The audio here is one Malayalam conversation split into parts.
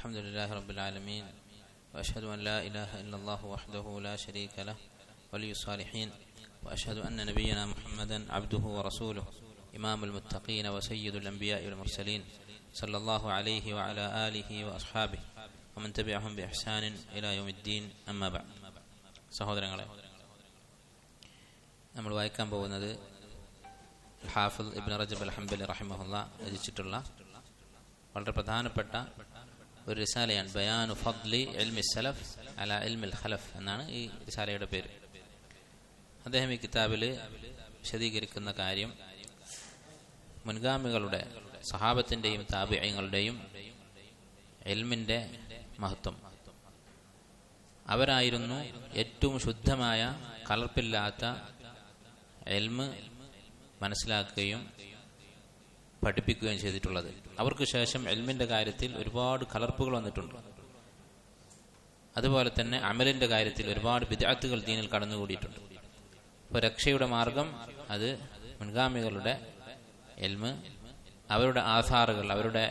الحمد لله رب العالمين وأشهد أن لا إله إلا الله وحده لا شريك له ولي الصالحين وأشهد أن نبينا محمدا عبده ورسوله إمام المتقين وسيد الأنبياء والمرسلين صلى الله عليه وعلى آله وأصحابه ومن تبعهم بإحسان إلى يوم الدين أما بعد സഹോദരങ്ങളെ നമ്മൾ വായിക്കാൻ പോകുന്നത് ഹാഫിൽ ഇബ്ൻ റജബ് അൽ ഹംബലി റഹിമഹുല്ല രചിച്ചിട്ടുള്ള വളരെ പ്രധാനപ്പെട്ട ഒരു റിസാലയാണ് ബയാനു ഫദ്ലി എൽമി സലഫ് അല എൽമിൽ ഖലഫ് എന്നാണ് ഈ റിസാലയുടെ പേര് അദ്ദേഹം ഈ കിതാബിൽ വിശദീകരിക്കുന്ന കാര്യം മുൻഗാമികളുടെ സഹാബത്തിൻ്റെയും താപിയങ്ങളുടെയും എൽമിൻ്റെ മഹത്വം അവരായിരുന്നു ഏറ്റവും ശുദ്ധമായ കലർപ്പില്ലാത്ത എൽമ് മനസ്സിലാക്കുകയും പഠിപ്പിക്കുകയും ചെയ്തിട്ടുള്ളത് അവർക്ക് ശേഷം എൽമിൻ്റെ കാര്യത്തിൽ ഒരുപാട് കലർപ്പുകൾ വന്നിട്ടുണ്ട് അതുപോലെ തന്നെ അമലിൻ്റെ കാര്യത്തിൽ ഒരുപാട് വിദ്യാർത്ഥികൾ ദീനിൽ കടന്നുകൂടിയിട്ടുണ്ട് ഇപ്പോൾ രക്ഷയുടെ മാർഗം അത് മുൻഗാമികളുടെ എൽമ് അവരുടെ ആധാറുകൾ അവരുടെ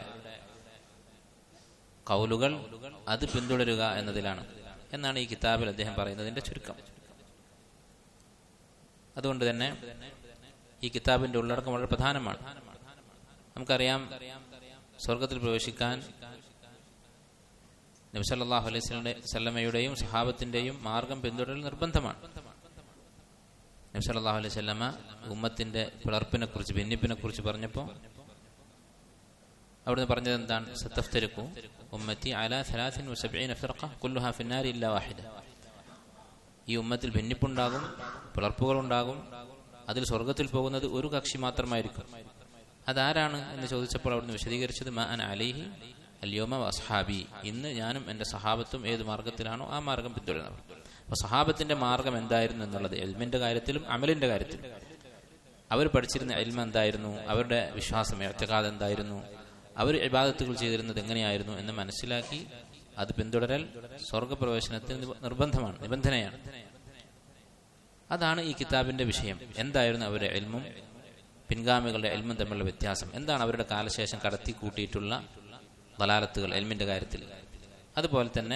കൗലുകൾ അത് പിന്തുടരുക എന്നതിലാണ് എന്നാണ് ഈ കിതാബിൽ അദ്ദേഹം പറയുന്നതിന്റെ ചുരുക്കം അതുകൊണ്ട് തന്നെ ഈ കിതാബിന്റെ ഉള്ളടക്കം വളരെ പ്രധാനമാണ് നമുക്കറിയാം സ്വർഗത്തിൽ പ്രവേശിക്കാൻ നബ്സല്ലാഹു അലൈഹി സ്വല്ലമയുടെയും സഹാബത്തിന്റെയും മാർഗം പിന്തുടരൽ നിർബന്ധമാണ് നബ്സല്ലാഹു അലൈഹി സ്വല്ലമ ഉമ്മത്തിന്റെ പിളർപ്പിനെ കുറിച്ച് ഭിന്നിപ്പിനെ കുറിച്ച് പറഞ്ഞപ്പോൾ അവിടുന്ന് പറഞ്ഞത് എന്താണ് സത്തഫ്തരിക്കു ഉമ്മത്തി അല സലാസിൻ വസബീന ഫിർഖ കുല്ലുഹ ഫിന്നാരി ഇല്ല വാഹിദ ഈ ഉമ്മത്തിൽ ഭിന്നിപ്പുണ്ടാകും പിളർപ്പുകളുണ്ടാകും അതിൽ സ്വർഗത്തിൽ പോകുന്നത് ഒരു കക്ഷി മാത്രമായിരിക്കും അതാരാണ് എന്ന് ചോദിച്ചപ്പോൾ അവിടുന്ന് വിശദീകരിച്ചത് മാ അൻ അലിഹി അല്യോമ വസ്ഹാബി ഇന്ന് ഞാനും എൻ്റെ സഹാബത്തും ഏത് മാർഗത്തിലാണോ ആ മാർഗം പിന്തുടരുന്നത് അപ്പോൾ സഹാബത്തിന്റെ മാർഗം എന്തായിരുന്നു എന്നുള്ളത് എൽമിന്റെ കാര്യത്തിലും അമലിന്റെ കാര്യത്തിലും അവർ പഠിച്ചിരുന്ന എൽമ എന്തായിരുന്നു അവരുടെ വിശ്വാസം എഴുത്തക്കാതെ എന്തായിരുന്നു അവർ ഇബാദത്തുകൾ ചെയ്തിരുന്നത് എങ്ങനെയായിരുന്നു എന്ന് മനസ്സിലാക്കി അത് പിന്തുടരൽ സ്വർഗപ്രവേശനത്തിന് നിർബന്ധമാണ് നിബന്ധനയാണ് അതാണ് ഈ കിതാബിന്റെ വിഷയം എന്തായിരുന്നു അവരുടെ എൽമും പിൻഗാമികളുടെ എൽമും തമ്മിലുള്ള വ്യത്യാസം എന്താണ് അവരുടെ കാലശേഷം കടത്തി കൂട്ടിയിട്ടുള്ള വലാലത്തുകൾ എൽമിന്റെ കാര്യത്തിൽ അതുപോലെ തന്നെ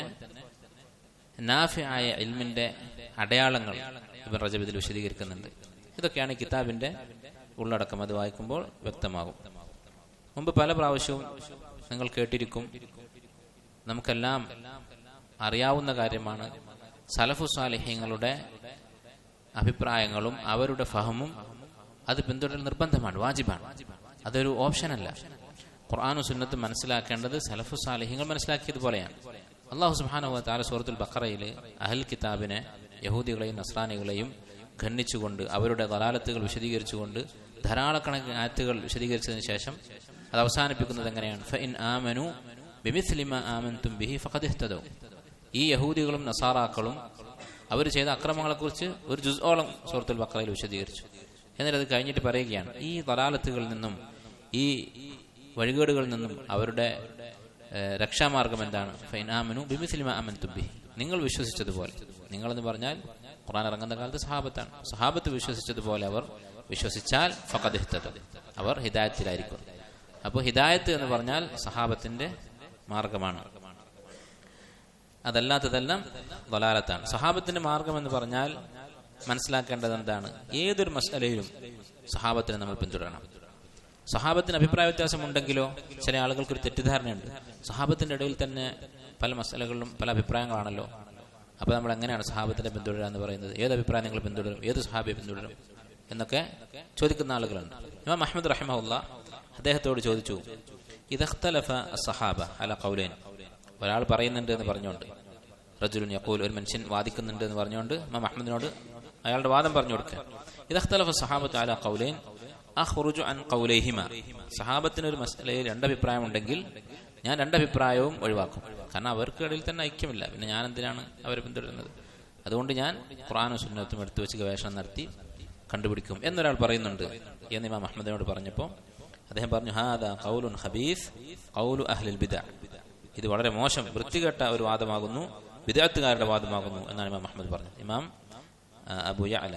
നാഫി ആയ എൽമിന്റെ അടയാളങ്ങൾ ഇവൻ റജബിദിൽ വിശദീകരിക്കുന്നുണ്ട് ഇതൊക്കെയാണ് ഈ കിതാബിന്റെ ഉള്ളടക്കം അത് വായിക്കുമ്പോൾ വ്യക്തമാകും മുമ്പ് പല പ്രാവശ്യവും നിങ്ങൾ കേട്ടിരിക്കും നമുക്കെല്ലാം അറിയാവുന്ന കാര്യമാണ് സലഫു സാലിഹ്യങ്ങളുടെ അഭിപ്രായങ്ങളും അവരുടെ ഫഹമും അത് പിന്തുടരൽ നിർബന്ധമാണ് വാജിബാണ് അതൊരു ഓപ്ഷനല്ല ഖുർആാനു സുന്നത്ത് മനസ്സിലാക്കേണ്ടത് സലഫു സാലിഹ്യങ്ങൾ മനസ്സിലാക്കിയതുപോലെയാണ് അള്ളാഹു സുബാനു താല സൂറത്തുൽ ബക്കറയിൽ അഹൽ കിതാബിനെ യഹൂദികളെയും നസ്രാനികളെയും ഖണ്ഡിച്ചുകൊണ്ട് അവരുടെ ദലാലത്തുകൾ വിശദീകരിച്ചുകൊണ്ട് ധാരാളക്കണക്കിന് ആയത്തുകൾ വിശദീകരിച്ചതിന് ശേഷം അത് അവസാനിപ്പിക്കുന്നത് എങ്ങനെയാണ് ഫഇൻ ആമനു ബിമിസ്ലിമ ആമൻതും ബിഹി ഫഖദിഹ്തദോ ഈ യഹൂദികളും നസാറാക്കളും അവർ ചെയ്ത അക്രമങ്ങളെക്കുറിച്ച് ഒരു ജുസോളം സൂറത്തുൽ ബക്കറയിൽ വിശദീകരിച്ചു എന്നിട്ട് അത് കഴിഞ്ഞിട്ട് പറയുകയാണ് ഈ ദലാലത്തുകളിൽ നിന്നും ഈ വഴികേടുകളിൽ നിന്നും അവരുടെ രക്ഷാമാർഗം എന്താണ് ഫൈൻ ആമനു ബിമിസ്ലിമ ആമൻതും ബിഹി നിങ്ങൾ വിശ്വസിച്ചതുപോലെ നിങ്ങളെന്ന് പറഞ്ഞാൽ ഖുറാൻ ഇറങ്ങുന്ന കാലത്ത് സഹാബത്താണ് സഹാബത്ത് വിശ്വസിച്ചതുപോലെ അവർ വിശ്വസിച്ചാൽ ഫഖദിഹ്തദോ അവർ ഹിദായത്തിലായിരിക്കും അപ്പോൾ ഹിദായത്ത് എന്ന് പറഞ്ഞാൽ സഹാബത്തിന്റെ മാർഗമാണ് അതല്ലാത്തതെല്ലാം വലാലത്താണ് സഹാബത്തിന്റെ മാർഗം എന്ന് പറഞ്ഞാൽ മനസ്സിലാക്കേണ്ടത് എന്താണ് ഏതൊരു മസലയിലും സഹാബത്തിനെ നമ്മൾ പിന്തുടരണം സഹാബത്തിന് അഭിപ്രായ വ്യത്യാസം ഉണ്ടെങ്കിലോ ചില ആളുകൾക്ക് ഒരു തെറ്റിദ്ധാരണയുണ്ട് സഹാബത്തിന്റെ ഇടയിൽ തന്നെ പല മസലകളിലും പല അഭിപ്രായങ്ങളാണല്ലോ അപ്പൊ നമ്മൾ എങ്ങനെയാണ് സഹാബത്തിനെ പിന്തുടരുക എന്ന് പറയുന്നത് ഏത് അഭിപ്രായം നിങ്ങൾ പിന്തുടരും ഏത് സഹാബിയെ പിന്തുടരും എന്നൊക്കെ ചോദിക്കുന്ന ആളുകളുണ്ട് ഇമാം അഹമ്മദ് റഹിമുല്ല അദ്ദേഹത്തോട് ചോദിച്ചു ഇതഖ്തലഫ സഹാബ അല കൗലേൻ ഒരാൾ പറയുന്നുണ്ട് എന്ന് പറഞ്ഞുകൊണ്ട് റജുലുൻ യക്കൂൽ ഒരു മനുഷ്യൻ വാദിക്കുന്നുണ്ട് എന്ന് പറഞ്ഞുകൊണ്ട് ഇമാം അഹമ്മദിനോട് അയാളുടെ വാദം പറഞ്ഞു കൊടുക്കുക ഇതഖ്തലഫ സഹാബത്ത് അല കൗലേൻ അഹ്റുജു അൻ കൗലൈഹിമ സഹാബത്തിന് ഒരു മസലയിൽ രണ്ടഭിപ്രായം ഉണ്ടെങ്കിൽ ഞാൻ രണ്ടഭിപ്രായവും ഒഴിവാക്കും കാരണം അവർക്കിടയിൽ തന്നെ ഐക്യമില്ല പിന്നെ ഞാൻ എന്തിനാണ് അവരെ പിന്തുടരുന്നത് അതുകൊണ്ട് ഞാൻ ഖുറാനും സുന്നത്തും എടുത്തു വെച്ച് ഗവേഷണം നടത്തി കണ്ടുപിടിക്കും എന്നൊരാൾ പറയുന്നുണ്ട് എന്ന് ഇമാം അഹമ്മദിനോട് പറഞ്ഞപ്പോൾ അദ്ദേഹം പറഞ്ഞു ഹാദ കൗലുൻ ഹബീസ് കൗലു അഹ്ലിൽ ബിദ ഇത് വളരെ മോശം വൃത്തികെട്ട ഒരു വാദമാകുന്നു വിദഗ്ധക്കാരുടെ വാദമാകുന്നു എന്നാണ് ഇമാം അഹമ്മദ് പറഞ്ഞത് ഇമാം അബു അല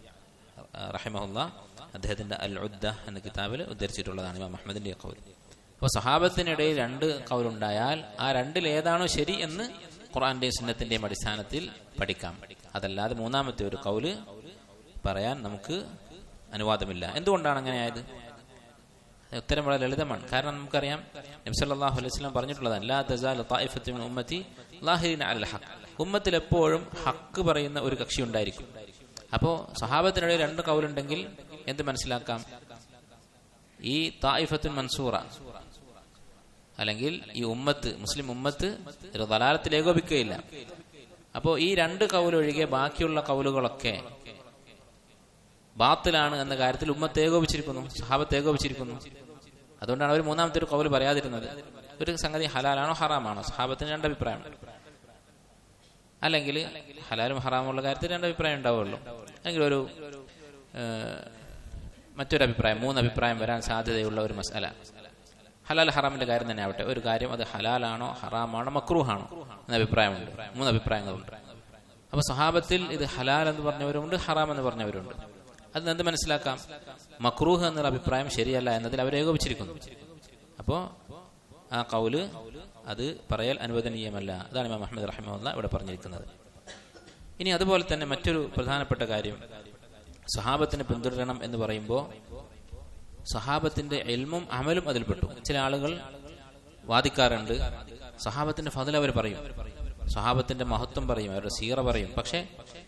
റഹിമഹുല്ല അദ്ദേഹത്തിന്റെ അൽ ഉദ്ദ എന്ന കിതാബിൽ ഉദ്ധരിച്ചിട്ടുള്ളതാണ് ഇമാം അഹമ്മദിന്റെ കൗൽ അപ്പോൾ സഹാബത്തിനിടയിൽ രണ്ട് കൗലുണ്ടായാൽ ആ രണ്ടിൽ ഏതാണോ ശരി എന്ന് ഖുർആന്റെയും സുന്നത്തിന്റെയും അടിസ്ഥാനത്തിൽ പഠിക്കാം അതല്ലാതെ മൂന്നാമത്തെ ഒരു കൗല് പറയാൻ നമുക്ക് അനുവാദമില്ല എന്തുകൊണ്ടാണ് അങ്ങനെ ആയത് ഉത്തരം വളരെ ലളിതമാണ് കാരണം നമുക്കറിയാം നബ്സല്ലാഹു അലൈഹി വസല്ലം പറഞ്ഞിട്ടുള്ളതാണ് ലാ തസാൽ തായിഫത്തു മിൻ ഉമ്മത്തി ലാഹിരിന അൽ ഹഖ് ഉമ്മത്തിൽ എപ്പോഴും ഹക്ക് പറയുന്ന ഒരു കക്ഷി ഉണ്ടായിരിക്കും അപ്പോൾ സഹാബത്തിനിടയിൽ രണ്ട് കൗലുണ്ടെങ്കിൽ എന്ത് മനസ്സിലാക്കാം ഈ തായിഫത്തുൻ മൻസൂറ അല്ലെങ്കിൽ ഈ ഉമ്മത്ത് മുസ്ലിം ഉമ്മത്ത് ഒരു ദലാലത്തിൽ ഏകോപിക്കുകയില്ല അപ്പോൾ ഈ രണ്ട് കൗലൊഴികെ ബാക്കിയുള്ള കൗലുകളൊക്കെ ബാത്തിലാണ് എന്ന കാര്യത്തിൽ ഉമ്മത്ത് ഏകോപിച്ചിരിക്കുന്നു സഹാബത്ത് ഏകോപിച്ചിരിക്കുന്നു അതുകൊണ്ടാണ് അവർ മൂന്നാമത്തെ ഒരു കൗല് പറയാതിരുന്നത് ഒരു സംഗതി ഹലാലാണോ ഹറാമാണോ സഹാബത്തിന് രണ്ട് അഭിപ്രായം അല്ലെങ്കിൽ ഹലാലും ഹറാമുള്ള കാര്യത്തിൽ രണ്ട് അഭിപ്രായം ഉണ്ടാവുള്ളൂ അല്ലെങ്കിൽ ഒരു ഏഹ്, മറ്റൊരു അഭിപ്രായം മൂന്ന് അഭിപ്രായം വരാൻ സാധ്യതയുള്ള ഒരു മസാല ഹലാൽ ഹറാമിന്റെ കാര്യം തന്നെ ആവട്ടെ ഒരു കാര്യം അത് ഹലാലാണോ ഹറാമാണോ മക്രൂഹാണോ എന്ന അഭിപ്രായമുണ്ട് മൂന്ന് അഭിപ്രായങ്ങളുണ്ട് അപ്പൊ സഹാബത്തിൽ ഇത് ഹലാൽ എന്ന് പറഞ്ഞവരുണ്ട് ഹറാം എന്ന് പറഞ്ഞവരുണ്ട് അത് എന്ത് മനസ്സിലാക്കാം മക്രൂഹ് എന്നുള്ള അഭിപ്രായം ശരിയല്ല എന്നതിൽ അവർ ഏകോപിച്ചിരിക്കുന്നു അപ്പോ ആ കൗല് അത് പറയൽ അനുവദനീയമല്ല അതാണ് ഇമാം അഹമ്മദ് റഹിമുല്ല ഇവിടെ പറഞ്ഞിരിക്കുന്നത് ഇനി അതുപോലെ തന്നെ മറ്റൊരു പ്രധാനപ്പെട്ട കാര്യം സഹാബത്തിനെ പിന്തുടരണം എന്ന് പറയുമ്പോൾ സഹാബത്തിന്റെ എൽമും അമലും അതിൽപ്പെട്ടു ചില ആളുകൾ വാദിക്കാറുണ്ട് സഹാബത്തിന്റെ ഫതിൽ അവർ പറയും സഹാബത്തിന്റെ മഹത്വം പറയും അവരുടെ സീറ പറയും പക്ഷേ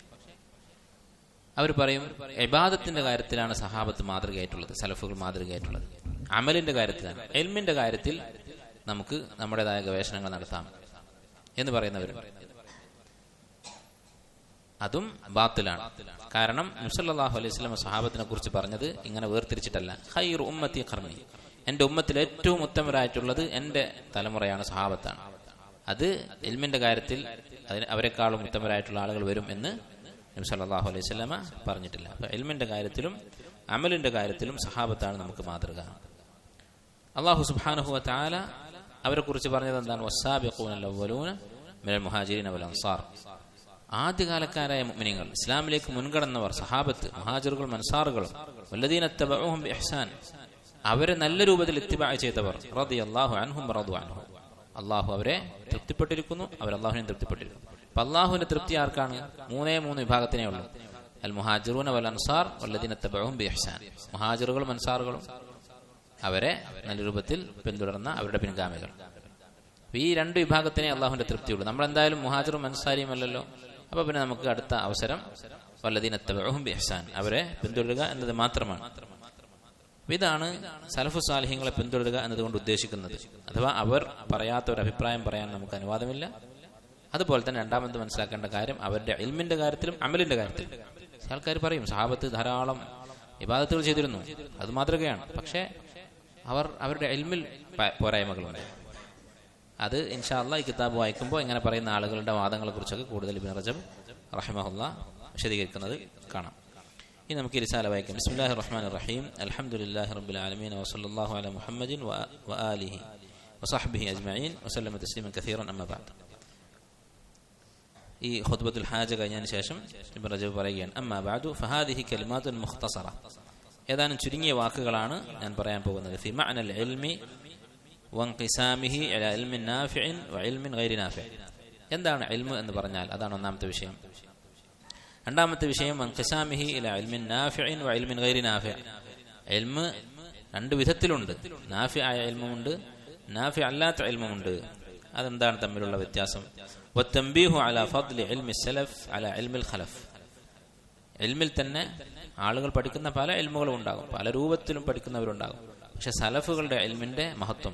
അവർ പറയും ഇബാദത്തിന്റെ കാര്യത്തിലാണ് സഹാബത്ത് മാതൃകയായിട്ടുള്ളത് സലഫുകൾ മാതൃകയായിട്ടുള്ളത് അമലിന്റെ കാര്യത്തിലാണ് എൽമിന്റെ കാര്യത്തിൽ നമുക്ക് നമ്മുടേതായ ഗവേഷണങ്ങൾ നടത്താം എന്ന് പറയുന്നവർ അതും ബാത്തിലാണ് കാരണം മുസല്ലാഹു അലൈഹി സ്വലം സഹാബത്തിനെ കുറിച്ച് പറഞ്ഞത് ഇങ്ങനെ വേർതിരിച്ചിട്ടല്ല ഹൈർ ഉമ്മത്തി ഖർണി എന്റെ ഉമ്മത്തിൽ ഏറ്റവും ഉത്തമരായിട്ടുള്ളത് എന്റെ തലമുറയാണ് സഹാബത്താണ് അത് എൽമിന്റെ കാര്യത്തിൽ അതിന് അവരെക്കാളും ഉത്തമരായിട്ടുള്ള ആളുകൾ വരും എന്ന് നബി സല്ലല്ലാഹു അലൈഹി സ്വലമ പറഞ്ഞിട്ടില്ല അപ്പൊ എൽമിന്റെ കാര്യത്തിലും അമലിന്റെ കാര്യത്തിലും സഹാബത്താണ് നമുക്ക് മാതൃക അള്ളാഹു സുബ്ഹാനഹു വതആല അവരെ കുറിച്ച് പറഞ്ഞത് എന്താണ് വസ്സാബിഖൂന അവ്വലൂന മിനൽ മുഹാജിരീന വൽ അൻസാർ ആദ്യകാലക്കാരായ മുഅ്മിനീങ്ങൾ ഇസ്ലാമിലേക്ക് മുൻകടന്നവർ സഹാബത്ത് മുഹാജിറുകൾ മൻസാറുകളും വല്ലദീന തബഊഹും ബിഇഹ്സാൻ അവരെ നല്ല രൂപത്തിൽ ഇത്തിബാ ചെയ്തവർ റളിയല്ലാഹു അൻഹും റളു അൻഹു അള്ളാഹു അവരെ തൃപ്തിപ്പെട്ടിരിക്കുന്നു അവർ അള്ളാഹുവിനെ തൃപ്തിപ്പെട്ടിരിക്കുന്നു അപ്പൊ അള്ളാഹുവിന്റെ തൃപ്തി ആർക്കാണ് മൂന്നേ മൂന്ന് വിഭാഗത്തിനേ ഉള്ളൂ അൽ മുഹാജിറൂന വൽ അൻസാർ വല്ലദീന തബഊഹും ബിഇഹ്സാൻ മുഹാജിറുകളും അൻസാറുകളും അവരെ നല്ല രൂപത്തിൽ പിന്തുടർന്ന അവരുടെ പിൻഗാമികൾ അപ്പൊ ഈ രണ്ട് വിഭാഗത്തിനെ അള്ളാഹുവിന്റെ തൃപ്തിയുള്ളൂ നമ്മൾ എന്തായാലും മുഹാജിറും അൻസാരിയും അല്ലല്ലോ അപ്പൊ പിന്നെ നമുക്ക് അടുത്ത അവസരം വല്ലദീനത്തബഹും ബിഹ്സാൻ അവരെ പിന്തുടരുക എന്നത് മാത്രമാണ് അപ്പൊ ഇതാണ് സലഫു സാലിഹ്യങ്ങളെ പിന്തുടരുക എന്നതുകൊണ്ട് ഉദ്ദേശിക്കുന്നത് അഥവാ അവർ പറയാത്ത ഒരു അഭിപ്രായം പറയാൻ നമുക്ക് അനുവാദമില്ല അതുപോലെ തന്നെ രണ്ടാമത് മനസ്സിലാക്കേണ്ട കാര്യം അവരുടെ ഇൽമിന്റെ കാര്യത്തിലും അമലിന്റെ കാര്യത്തിലും ചില ആൾക്കാർ പറയും സഹാബത്ത് ധാരാളം ഇബാദത്തുകൾ ചെയ്തിരുന്നു അത് മാതൃകയാണ് പക്ഷേ അവർ അവരുടെ എൽമിൽ പോരായ്മകളുണ്ട് അത് ഇൻഷാല്ല ഈ കിതാബ് വായിക്കുമ്പോൾ ഇങ്ങനെ പറയുന്ന ആളുകളുടെ വാദങ്ങളെ കുറിച്ചൊക്കെ കൂടുതൽ ഇബിൻ റജബ് റഹിമഹുല്ല വിശദീകരിക്കുന്നത് കാണാം ഇനി നമുക്ക് ഈ റിസാല വായിക്കാം ബിസ്മില്ലാഹി റഹ്മാൻ റഹീം അൽഹംദുലില്ലാഹി റബ്ബിൽ ആലമീൻ വസല്ലല്ലാഹു അലാ മുഹമ്മദിൻ വആലിഹി വസഹ്ബിഹി അജ്മഈൻ വസല്ലമ തസ്ലീമൻ കസീറൻ അമ്മ ബഅദ് ഈ ഖുത്ബത്തുൽ ഹാജ കഴിഞ്ഞതിന് ശേഷം ഇബ്ൻ റജബ് പറയുകയാണ് അമ്മ ബഅദു ഫഹാദിഹി കലിമാത്തുൻ മുഖ്തസറ ഏതാനും ചുരുങ്ങിയ വാക്കുകളാണ് ഞാൻ പറയാൻ പോകുന്നത് ഫി മഅനൽ ഇൽമി വൻഖിസാമിഹി ഇലാ ഇൽമിൻ നാഫിഇൻ വഇൽമിൻ ഗൈരി നാഫിഇ എന്താണ് ഇൽമു എന്ന് പറഞ്ഞാൽ അതാണ് ഒന്നാമത്തെ വിഷയം രണ്ടാമത്തെ വിഷയം വൻഖിസാമിഹി ഇലാ ഇൽമിൻ നാഫിഇൻ വഇൽമിൻ ഗൈരി നാഫിഇ ഇൽമ് രണ്ട് വിധത്തിലുണ്ട് നാഫി ആയ ഇൽമുമുണ്ട് നാഫി അല്ലാത്ത ഇൽമുമുണ്ട് അതെന്താണ് തമ്മിലുള്ള വ്യത്യാസം വത്തംബീഹു അലാ ഫദ്ലി ഇൽമി സലഫ് അലാ ഇൽമിൽ ഖലഫ് ഇൽമിൽ തന്നെ ആളുകൾ പഠിക്കുന്ന പല ഇൽമുകളും ഉണ്ടാകും പല രൂപത്തിലും പഠിക്കുന്നവരുണ്ടാകും പക്ഷെ സലഫുകളുടെ ഇൽമിന്റെ മഹത്വം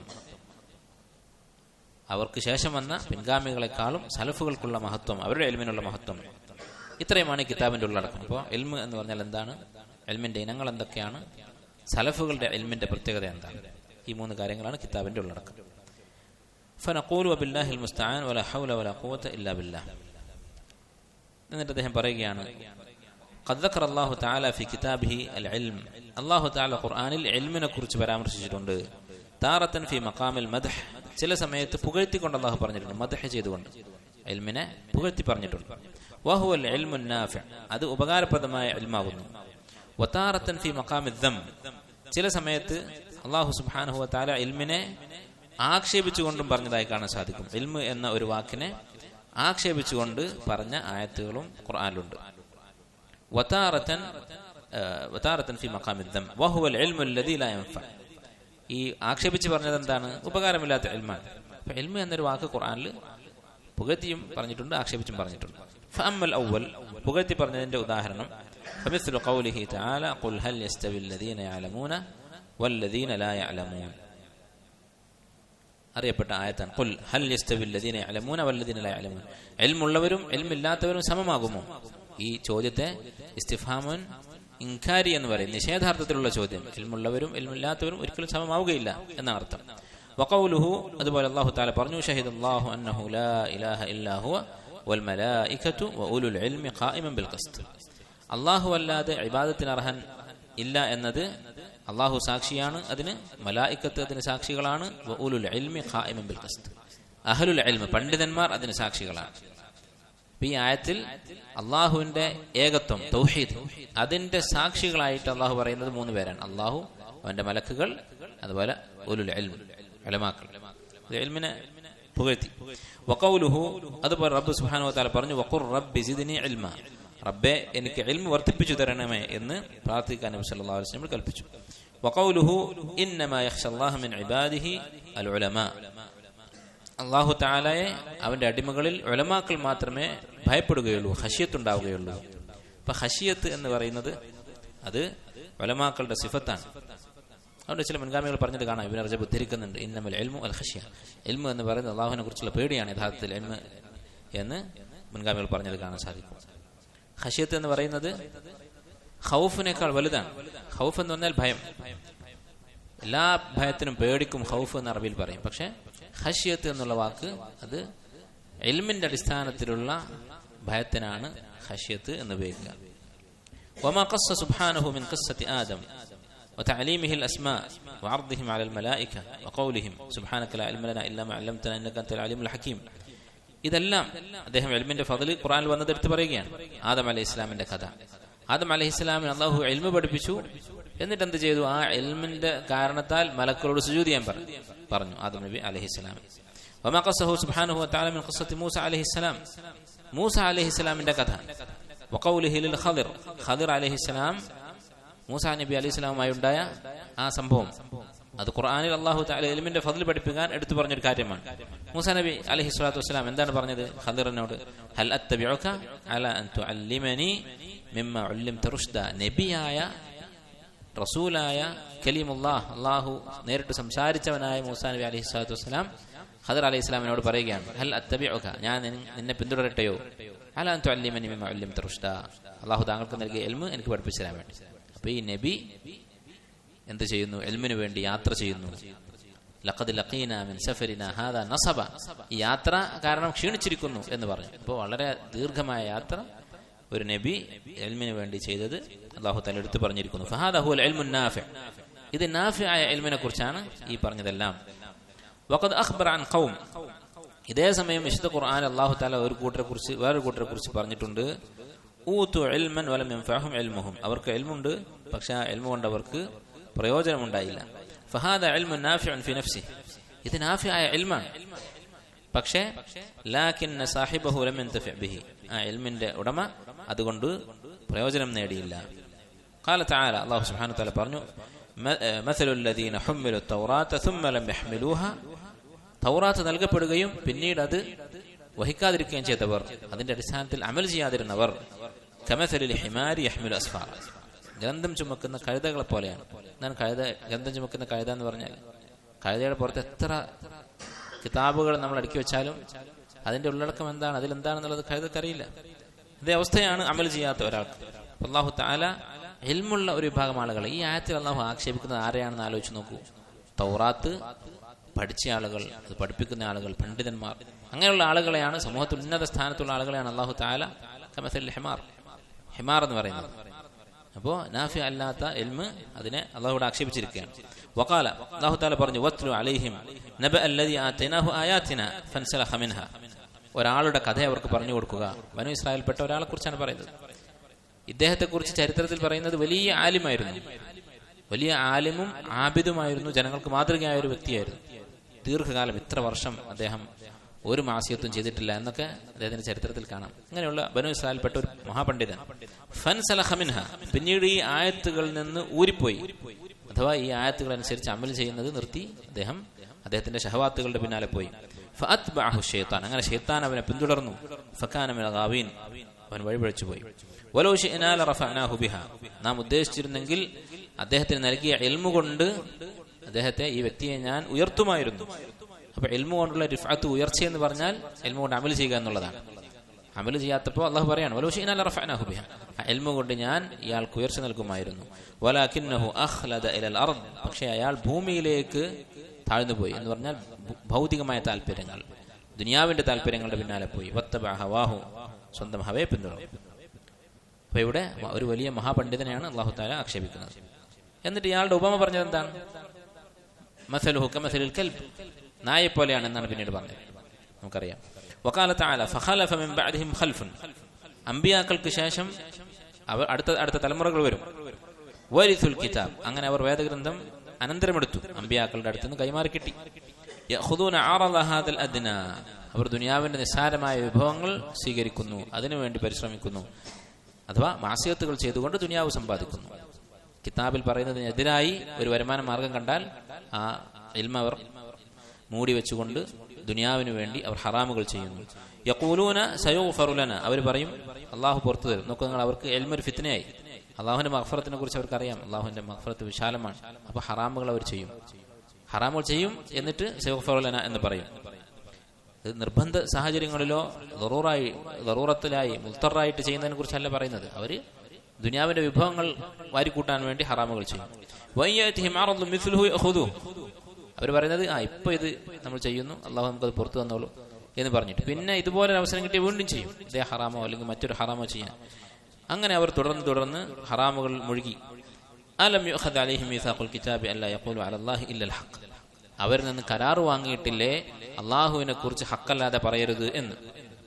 അവർക്ക് ശേഷം വന്ന പിൻഗാമികളെക്കാളും സലഫുകൾക്കുള്ള മഹത്വം അവരുടെ എൽമിനുള്ള മഹത്വം ഇത്രയുമാണ് ഈ കിതാബിന്റെ ഉള്ളടക്കം അപ്പോൾ എൽമ് എന്ന് പറഞ്ഞാൽ എന്താണ് എൽമിന്റെ ഇനങ്ങൾ എന്തൊക്കെയാണ് സലഫുകളുടെ എൽമിന്റെ പ്രത്യേകത എന്താണ് ഈ മൂന്ന് കാര്യങ്ങളാണ് കിതാബിന്റെ ഉള്ളടക്കം ഫനഖൂലു വബില്ലാഹി المستعان ولا حول ولا قوة إلا بالله എന്നിട്ട് അദ്ദേഹം പറയുകയാണ് قد ذكر الله تعالى في كتابه العلم الله تعالى ഖുർആനിൽ ഇൽമിനെ കുറിച്ച് പരാമർശിച്ചിട്ടുണ്ട് താറത്തൻ ഫി മഖാമിൽ മദ്ഹ് ചില സമയത്ത് പുകഴ്ത്തിക്കൊണ്ട് അള്ളാഹു പറഞ്ഞിട്ടുണ്ട് മദ്ഹ് ചെയ്തുകൊണ്ട് ഇൽമിനെ പുകഴ്ത്തി പറഞ്ഞിട്ടുണ്ട് വഹുവൽ ഇൽമുൻ നാഫി അത് ഉപകാരപ്രദമായ ഇൽമാകുന്നു വതാറത്തൻ ഫി മഖാമിൽ ദം ചില സമയത്ത് അള്ളാഹു സുബ്ഹാനഹു വതആല ഇൽമിനെ ആക്ഷേപിച്ചുകൊണ്ടും പറഞ്ഞതായി കാണാൻ സാധിക്കും ഇൽമ് എന്ന ഒരു വാക്കിനെ ആക്ഷേപിച്ചുകൊണ്ട് പറഞ്ഞ ആയത്തുകളും ഖുർആനിലുണ്ട് വതാറത്തൻ വതാറത്തൻ ഫി മഖാമിദ്ദം വഹുവൽ ഇൽമു അല്ലദീ ലാ യൻഫ ഈ ആക്ഷേപിച്ച് പറഞ്ഞത് എന്താണ് ഉപകാരമില്ലാത്ത ഇൽമാണ് അപ്പൊ ഇൽമ എന്നൊരു വാക്ക് ഖുർആനിൽ പുകഴ്ത്തിയും പറഞ്ഞിട്ടുണ്ട് ആക്ഷേപിച്ചും പറഞ്ഞിട്ടുണ്ട് ഫഅമ്മൽ അവൽ പുകഴ്ത്തി പറഞ്ഞതിന്റെ ഉദാഹരണം فمثل قوله تعالى قل هل يستوي الذين يعلمون والذين لا يعلمون അറിയപ്പെട്ട ആയത്താണ് കുൽ ഹൽ യസ്തവിൽ ലദീന യഅലമൂന വല്ലദീന ലാ യഅലമൂൻ ഇൽമുള്ളവരും ഇൽമില്ലാത്തവരും സമമാകുമോ ഈ ചോദ്യത്തെ ഇസ്തിഫാമുൻ ഇൻകാരി എന്ന് പറയും നിഷേധാർത്ഥത്തിലുള്ള ചോദ്യം ഇൽമുള്ളവരും ഇൽമില്ലാത്തവരും ഒരിക്കലും സമമാവുകയില്ല എന്ന അർത്ഥം വഖൗലുഹു അതുപോലെ അല്ലാഹു തആല പറഞ്ഞു ഷഹിദ അല്ലാഹു അന്നഹു ലാ ഇലാഹ ഇല്ലാ ഹുവ വൽ മലായികതു വഉലുൽ ഇൽമി ഖായിമൻ ബിൽ ഖിസ്ത് അല്ലാഹു അല്ലാതെ ഇബാദത്തിന് അർഹൻ ഇല്ല എന്നത് അള്ളാഹു സാക്ഷിയാണ് അതിന് മലായിക്കത്ത് അതിന് സാക്ഷികളാണ് വഉലുൽ ഇൽമി ഖായിമൻ ബിൽ ഖിസ്ത് അഹ്ലുൽ ഇൽമ് പണ്ഡിതന്മാർ അതിന് സാക്ഷികളാണ് ഈ ആയത്തിൽ അള്ളാഹുവിന്റെ ഏകത്വം തൗഹീദ് അതിന്റെ സാക്ഷികളായിട്ട് അള്ളാഹു പറയുന്നത് മൂന്ന് പേരാണ് അള്ളാഹു അവന്റെ മലക്കുകൾ അതുപോലെ ഉലുൽ ഇൽമ് ഉലമാക്കൾ ഇൽമിനെ പുകഴ്ത്തി വഖൗലുഹു അതുപോലെ റബ്ബ് സുബ്ഹാനഹു വതആല പറഞ്ഞു വഖുർ റബ്ബി സിദ്നി ഇൽമ റബ്ബെ എനിക്ക് ഇൽമ വർദ്ധിപ്പിച്ചു തരണമേ എന്ന് പ്രാർത്ഥിക്കാൻ നബി സല്ലല്ലാഹു അലൈഹി വസല്ലം കൽപ്പിച്ചു വഖൗലുഹു ഇന്നമാ യഖ്ഷല്ലാഹ മിൻ ഇബാദിഹി അൽ ഉലമാ അള്ളാഹു താലയെ അവന്റെ അടിമകളിൽ ഒലമാക്കൾ മാത്രമേ ഭയപ്പെടുകയുള്ളൂ ഹഷിയത്ത് ഉണ്ടാവുകയുള്ളൂ അപ്പൊ ഹഷിയത്ത് എന്ന് പറയുന്നത് അത് ഒലമാക്കളുടെ സിഫത്താണ് അതുകൊണ്ട് ചില മുൻഗാമികൾ പറഞ്ഞത് കാണാം ഇവനെ റജബ് ഉദ്ധരിക്കുന്നുണ്ട് ഇന്നമൽ എൽമു അൽ ഹഷിയ എൽമു എന്ന് പറയുന്നത് അള്ളാഹുവിനെ കുറിച്ചുള്ള പേടിയാണ് യഥാർത്ഥത്തിൽ എൽമ് എന്ന് മുൻഗാമികൾ പറഞ്ഞത് കാണാൻ സാധിക്കും ഹഷിയത്ത് എന്ന് പറയുന്നത് ഹൗഫിനേക്കാൾ വലുതാണ് ഹൗഫ് എന്ന് പറഞ്ഞാൽ ഭയം എല്ലാ ഭയത്തിനും പേടിക്കും ഹൗഫ് എന്ന് അറബിയിൽ പറയും പക്ഷെ ഹഷിയത്ത് എന്നുള്ള വാക്ക് അത് എൽമിന്റെ അടിസ്ഥാനത്തിലുള്ള ഭയത്തിനാണ് ഹഷിയത്ത് എന്ന് ഉപയോഗിക്കുക وما قص سبحانه من قصة آدم وتعليمه الأسماء وعرضهم على الملائكة وقولهم سبحانك لا علم لنا إلا ما علمتنا إنك أنت العليم الحكيم ഇതെല്ലാം അദ്ദേഹം എൽമിന്റെ ഫضل ഖുറാനിൽ വന്നത് എടുത്തു പറയുകയാണ് ആദം അലൈഹി ഇസ്ലാമിന്റെ കഥ ആദം അലൈഹി ഇസ്ലാമിന് അള്ളാഹു എൽമ പഠിപ്പിച്ചു എന്നിട്ട് എന്ത് ചെയ്തു ആ എൽമിന്റെ കാരണത്താൽ മലക്കളോട് സുജൂതി ചെയ്യാൻ പറഞ്ഞു പറഞ്ഞു ആദം നബി അലൈഹി ഇസ്ലാം വമാഖസഹു സുബ്ഹാനഹു വതആല മിൻ ഖിസ്സത്തി മൂസ അലൈഹി ഇസ്ലാം മൂസ അലൈഹി ഇസ്ലാമിന്റെ കഥ വഖൗലിഹി ലിൽ ഖദിർ ഖദിർ അലൈഹി ഇസ്ലാം മൂസ നബി അലൈഹി ഇസ്ലാമുമായി ഉണ്ടായ ആ സംഭവം അത് ഖുർആനിൽ അള്ളാഹു തആല എൽമിന്റെ ഫضل പഠിപ്പിക്കാൻ എടുത്തു പറഞ്ഞൊരു കാര്യമാണ് മൂസ നബി അലൈഹി സ്വലാത്തു വസ്സലാം എന്താണ് പറഞ്ഞത് ഖദിറിനോട് ഹൽ അത്തബിഉക അല അൻ തുഅല്ലിമനി മിമ്മ ഉല്ലിംത റുഷ്ദ നബിയായ റസൂലായ കലീമുല്ലാഹ് അള്ളാഹു നേരിട്ട് സംസാരിച്ചവനായ മൂസാ നബി അലൈഹി സ്വലാത്തു വസ്സലാം ഖദർ അലൈഹി ഇസ്ലാമിനോട് പറയുകയാണ് ഹൽ അത്തബിഉക ഞാൻ നിന്നെ പിന്തുടരട്ടെയോ അല അൻ തുഅല്ലിമനി മിമ്മ ഉല്ലിംത റുഷ്ദ അള്ളാഹു താങ്കൾക്ക് നൽകിയ എൽമ് എനിക്ക് പഠിപ്പിച്ചു തരാൻ വേണ്ടി അപ്പൊ ഈ നബി എന്ത് ചെയ്യുന്നു എൽമിനു വേണ്ടി യാത്ര ചെയ്യുന്നു ലഖദ് ലഖീന മിൻ സഫരിന ഹാദാ നസബ ഈ യാത്ര കാരണം ക്ഷീണിച്ചിരിക്കുന്നു എന്ന് പറഞ്ഞു അപ്പോൾ വളരെ ദീർഘമായ യാത്ര ഒരു നബി എൽമിന് വേണ്ടി ചെയ്തത് അള്ളാഹു തല എടുത്തു പറഞ്ഞിരിക്കുന്നു ഫഹാദ ഹുവൽ ഇൽമുൻ നാഫി ഇത് നാഫി ആയ എൽമിനെ കുറിച്ചാണ് ഈ പറഞ്ഞതെല്ലാം വഖദ് അഖ്ബർ അൻ ഖൗം ഇതേ സമയം വിശുദ്ധ ഖുർആൻ അള്ളാഹു താല ഒരു കൂട്ടരെ കുറിച്ച് വേറൊരു കൂട്ടരെ കുറിച്ച് പറഞ്ഞിട്ടുണ്ട് ഊത്തു എൽമൻ വലം എംഫാഹും എൽമുഹും അവർക്ക് എൽമുണ്ട് പക്ഷെ ആ എൽമു കൊണ്ട് അവർക്ക് പ്രയോജനമുണ്ടായില്ല ഫഹാദ എൽമു നാഫിഉൻ ഫി നഫ്സി ഇത് നാഫിയായ എൽമാണ് പക്ഷേ ലാക്കിൻ സാഹിബഹു ലം യന്തഫി ബിഹി ആ എൽമിന്റെ ഉടമ അതുകൊണ്ട് പ്രയോജനം നേടിയില്ല قال تعالى الله سبحانه وتعالى പറഞ്ഞു مثل الذين حملوا التوراة ثم لم يحملوها തൗറാത്ത് നൽകപ്പെടുകയും പിന്നീട് അത് വഹിക്കാതിരിക്കുകയും ചെയ്തവർ അതിന്റെ അടിസ്ഥാനത്തിൽ അമൽ ചെയ്യാതിരുന്നവർ കമസലിൽ ഹിമാരി അഹ്മുൽ അസ്ഫാർ ഗ്രന്ഥം ചുമക്കുന്ന കഴുതകളെ പോലെയാണ് എന്താണ് കഴുത ഗ്രന്ഥം ചുമക്കുന്ന കഴുത എന്ന് പറഞ്ഞാൽ കഴുതയുടെ പുറത്ത് എത്ര കിതാബുകൾ നമ്മൾ അടുക്കി വെച്ചാലും അതിന്റെ ഉള്ളടക്കം എന്താണ് അതിലെന്താണെന്നുള്ളത് കഴുതക്കറിയില്ല ഇതേ അവസ്ഥയാണ് അമൽ ചെയ്യാത്ത ഒരാൾക്ക് അള്ളാഹു താല എൽമുള്ള ഒരു വിഭാഗം ആളുകൾ ഈ ആയത്തിൽ അള്ളാഹു ആക്ഷേപിക്കുന്നത് ആരെയാണെന്ന് ആലോചിച്ച് നോക്കൂ തൗറാത്ത് പഠിച്ച ആളുകൾ അത് പഠിപ്പിക്കുന്ന ആളുകൾ പണ്ഡിതന്മാർ അങ്ങനെയുള്ള ആളുകളെയാണ് സമൂഹത്തിൽ ഉന്നത സ്ഥാനത്തുള്ള ആളുകളെയാണ് അള്ളാഹു താല കമസൽ ഹിമാർ ഹിമാർ എന്ന് പറയുന്നത് അപ്പോ നാഫി അല്ലാത്ത എൽമ് അതിനെ അള്ളാഹുവിടെ ആക്ഷേപിച്ചിരിക്കുകയാണ് വക്കാല അള്ളാഹു താല പറഞ്ഞു വത്ലു അലൈഹിം നബ അല്ലദി ആതൈനാഹു ആയാത്തിന ഫൻസലഖ മിൻഹ ഒരാളുടെ കഥ അവർക്ക് പറഞ്ഞു കൊടുക്കുക വനു ഇസ്രായേൽപ്പെട്ട ഒരാളെ കുറിച്ചാണ് പറയുന്നത് ഇദ്ദേഹത്തെ കുറിച്ച് ചരിത്രത്തിൽ പറയുന്നത് വലിയ ആലിമായിരുന്നു വലിയ ആലിമും ആബിദുമായിരുന്നു ജനങ്ങൾക്ക് മാതൃകയായ ഒരു വ്യക്തിയായിരുന്നു ദീർഘകാലം ഇത്ര വർഷം അദ്ദേഹം ഒരു മാസിയത്വം ചെയ്തിട്ടില്ല എന്നൊക്കെ അദ്ദേഹത്തിന്റെ ചരിത്രത്തിൽ കാണാം അങ്ങനെയുള്ള ബനു ഇസ്രായേൽപ്പെട്ട ഒരു മഹാപണ്ഡിതൻ ഫൻ സലഹമിൻഹ പിന്നീട് ഈ ആയത്തുകളിൽ നിന്ന് ഊരിപ്പോയി അഥവാ ഈ ആയത്തുകൾ അനുസരിച്ച് അമൽ ചെയ്യുന്നത് നിർത്തി അദ്ദേഹം അദ്ദേഹത്തിന്റെ ഷഹവാത്തുകളുടെ പിന്നാലെ പോയി ഫഅത്ബഅഹു ഷൈത്താൻ അങ്ങനെ ഷൈത്താൻ അവനെ പിന്തുടർന്നു ഫക്കാന മിനൽ ഗാവീൻ അവൻ വഴിപഴിച്ചു പോയി വലൗ ശിഅനാ ലറഫഅനാഹു ബിഹാ നാം ഉദ്ദേശിച്ചിരുന്നെങ്കിൽ അദ്ദേഹത്തിന് നൽകിയ എൽമു കൊണ്ട് അദ്ദേഹത്തെ ഈ വ്യക്തിയെ ഞാൻ ഉയർത്തുമായിരുന്നു അപ്പൊ എൽമു കൊണ്ടുള്ള റിഫാത്ത് ഉയർച്ച എന്ന് പറഞ്ഞാൽ എൽമു കൊണ്ട് അമൽ ചെയ്യുക എന്നുള്ളതാണ് അമൽ ചെയ്യാത്തപ്പോൾ അള്ളാഹു പറയാണ് വലൗ ശിഅനാ ലറഫഅനാഹു ബിഹാ ആ എൽമു കൊണ്ട് ഞാൻ ഇയാൾക്ക് ഉയർച്ച നൽകുമായിരുന്നു വലാകിന്നഹു അഖ്ലദ ഇലൽ അർദ് പക്ഷേ അയാൾ ഭൂമിയിലേക്ക് താഴ്ന്നുപോയി എന്ന് പറഞ്ഞാൽ ഭ- ഭൗതികമായ താല്പര്യങ്ങൾ ദുനിയാവിന്റെ താല്പര്യങ്ങളുടെ പിന്നാലെ പോയി വത്തബ ഹവാഹു സ്വന്തം ഹവയെ പിന്തുടർന്നു അപ്പൊ ഇവിടെ ഒരു വലിയ മഹാപണ്ഡിതനെയാണ് അള്ളാഹു താല ആക്ഷേപിക്കുന്നത് എന്നിട്ട് ഇയാളുടെ ഉപമ പറഞ്ഞത് എന്താണ് മസലുഹു കമസലിൽ കൽബ് നായെ പോലെയാണ് എന്നാണ് പിന്നീട് പറഞ്ഞത് നമുക്കറിയാം വക്കാലത്ത് ആല ഫഖലഫ മിൻ ബഅദിഹിം ഖൽഫുൻ അമ്പിയാക്കൾക്ക് ശേഷം അവർ അടുത്ത അടുത്ത തലമുറകൾ വരും വരിസുൽ കിതാബ് അങ്ങനെ അവർ വേദഗ്രന്ഥം അനന്തരമെടുത്തു അമ്പിയാക്കളുടെ അടുത്ത് നിന്ന് കൈമാറി കിട്ടി യഖുദൂന ആറള ഹാദൽ അദ്ന അവർ ദുനിയാവിന്റെ നിസ്സാരമായ വിഭവങ്ങൾ സ്വീകരിക്കുന്നു അതിനുവേണ്ടി പരിശ്രമിക്കുന്നു അഥവാ മാസികത്തുകൾ ചെയ്തുകൊണ്ട് ദുനിയാവ് സമ്പാദിക്കുന്നു കിതാബിൽ പറയുന്നതിനെതിരായി ഒരു വരുമാന മാർഗം കണ്ടാൽ ആ ഇൽമ അവർ മൂടി വെച്ചുകൊണ്ട് ദുനിയാവിന് വേണ്ടി അവർ ഹറാമുകൾ ചെയ്യുന്നു യക്കൂലൂന സയോ ഫറുലന അവർ പറയും അള്ളാഹു പുറത്തു തരും നോക്കൂ നിങ്ങൾ അവർക്ക് എൽമൊരു ഫിത്തിനയായി അള്ളാഹുവിന്റെ മഹഫറത്തിനെ കുറിച്ച് അവർക്ക് അറിയാം അള്ളാഹുവിന്റെ മഹഫറത്ത് വിശാലമാണ് അപ്പൊ ഹറാമുകൾ അവർ ചെയ്യും ഹറാമുകൾ ചെയ്യും എന്നിട്ട് സയോ ഫറുലന എന്ന് പറയും ഇത് നിർബന്ധ സാഹചര്യങ്ങളിലോ ലറൂറായി ലറൂറത്തിലായി മുൽത്തറായിട്ട് ചെയ്യുന്നതിനെ കുറിച്ചല്ല പറയുന്നത് അവര് ദുനിയാവിന്റെ വിഭവങ്ങൾ വാരിക്കൂട്ടാൻ വേണ്ടി ഹറാമുകൾ ചെയ്യും വയ്യത്തിഹിം അറദും മിസ്ലുഹു യഖുദു. അവർ പറയുന്നത് ആ ഇപ്പൊ ഇത് നമ്മൾ ചെയ്യുന്നു അള്ളാഹു നമുക്കത് പുറത്തു തന്നോളൂ എന്ന് പറഞ്ഞിട്ട് പിന്നെ ഇതുപോലെ ഒരു അവസരം കിട്ടിയ വീണ്ടും ചെയ്യും ഇതേ ഹറാമോ അല്ലെങ്കിൽ മറ്റൊരു ഹറാമോ ചെയ്യാൻ അങ്ങനെ അവർ തുടർന്ന് തുടർന്ന് ഹറാമുകൾ മുഴുകി അലം യുഖദ് അലൈഹിം മീസാഖുൽ കിതാബി അല്ലാ യഖൂലു അലല്ലാഹി ഇല്ലൽ ഹഖ് അവരിൽ നിന്ന് കരാറ് വാങ്ങിയിട്ടില്ലേ അള്ളാഹുവിനെ കുറിച്ച് ഹക്കല്ലാതെ പറയരുത് എന്ന്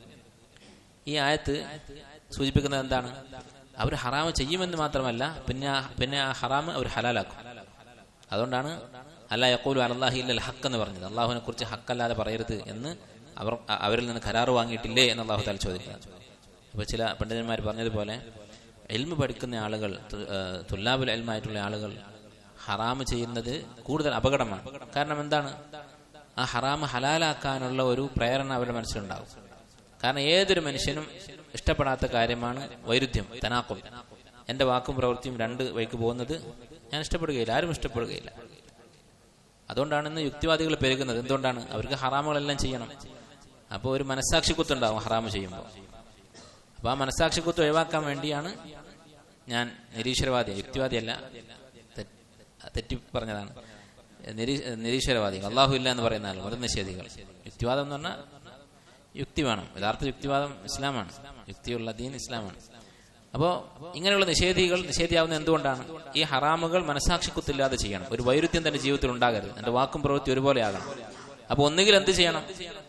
ഈ ആയത്ത് സൂചിപ്പിക്കുന്നത് എന്താണ് അവർ ഹറാമ് ചെയ്യുമെന്ന് മാത്രമല്ല പിന്നെ ആ- പിന്നെ ആ ഹറാമ് അവർ ഹലാലാക്കും അതുകൊണ്ടാണ് അല്ല യക്കൂലു അലല്ലാഹി ഇല്ലൽ ഹക്ക് എന്ന് പറഞ്ഞത് അള്ളാഹുവിനെ കുറിച്ച് ഹക്കല്ലാതെ പറയരുത് എന്ന് അവർ അ- അവരിൽ നിന്ന് കരാറ് വാങ്ങിയിട്ടില്ലേ എന്ന് അള്ളാഹു താല ചോദിക്കുന്നത് അപ്പൊ ചില പണ്ഡിതന്മാർ പറഞ്ഞതുപോലെ എൽമ് പഠിക്കുന്ന ആളുകൾ തു- ഏ, തുല്ലാബുൽ എൽമായിട്ടുള്ള ആളുകൾ ഹറാമ് ചെയ്യുന്നത് കൂടുതൽ അപകടമാണ് കാരണം എന്താണ് ആ ഹറാമ് ഹലാലാക്കാനുള്ള ഒരു പ്രേരണ അവരുടെ മനസ്സിലുണ്ടാവും കാരണം ഏതൊരു മനുഷ്യനും ഇഷ്ടപ്പെടാത്ത കാര്യമാണ് വൈരുദ്ധ്യം തനാക്കും എന്റെ വാക്കും പ്രവൃത്തിയും രണ്ട് വഴിക്ക് പോകുന്നത് ഞാൻ ഇഷ്ടപ്പെടുകയില്ല ആരും ഇഷ്ടപ്പെടുകയില്ല അതുകൊണ്ടാണ് ഇന്ന് യുക്തിവാദികൾ പെരുകുന്നത് എന്തുകൊണ്ടാണ് അവർക്ക് ഹറാമുകളെല്ലാം ചെയ്യണം അപ്പോൾ ഒരു മനസ്സാക്ഷി കുത്തുണ്ടാവും ഹറാമ് ചെയ്യുമ്പോൾ അപ്പൊ ആ മനസ്സാക്ഷി കുത്ത് ഒഴിവാക്കാൻ വേണ്ടിയാണ് ഞാൻ നിരീശ്വരവാദി യുക്തിവാദിയല്ല തെ- തെറ്റി പറഞ്ഞതാണ് നിരീ- നിരീശ്വരവാദികൾ അള്ളാഹു ഇല്ല എന്ന് പറയുന്ന ആൾ മതനിഷേധികൾ യുക്തിവാദം എന്ന് പറഞ്ഞാൽ യുക്തി വേണം യഥാർത്ഥ യുക്തിവാദം ഇസ്ലാമാണ് യുക്തിയുള്ള ദീൻ ഇസ്ലാമാണ് അപ്പോ ഇങ്ങനെയുള്ള നിഷേധികൾ നിഷേധിയാവുന്ന എന്തുകൊണ്ടാണ് ഈ ഹറാമുകൾ മനസാക്ഷിക്കുത്തില്ലാതെ ചെയ്യണം ഒരു വൈരുദ്ധ്യം തന്റെ ജീവിതത്തിൽ ഉണ്ടാകരുത് എന്റെ വാക്കും പ്രവൃത്തി ഒരുപോലെ ആകണം അപ്പൊ ഒന്നുകിൽ എന്ത് ചെയ്യണം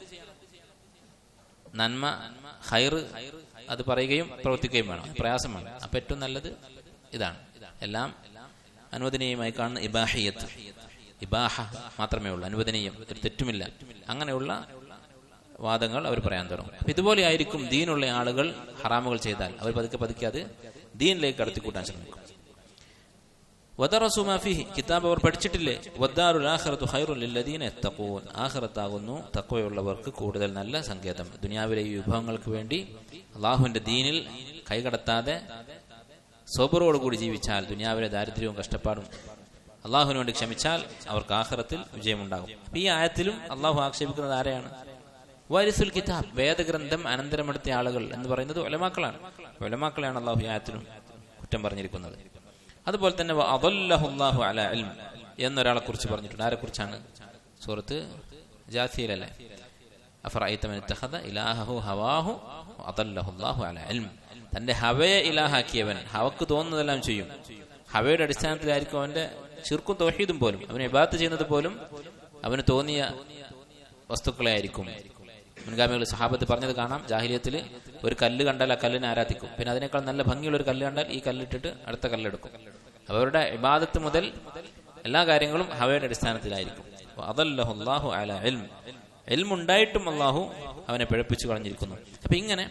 നന്മ ഹൈറ് അത് പറയുകയും പ്രവർത്തിക്കുകയും വേണം പ്രയാസമാണ് അപ്പൊ ഏറ്റവും നല്ലത് ഇതാണ് എല്ലാം അനുവദനീയമായി കാണുന്ന ഇബാഹിയത്ത് ഇബാഹ മാത്രമേ ഉള്ളൂ അനുവദനീയം ഒരു തെറ്റുമില്ല അങ്ങനെയുള്ള വാദങ്ങൾ അവർ പറയാൻ തുടങ്ങും അപ്പൊ ഇതുപോലെ ആയിരിക്കും ദീനുള്ള ആളുകൾ ഹറാമുകൾ ചെയ്താൽ അവർ പതുക്കെ പതുക്കെ അത് ദീനിലേക്ക് കടത്തിക്കൂട്ടാൻ ശ്രമിക്കും വദറസു മാ ഫീഹി കിതാബ് അവർ പഠിച്ചിട്ടില്ലേ വദ്ദാറുൽ ആഖിറത്തു ഖൈറുൽ ലില്ലദീന യത്തഖൂൻ ആഖിറത്താകുന്നു തഖ്വയുള്ളവർക്ക് കൂടുതൽ നല്ല സങ്കേതം ദുനിയാവിലെ ഈ വിഭവങ്ങൾക്ക് വേണ്ടി അള്ളാഹുവിന്റെ ദീനിൽ കൈകടത്താതെ സോബറോടുകൂടി ജീവിച്ചാൽ ദുനിയാവിലെ ദാരിദ്ര്യവും കഷ്ടപ്പാടും അള്ളാഹുവിന് വേണ്ടി ക്ഷമിച്ചാൽ അവർക്ക് ആഖിറത്തിൽ വിജയമുണ്ടാകും അപ്പൊ ഈ ആയത്തിലും അള്ളാഹു ആക്ഷേപിക്കുന്നത് ആരെയാണ് വാരിസുൽ കിതാബ് വേദഗ്രന്ഥം അനന്തരമെടുത്ത ആളുകൾ എന്ന് പറയുന്നത് ഒലമാക്കളാണ് ഒലമാക്കളെയാണ് അള്ളാഹു ഈ ആയത്തിലും കുറ്റം പറഞ്ഞിരിക്കുന്നത് അതുപോലെ തന്നെ വ അദല്ലഹുല്ലാഹു അല ഇൽം എന്നൊരാളെ കുറിച്ച് പറഞ്ഞിട്ടുണ്ട് ആരെ കുറിച്ചാണ് സൂറത്ത് ജാസിയിലല്ലേ അഫറഅയ്ത മൻ ഇത്തഖദ ഇലാഹു ഹവാഹു അദല്ലഹുല്ലാഹു അല ഇൽം തന്റെ ഹവയെ ഇലാഹാക്കിയവൻ ഹവക്ക് തോന്നുന്നതെല്ലാം ചെയ്യും ഹവയുടെ അടിസ്ഥാനത്തിലായിരിക്കും അവന്റെ ചിർക്കും തൗഹീദും പോലും അവന് ഇബാദത്ത് ചെയ്യുന്നത് പോലും അവന് തോന്നിയ വസ്തുക്കളെ ആയിരിക്കും മുൻഗാമികൾ സഹാബത്ത് പറഞ്ഞത് കാണാം ജാഹിലിയത്തിൽ ഒരു കല്ല് കണ്ടാൽ ആ കല്ലിനെ ആരാധിക്കും പിന്നെ അതിനേക്കാൾ നല്ല ഭംഗിയുള്ള ഒരു കല്ല് കണ്ടാൽ ഈ കല്ലിട്ടിട്ട് അടുത്ത കല്ലെടുക്കും അവരുടെ ഇബാദത്ത് മുതൽ എല്ലാ കാര്യങ്ങളും ഹവയുടെ അടിസ്ഥാനത്തിലായിരിക്കും അതല്ലഹു അല്ലാഹു അല ഇൽം ഇൽം ഉണ്ടായിട്ടും അള്ളാഹു അവനെ പിഴപ്പിച്ചു കളഞ്ഞിരിക്കുന്നു അപ്പൊ ഇങ്ങനെ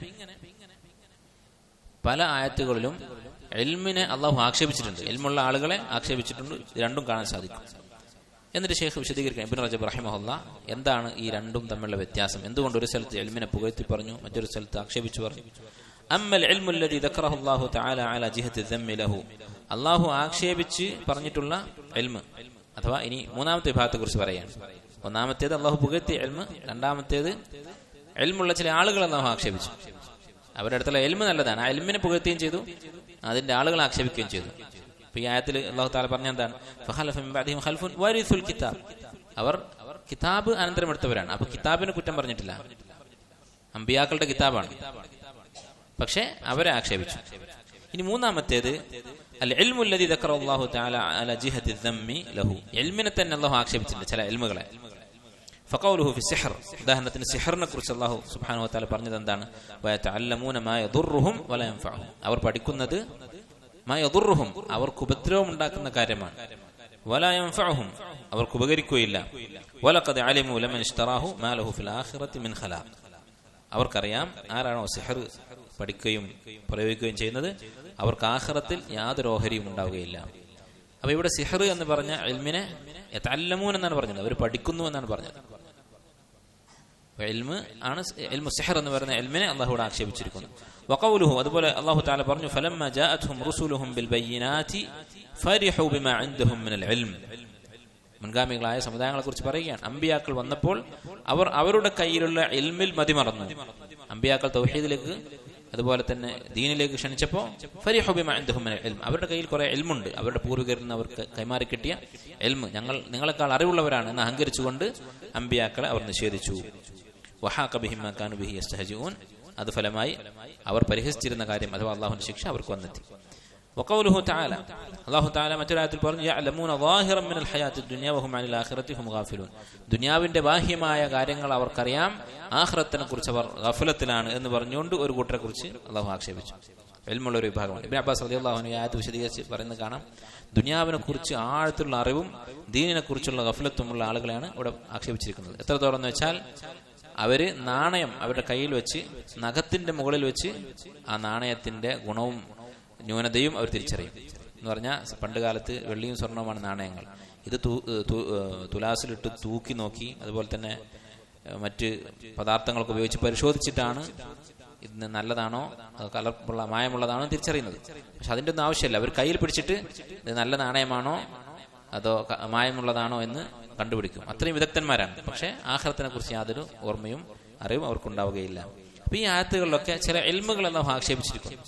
പല ആയത്തുകളിലും എൽമിനെ അള്ളാഹു ആക്ഷേപിച്ചിട്ടുണ്ട് എൽമുള്ള ആളുകളെ ആക്ഷേപിച്ചിട്ടുണ്ട് ഇത് രണ്ടും കാണാൻ സാധിക്കും എന്നിട്ട് ഷേഖ് വിശദീകരിക്കാൻ ഇബിൻ റജബ് റഹിമഹുല്ല എന്താണ് ഈ രണ്ടും തമ്മിലുള്ള വ്യത്യാസം എന്തുകൊണ്ട് ഒരു സ്ഥലത്ത് എൽമിനെ പുകഴ്ത്തി പറഞ്ഞു മറ്റൊരു സ്ഥലത്ത് ആക്ഷേപിച്ചു പറഞ്ഞു അമ്മൽ എൽമുല്ലതി ദക്കറഹു അല്ലാഹു തആല അല ജിഹത്തി ദമ്മി ലഹു അള്ളാഹു ആക്ഷേപിച്ച് പറഞ്ഞിട്ടുള്ള എൽമ് അഥവാ ഇനി മൂന്നാമത്തെ വിഭാഗത്തെ കുറിച്ച് പറയാണ് ഒന്നാമത്തേത് അള്ളാഹു പുകഴ്ത്തിയ എൽമ് രണ്ടാമത്തേത് എൽമുള്ള ചില ആളുകൾ അള്ളാഹു ആക്ഷേപിച്ചു അവരുടെ അടുത്തുള്ള എൽമ് നല്ലതാണ് ആ എൽമിനെ പുകഴ്ത്തുകയും ചെയ്തു അതിന്റെ ആളുകൾ ആക്ഷേപിക്കുകയും ചെയ്തു അപ്പൊ ഈ ആയത്തിൽ അള്ളാഹു താല പറഞ്ഞ എന്താണ് ഫഖലഫ മിൻ ബഅദിഹിം ഖൽഫുൻ വരിസുൽ കിതാബ് അവർ കിതാബ് അനന്തരം എടുത്തവരാണ് അപ്പൊ കിതാബിനെ കുറ്റം പറഞ്ഞിട്ടില്ല അമ്പിയാക്കളുടെ കിതാബാണ് പക്ഷെ അവരെ ആക്ഷേപിച്ചു ഇനി മൂന്നാമത്തേത് അൽ എൽമുല്ലതി അള്ളാഹു തആല അല ജിഹത്തി ദമ്മി ലഹു എൽമിനെ തന്നെ അള്ളാഹു ആക്ഷേപിച്ചിട്ടുണ്ട് ചില എൽമുകളെ ഫഖൗലുഹു ഫി സിഹർ ഉദാഹരണത്തിന് സിഹറിനെ കുറിച്ച് അള്ളാഹു സുബ്ഹാനഹു വതആല പറഞ്ഞത് എന്താണ് വയതഅല്ലമൂന മാ യദുർറുഹും വല യൻഫഉഹും അവർ പഠിക്കുന്നത് മാ യദുർറുഹും അവർക്ക് ഉപദ്രവം ഉണ്ടാക്കുന്ന കാര്യമാണ് വല യൻഫഉഹും അവർക്ക് ഉപകരിക്കുകയില്ല വലഖദ് അലിമു ലമൻ ഇഷ്തറാഹു മാ ലഹു ഫിൽ ആഖിറതി മിൻ ഖലാഖ് അവർക്കറിയാം ആരാണോ സിഹർ പഠിക്കുകയും പ്രയോഗിക്കുകയും ചെയ്യുന്നത് അവർക്ക് ആഖിറത്തിൽ യാതൊരു ഓഹരിയും ഉണ്ടാവുകയില്ല അപ്പൊ ഇവിടെ സിഹർ എന്ന് പറഞ്ഞ എൽമിനെ തല്ലമൂൻ എന്നാണ് പറഞ്ഞത് അവർ പഠിക്കുന്നു എന്നാണ് പറഞ്ഞത് എൽമ് ആണ് എൽമു സിഹർ എന്ന് പറയുന്ന എൽമിനെ അള്ളാഹുവിടെ ആക്ഷേപിച്ചിരിക്കുന്നു വഖൗലുഹു അതുപോലെ അള്ളാഹു താല പറഞ്ഞു ഫലമ്മ ജാഅത്ഹും റുസുലുഹും ബിൽ ബയ്യിനാതി ഫരിഹു ബിമാ ഇൻദഹും മിനൽ ഇൽം മുൻഗാമികളായ സമുദായങ്ങളെ കുറിച്ച് പറയുകയാണ് അമ്പിയാക്കൾ വന്നപ്പോൾ അവർ അവരുടെ കയ്യിലുള്ള എൽമിൽ മതിമറന്നു അമ്പിയാക്കൾ തൗഹീദിലേക്ക് അതുപോലെ തന്നെ ദീനിലേക്ക് ക്ഷണിച്ചപ്പോൾ അവരുടെ കയ്യിൽ കുറെ എൽമുണ്ട് അവരുടെ പൂർവികരിൽ നിന്ന് അവർക്ക് കൈമാറി കിട്ടിയ എൽമ് ഞങ്ങൾ നിങ്ങളെക്കാൾ അറിവുള്ളവരാണ് എന്ന് അഹങ്കരിച്ചുകൊണ്ട് അമ്പിയാക്കളെ അവർ നിഷേധിച്ചു വഹാഖബിഹിമാനുബിഹി അസ്തഹജൂൻ അത് ഫലമായി അവർ പരിഹസിച്ചിരുന്ന കാര്യം അഥവാ അള്ളാഹുന്റെ ശിക്ഷ അവർക്ക് വന്നെത്തി وقوله تعالى الله تعالى മറ്റൊരായത്തിൽ പറഞ്ഞു يعلمون ظاهرا من الحياة الدنيا وهم عن الآخرة هم غافلون ദുനിയാവിന്റെ ബാഹ്യമായ കാര്യങ്ങൾ അവർക്കറിയാം ആഖിറത്തിനെ കുറിച്ച് അവർ ഗഫലത്തിലാണ് എന്ന് പറഞ്ഞുകൊണ്ട് ഒരു കൂട്ടരെ കുറിച്ച് അള്ളാഹു ആക്ഷേപിച്ചു എൽമുള്ള ഒരു വിഭാഗമാണ് ഇബിൻ അബ്ബാസ് റതി അള്ളാഹുന് ആയത്ത് വിശദീകരിച്ച് പറയുന്നത് കാണാം ദുനിയാവിനെ കുറിച്ച് ആഴത്തുള്ള അറിവും ദീനിനെ കുറിച്ചുള്ള ഗഫലത്തുമുള്ള ആളുകളെയാണ് ഇവിടെ ആക്ഷേപിച്ചിരിക്കുന്നത് എത്രത്തോളം എന്ന് വെച്ചാൽ അവര് നാണയം അവരുടെ കയ്യിൽ വെച്ച് നഖത്തിന്റെ മുകളിൽ വെച്ച് ആ നാണയത്തിന്റെ ഗുണവും ന്യൂനതയും അവർ തിരിച്ചറിയും എന്ന് പറഞ്ഞാൽ പണ്ട് കാലത്ത് വെള്ളിയും സ്വർണവുമാണ് നാണയങ്ങൾ ഇത് തുലാസിലിട്ട് തൂക്കി നോക്കി അതുപോലെ തന്നെ മറ്റ് പദാർത്ഥങ്ങളൊക്കെ ഉപയോഗിച്ച് പരിശോധിച്ചിട്ടാണ് ഇത് നല്ലതാണോ കലർപ്പുള്ള മായമുള്ളതാണോ തിരിച്ചറിയുന്നത് പക്ഷെ അതിന്റെ ഒന്നും ആവശ്യമില്ല അവർ കയ്യിൽ പിടിച്ചിട്ട് ഇത് നല്ല നാണയമാണോ അതോ മായമുള്ളതാണോ എന്ന് കണ്ടുപിടിക്കും അത്രയും വിദഗ്ധന്മാരാണ് പക്ഷെ ആഹാരത്തിനെ കുറിച്ച് യാതൊരു ഓർമ്മയും അറിവും അവർക്കുണ്ടാവുകയില്ല അപ്പൊ ഈ ആയത്തുകളിലൊക്കെ ചില എൽമുകളെല്ലാം ആക്ഷേപിച്ചിരിക്കും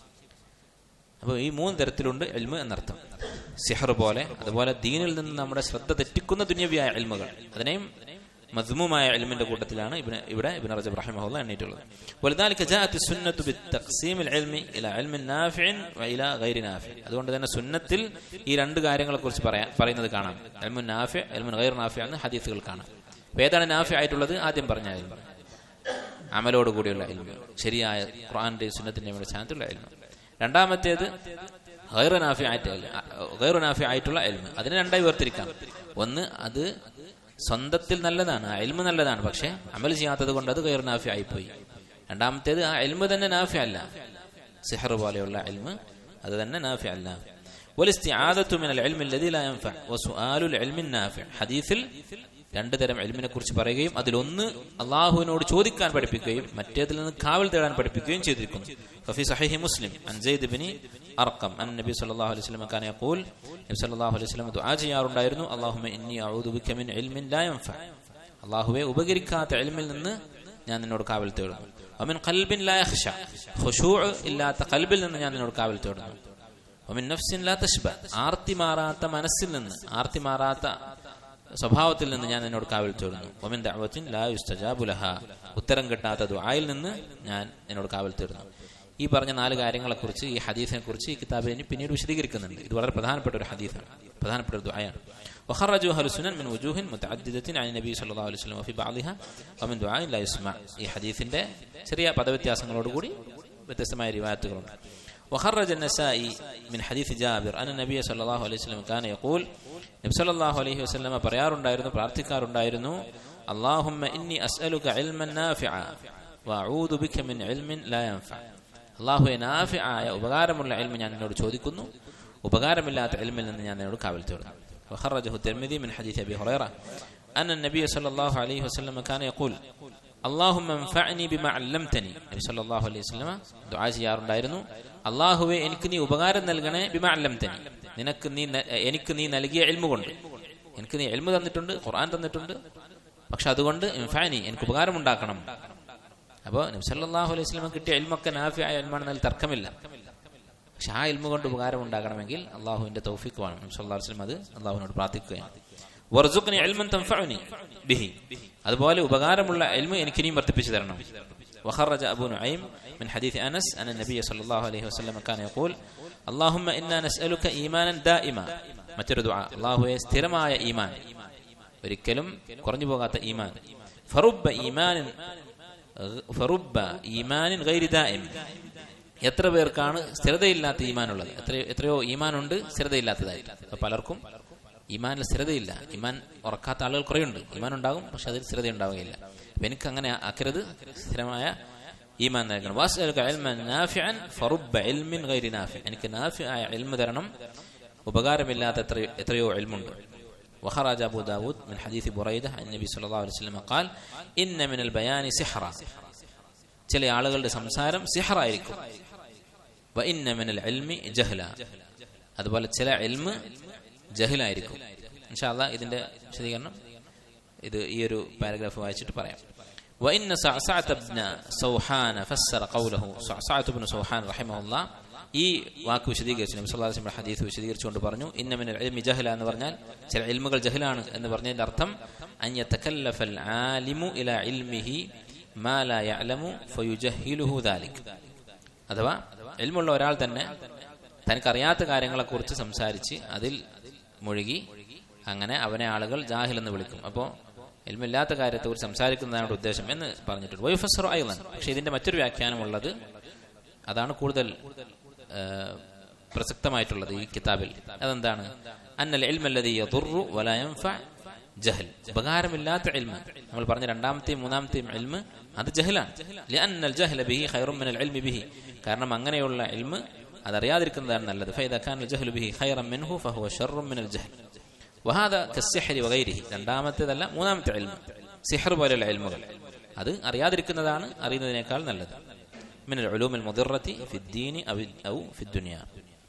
അപ്പോൾ ഈ മൂന്ന് തരത്തിലുണ്ട് എൽമ് എന്നർത്ഥം സിഹർ പോലെ അതുപോലെ ദീനിൽ നിന്ന് നമ്മുടെ ശ്രദ്ധ തെറ്റിക്കുന്ന ദുന്യവിയായ എൽമുകൾ അതിനെയും മദ്മുമായ എൽമിന്റെ കൂട്ടത്തിലാണ് ഇബിന് ഇവിടെ ഇബിൻ റജബ് റഹിമഹുല്ല എണ്ണീറ്റുള്ളത് ولذلك جاءت السنة بالتقسيم العلمي إلى علم نافع وإلى غير نافع അതുകൊണ്ട് തന്നെ സുന്നത്തിൽ ഈ രണ്ട് കാര്യങ്ങളെ കുറിച്ച് പറയാൻ പറയുന്നത് കാണാം എൽമു നാഫി എൽമുൻ ഗൈർ നാഫി എന്ന് ഹദീസുകൾ കാണാം ഏതാണ് നാഫി ആയിട്ടുള്ളത് ആദ്യം പറഞ്ഞ എൽമ അമലോട് കൂടിയുള്ള എൽമ ശരിയായ ഖുർആന്റെ സുന്നത്തിന്റെയും സ്ഥാനത്തുള്ള എൽമ രണ്ടാമത്തേത് ഗൈറുനാഫി ആയിട്ട് ഗൈറുനാഫി ആയിട്ടുള്ള എൽമ് അതിനെ രണ്ടായി വേർതിരിക്കാം ഒന്ന് അത് സ്വന്തത്തിൽ നല്ലതാണ് ആ എൽമ് നല്ലതാണ് പക്ഷെ അമൽ ചെയ്യാത്തത് കൊണ്ട് അത് ഗൈറുനാഫി ആയിപ്പോയി രണ്ടാമത്തേത് ആ എൽമ് തന്നെ നാഫി അല്ല സിഹർ പോലെയുള്ള എൽമ് അത് തന്നെ നാഫി അല്ല والاستعاذة من العلم الذي لا ينفع وسؤال العلم النافع حديثിൽ രണ്ടു തരം എൽമിനെ കുറിച്ച് പറയുകയും അതിലൊന്ന് അള്ളാഹുവിനോട് ചോദിക്കാൻ പഠിപ്പിക്കുകയും മറ്റേതിൽ നിന്ന് കാവൽ തേടാൻ പഠിപ്പിക്കുകയും ചെയ്തിരിക്കുന്നു ففي صحيح مسلم عن زيد بن أرقم أن النبي صلى الله عليه وسلم كان يقول النبي صلى الله عليه وسلم دعاء ചെയ്യാറുണ്ടായിരുന്നു اللهم إني أعوذ بك من علم لا ينفع അള്ളാഹുവെ ഉപകരിക്കാത്ത എൽമിൽ നിന്ന് ഞാൻ നിന്നോട് കാവൽ തേടുന്നു ومن قلب لا يخشع خشوع ഇല്ലാത്ത കൽബിൽ നിന്ന് ഞാൻ നിന്നോട് കാവൽ തേടുന്നു ومن نفس لا تشبع ആർത്തി മാറാത്ത മനസ്സിൽ നിന്ന് ആർത്തി മാറാത്ത സ്വഭാവത്തിൽ നിന്ന് ഞാൻ നിന്നോട് കാവൽ തേടുന്നു ഒമിൻ ദഅവത്തിൻ ലാ യുസ്തജാബു ലഹ ഉത്തരം കിട്ടാത്ത ദുആയിൽ നിന്ന് ഞാൻ നിന്നോട് കാവൽ തേടുന്നു ഈ പറഞ്ഞ നാല് കാര്യങ്ങളെക്കുറിച്ച് ഈ ഹദീസിനെ കുറിച്ച് ഈ കിതാബിൽ ഇനി പിന്നീട് വിശദീകരിക്കുന്നുണ്ട് ഇത് വളരെ പ്രധാനപ്പെട്ട ഒരു ഹദീസാണ് പ്രധാനപ്പെട്ട ഒരു ദുആയാണ് وخرجوا أهل السنن من وجوه متعددة عن النبي صلى الله عليه وسلم وفي بعضها ومن دعاء لا يسمع ഈ ഹദീസിന്റെ ചെറിയ പദവ്യത്യാസങ്ങളോട് കൂടി വ്യത്യസ്തമായ റിവായത്തുകളുണ്ട് وخرج النسائي من حديث جابر أن النبي صلى الله عليه وسلم كان يقول നബി സല്ലല്ലാഹു അലൈഹി വസല്ലമ പറയാറുണ്ടായിരുന്നു പ്രാർത്ഥിക്കാറുണ്ടായിരുന്നു അല്ലാഹുമ്മ ഇന്നി അസ്അലുക ഇൽമൻ നാഫിഅ വഅഊദു ബിക മിൻ ഇൽമിൻ ലാ യൻഫഅ അല്ലാഹുവേ നാഫിആയ ഉപകാരമുള്ള ഇൽമ ഞാൻ നിന്നോട് ചോദിക്കുന്നു ഉപകാരമില്ലാത്ത ഇൽമിൽ നിന്ന് ഞാൻ നിന്നോട് കാവൽ തേടുന്നു وخرجه الترمذي من حديث ابي هريره ان النبي صلى الله عليه وسلم كان يقول اللهم انفعني بما علمتني നബി സല്ലല്ലാഹു അലൈഹി വസല്ലമ ദുആ ചെയ്യാറുണ്ടായിരുന്നു അല്ലാഹുവേ എനിക്ക് നീ ഉപകാരം നൽകണേ ബിമാ അല്ലംതനി നിനക്ക് നീ ന- എനിക്ക് നീ നൽകിയ എൽമു കൊണ്ട് എനിക്ക് നീ എൽമു തന്നിട്ടുണ്ട് ഖുർആൻ തന്നിട്ടുണ്ട് പക്ഷെ അതുകൊണ്ട് ഇൻഫാനി എനിക്ക് ഉപകാരം ഉണ്ടാക്കണം അപ്പോൾ നബി സല്ലല്ലാഹു അലൈഹി വസല്ലമ കിട്ടിയ എൽമൊക്കെ നാഫിയായ എൽമാണെന്നതിൽ തർക്കമില്ല പക്ഷെ ആ എൽമ കൊണ്ട് ഉപകാരം ഉണ്ടാകണമെങ്കിൽ അള്ളാഹുവിന്റെ തൗഫീഖ് വേണം നബി സല്ലല്ലാഹു അലൈഹി വസല്ലം അത് അള്ളാഹുവിനോട് പ്രാർത്ഥിക്കുകയാണ് വർസുഖ്നി ഇൽമൻ തൻഫഉനി ബിഹി അതുപോലെ ഉപകാരമുള്ള എൽമ എനിക്ക് നീ വർദ്ധിപ്പിച്ചു തരണം وخرج أبو نعيم من حديث أنس أن النبي صلى الله عليه وسلم كان يقول اللهم إنا نسألك إيمانا دائما മറ്റൊരു ദുആ അള്ളാഹുവെ സ്ഥിരമായ ഈമാൻ ഒരിക്കലും കുറഞ്ഞു പോകാത്ത ഈമാൻ ഫറുബ ഈമാനിൻ ഫറുബ ഈമാനിൻ ഗൈരി ദായിം എത്ര പേർക്കാണ് സ്ഥിരതയില്ലാത്ത ഈമാനുള്ളത് എത്ര എത്രയോ ഈമാനുണ്ട് സ്ഥിരതയില്ലാത്തതായിട്ട് അപ്പൊ പലർക്കും ഈമാനിൽ സ്ഥിരതയില്ല ഈമാൻ ഉറക്കാത്ത ആളുകൾ കുറേയുണ്ട് ഈമാൻ ഉണ്ടാകും പക്ഷെ അതിൽ സ്ഥിരത ഉണ്ടാവുകയില്ല അപ്പൊ എനിക്ക് അങ്ങനെ ആക്കരുത് സ്ഥിരമായ ഈമാൻ നൽകണം വാസ്അലുക ഇൽമൻ നാഫിഅൻ ഫറുബ്ബ ഇൽമിൻ ഗൈരി നാഫി എനിക്ക് നാഫിയായ ഇൽമ തരണം ഉപകാരമില്ലാത്ത എത്രയോ എത്രയോ ഇൽമുണ്ട് وخرج أبو داود من حديث بريدة عن النبي صلى الله عليه وسلم قال إن من البيان سحرا ചില ആളുകളുടെ സംസാരം സിഹറായിരിക്കും വ ഇന്ന മിനൽ ഇൽമി ജഹ്ല അതുപോലെ ചില ഇൽമ് ജഹലായിരിക്കും ഇൻഷാല്ല ഇതിന്റെ വിശദീകരണം ഇത് ഈ ഒരു പാരഗ്രാഫ് വായിച്ചിട്ട് പറയാം وإن صعصعة بن سوحان فسر قوله صعصعة بن سوحان رحمه الله ഈ വാക്ക് വിശദീകരിച്ചു നബി സല്ലല്ലാഹു അലൈഹി വസല്ലം ഹദീസ് വിശദീകരിച്ചുകൊണ്ട് പറഞ്ഞു ഇന്ന മിനൽ ഇൽമി ജഹല എന്ന് പറഞ്ഞാൽ ചില ഇൽമുകൾ ജഹലാണ് എന്ന് പറഞ്ഞതിന്റെ അർത്ഥം അൻ യതകല്ലഫൽ ആലിമു ഇലാ ഇൽമിഹി മാ ലാ യഅലമു ഫയുജഹിലുഹു ദാലിക് അഥവാ ഇൽമുള്ള ഒരാൾ തന്നെ തനിക്കറിയാത്ത കാര്യങ്ങളെക്കുറിച്ച് സംസാരിച്ച് അതിൽ മുഴുകി അങ്ങനെ അവനെ ആളുകൾ ജാഹിൽ എന്ന് വിളിക്കും അപ്പോൾ എൽമില്ലാത്ത കാര്യത്തെക്കുറിച്ച് സംസാരിക്കുന്നതാണ് ഉദ്ദേശം എന്ന് പറഞ്ഞിട്ടുണ്ട് വൈഫസറോ ഐലൻ പക്ഷെ ഇതിന്റെ മറ്റൊരു വ്യാഖ്യാനമുള്ളത് അതാണ് കൂടുതൽ ആ, പ്രസക്തമായിട്ടുള്ളത് ഈ കിതാബിൽ അതെന്താണ് അന്നൽ ഇൽമല്ലതി യദുറു വല യൻഫഅ ജഹൽ ഉപകാരമില്ലാത്ത ഇൽമ് നമ്മൾ പറഞ്ഞ രണ്ടാമത്തെയും മൂന്നാമത്തെയും ഇൽമ് അത് ജഹലാണ് ലിഅന്നൽ ജഹല ബിഹി ഖൈറും മിനൽ ഇൽമി ബിഹി കാരണം അങ്ങനെയുള്ള ഇൽമ് അതറിയാതിരിക്കുന്നതാണ് നല്ലത് ഫൈദ കാന ജഹലു ബിഹി ഖൈറൻ മിൻഹു ഫഹുവ ഷർറും മിനൽ ജഹൽ വഹാദ കസ്സിഹരി വഗൈരിഹി രണ്ടാമത്തേതല്ല മൂന്നാമത്തെ ഇൽമ് സിഹർ പോലെയുള്ള ഇൽമുകൾ അത് അറിയാതിരിക്കുന്നതാണ് അറിയുന്നതിനേക്കാൾ നല്ലത് من العلوم المضرة في الدين أو أو في الدنيا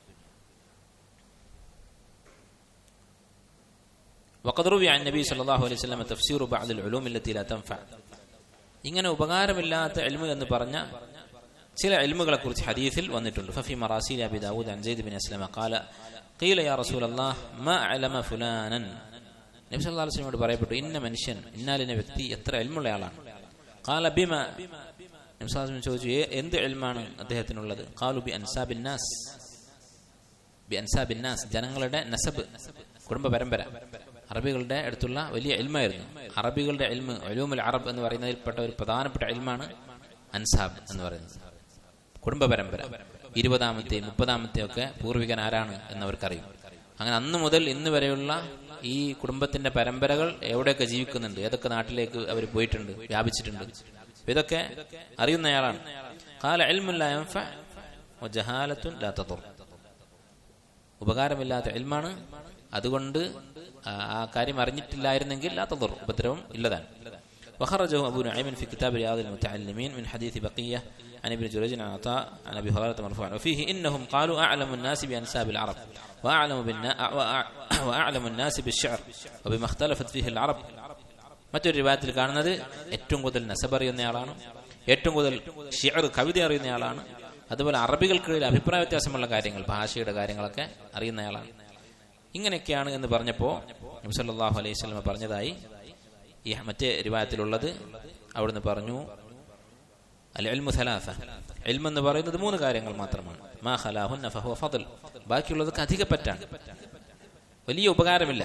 وقد روي عن النبي صلى الله عليه وسلم تفسير بعض العلوم التي لا تنفع ഇങ്ങനെ ഉപകാരമില്ലാത്ത എൽമു എന്ന് പറഞ്ഞ ചില എൽമുകളെ കുറിച്ച് ഹദീസിൽ വന്നിട്ടുണ്ട് ഫഫി മറാസിൽ അബി ദാവൂദ് അൻ സെയ്ദ് ബിൻ അസ്ലമ ഖാല ഖീല യാ റസൂലല്ലാഹ് മാ അലമ ഫുലാനൻ നബി സല്ലല്ലാഹു അലൈഹി വസല്ലമയോട് പറയപ്പെട്ടു ഇന്ന മനുഷ്യൻ ഇന്നാലിന വ്യക്തി എത്ര എൽമുള്ള ആളാണ് ഖാല ബിമ നബി സല്ലല്ലാഹു അലൈഹി വസല്ലം ചോദിച്ചു "ഏ- എന്ത് എൽമാണ് അദ്ദേഹത്തിനുള്ളത് ഖാലു ബി അൻസാബിൻ നാസ് ബി അൻസാബിൻ നാസ് ജനങ്ങളുടെ നസബ് കുടുംബ പരമ്പര അറബികളുടെ അടുത്തുള്ള വലിയ എൽമായിരുന്നു അറബികളുടെ എൽമ് ഒലൂമുൽ അറബ് എന്ന് പറയുന്നതിൽപ്പെട്ട ഒരു പ്രധാനപ്പെട്ട എൽമാണ് അൻസാബ് എന്ന് പറയുന്നത് കുടുംബ പരമ്പര ഇരുപതാമത്തെയും മുപ്പതാമത്തെയും ഒക്കെ പൂർവികൻ ആരാണ് എന്നവർക്കറിയും അങ്ങനെ അന്ന് മുതൽ ഇന്ന് വരെയുള്ള ഈ കുടുംബത്തിന്റെ പരമ്പരകൾ എവിടെയൊക്കെ ജീവിക്കുന്നുണ്ട് ഏതൊക്കെ നാട്ടിലേക്ക് അവർ പോയിട്ടുണ്ട് വ്യാപിച്ചിട്ടുണ്ട് അപ്പൊ ഇതൊക്കെ അറിയുന്നയാളാണ് കാല എൽമുല്ല ജഹാലത്തുൻ ലാ തദുർ ഉപകാരമില്ലാത്ത എൽമാണ് അതുകൊണ്ട് ആ ആ കാര്യം അറിഞ്ഞിട്ടില്ലായിരുന്നെങ്കിൽ ലാ തദുർ ഉപദ്രവം ഇല്ലതാണ് وخرجه أبو نعيم في كتاب رياض المتعلمين من حديث بقية عن ابن جريج عن عطاء عن أبي هريرة مرفوعا وفيه إنهم قالوا أعلم الناس بأنساب العرب وأعلم, بالنا وأع- وأعلم الناس بالشعر وبما اختلفت فيه العرب മറ്റൊരു വിവാദത്തിൽ കാണുന്നത് ഏറ്റവും കൂടുതൽ നസബ് അറിയുന്നയാളാണ് ഏറ്റവും കൂടുതൽ ഷിയർ കവിത അറിയുന്നയാളാണ് അതുപോലെ അറബികൾക്കിടയിൽ അഭിപ്രായ വ്യത്യാസമുള്ള കാര്യങ്ങൾ ഭാഷയുടെ കാര്യങ്ങളൊക്കെ അറിയുന്നയാളാണ് ഇങ്ങനെയൊക്കെയാണ് എന്ന് പറഞ്ഞപ്പോൾ നബി സല്ലല്ലാഹു അലൈഹി വസല്ലം പറഞ്ഞതായി ഈ മറ്റേ റിവായത്തിലുള്ളത് അവിടുന്ന് പറഞ്ഞു അൽ ഇൽമു സലാസ ഇൽമ എന്ന് പറയുന്നത് മൂന്ന് കാര്യങ്ങൾ മാത്രമാണ് മാ ഖലാഹുന്ന ഫഹുവ ഫضൽ ബാക്കിയുള്ളതൊക്കെ അധിക പറ്റാണ് വലിയ ഉപകാരമില്ല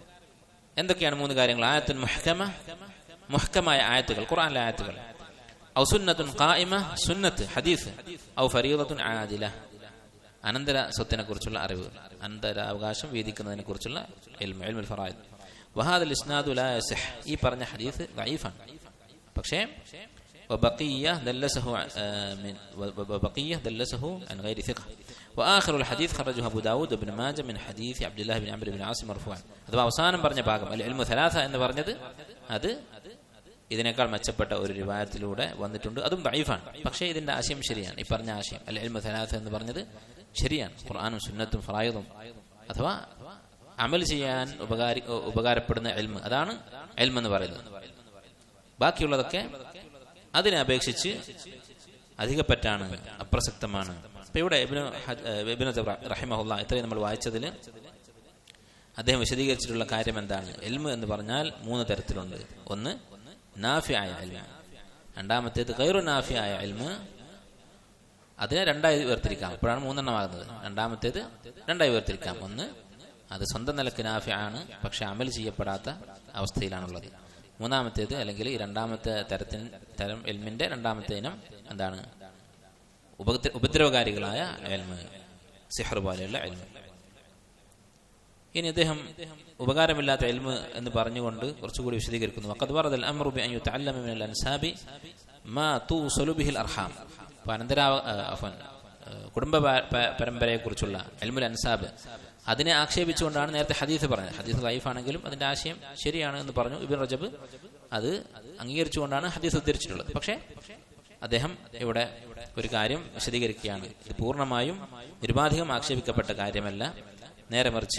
എന്തൊക്കെയാണ് മൂന്ന് കാര്യങ്ങൾ ആയത്തുൻ മുഹ്കമ മുഹ്കമായ ആയത്തുകൾ ഖുർആനിലെ ആയത്തുകൾ ഔ സുന്നത്തുൻ ഖായിമ സുന്നത്ത് ഹദീസ് ഔ ഫരീദത്തുൻ ആദില അനന്തര സ്വത്തിനെ കുറിച്ചുള്ള അറിവ് അനന്തര അവകാശം വീതിക്കുന്നതിനെ കുറിച്ചുള്ള ഇൽമുൽ ഫറായിദ് വഹാദൽ ഇസ്നാദു ലാ യസിഹ് ഈ പറഞ്ഞ ഹദീസ് ദഈഫാണ് പക്ഷേ وبقية دلسه من وبقية دلسه عن غير ثقة وآخر الحديث خرجه أبو داود وابن ماجه من حديث عبد الله بن عمرو بن عاصم مرفوعا അഥവാ അവസാനം പറഞ്ഞ ഭാഗം അല്ലെ എൽമു സലാസ എന്ന് പറഞ്ഞത് അത് ഇതിനേക്കാൾ മെച്ചപ്പെട്ട ഒരു റിവായത്തിലൂടെ വന്നിട്ടുണ്ട് അതും ദൈഫാണ് പക്ഷേ ഇതിന്റെ ആശയം ശരിയാണ് ഈ പറഞ്ഞ ആശയം അല്ലെ എൽമു സലാസ എന്ന് പറഞ്ഞത് ശരിയാണ് ഖുർആാനും സുന്നത്തും ഫറായതും അഥവാ അമൽ ചെയ്യാൻ ഉപകാരി ഉപകാരപ്പെടുന്ന എൽമ് അതാണ് എൽമ് എന്ന് പറയുന്നത് ബാക്കിയുള്ളതൊക്കെ അതിനെ അപേക്ഷിച്ച് അധികപ്പറ്റാണ് അപ്രസക്തമാണ് ഇപ്പൊ ഇവിടെ ഇബിന് റഹിമഹുല്ല ഇത്രയും നമ്മൾ വായിച്ചതിൽ അദ്ദേഹം വിശദീകരിച്ചിട്ടുള്ള കാര്യം എന്താണ് എൽമ് എന്ന് പറഞ്ഞാൽ മൂന്ന് തരത്തിലുണ്ട് ഒന്ന് നാഫി ആയ എൽമ രണ്ടാമത്തേത് കൈറു നാഫി ആയ എൽമ് അതിനെ രണ്ടായി വേർതിരിക്കാം ഇപ്പോഴാണ് മൂന്നെണ്ണമാകുന്നത് രണ്ടാമത്തേത് രണ്ടായി വേർതിരിക്കാം ഒന്ന് അത് സ്വന്തം നിലക്ക് നാഫി ആണ് പക്ഷെ അമൽ ചെയ്യപ്പെടാത്ത അവസ്ഥയിലാണുള്ളത് മൂന്നാമത്തേത് അല്ലെങ്കിൽ ഈ രണ്ടാമത്തെ തരത്തിന് തരം എൽമിന്റെ രണ്ടാമത്തെ ഇനം എന്താണ് ഉപദ്രവകാരികളായ എൽമ് സിഹർ പോലെയുള്ള എൽമ് ഇനി അദ്ദേഹം ഉപകാരമില്ലാത്ത എൽമ് എന്ന് പറഞ്ഞുകൊണ്ട് കുറച്ചുകൂടി വിശദീകരിക്കുന്നു വഖദ് വറദൽ അംറു ബി അൻ യുതഅല്ലമ മിനൽ അൻസാബി മാ തൂസലു ബിഹിൽ അർഹാം അപ്പോൾ അനന്തരാ അഫൻ കുടുംബ പരമ്പരയെ കുറിച്ചുള്ള എൽമുൽ അൻസാബ് അതിനെ ആക്ഷേപിച്ചുകൊണ്ടാണ് നേരത്തെ ഹദീസ് പറഞ്ഞത് ഹദീസ് ലൈഫാണെങ്കിലും അതിന്റെ ആശയം ശരിയാണ് എന്ന് പറഞ്ഞു ഇബിൻ റജബ് അത് അംഗീകരിച്ചുകൊണ്ടാണ് ഹദീസ് ഉദ്ധരിച്ചിട്ടുള്ളത് പക്ഷേ അദ്ദേഹം ഇവിടെ ഒരു കാര്യം വിശദീകരിക്കുകയാണ് ഇത് പൂർണ്ണമായും നിരുപാധികം ആക്ഷേപിക്കപ്പെട്ട കാര്യമല്ല നേരെ മറിച്ച്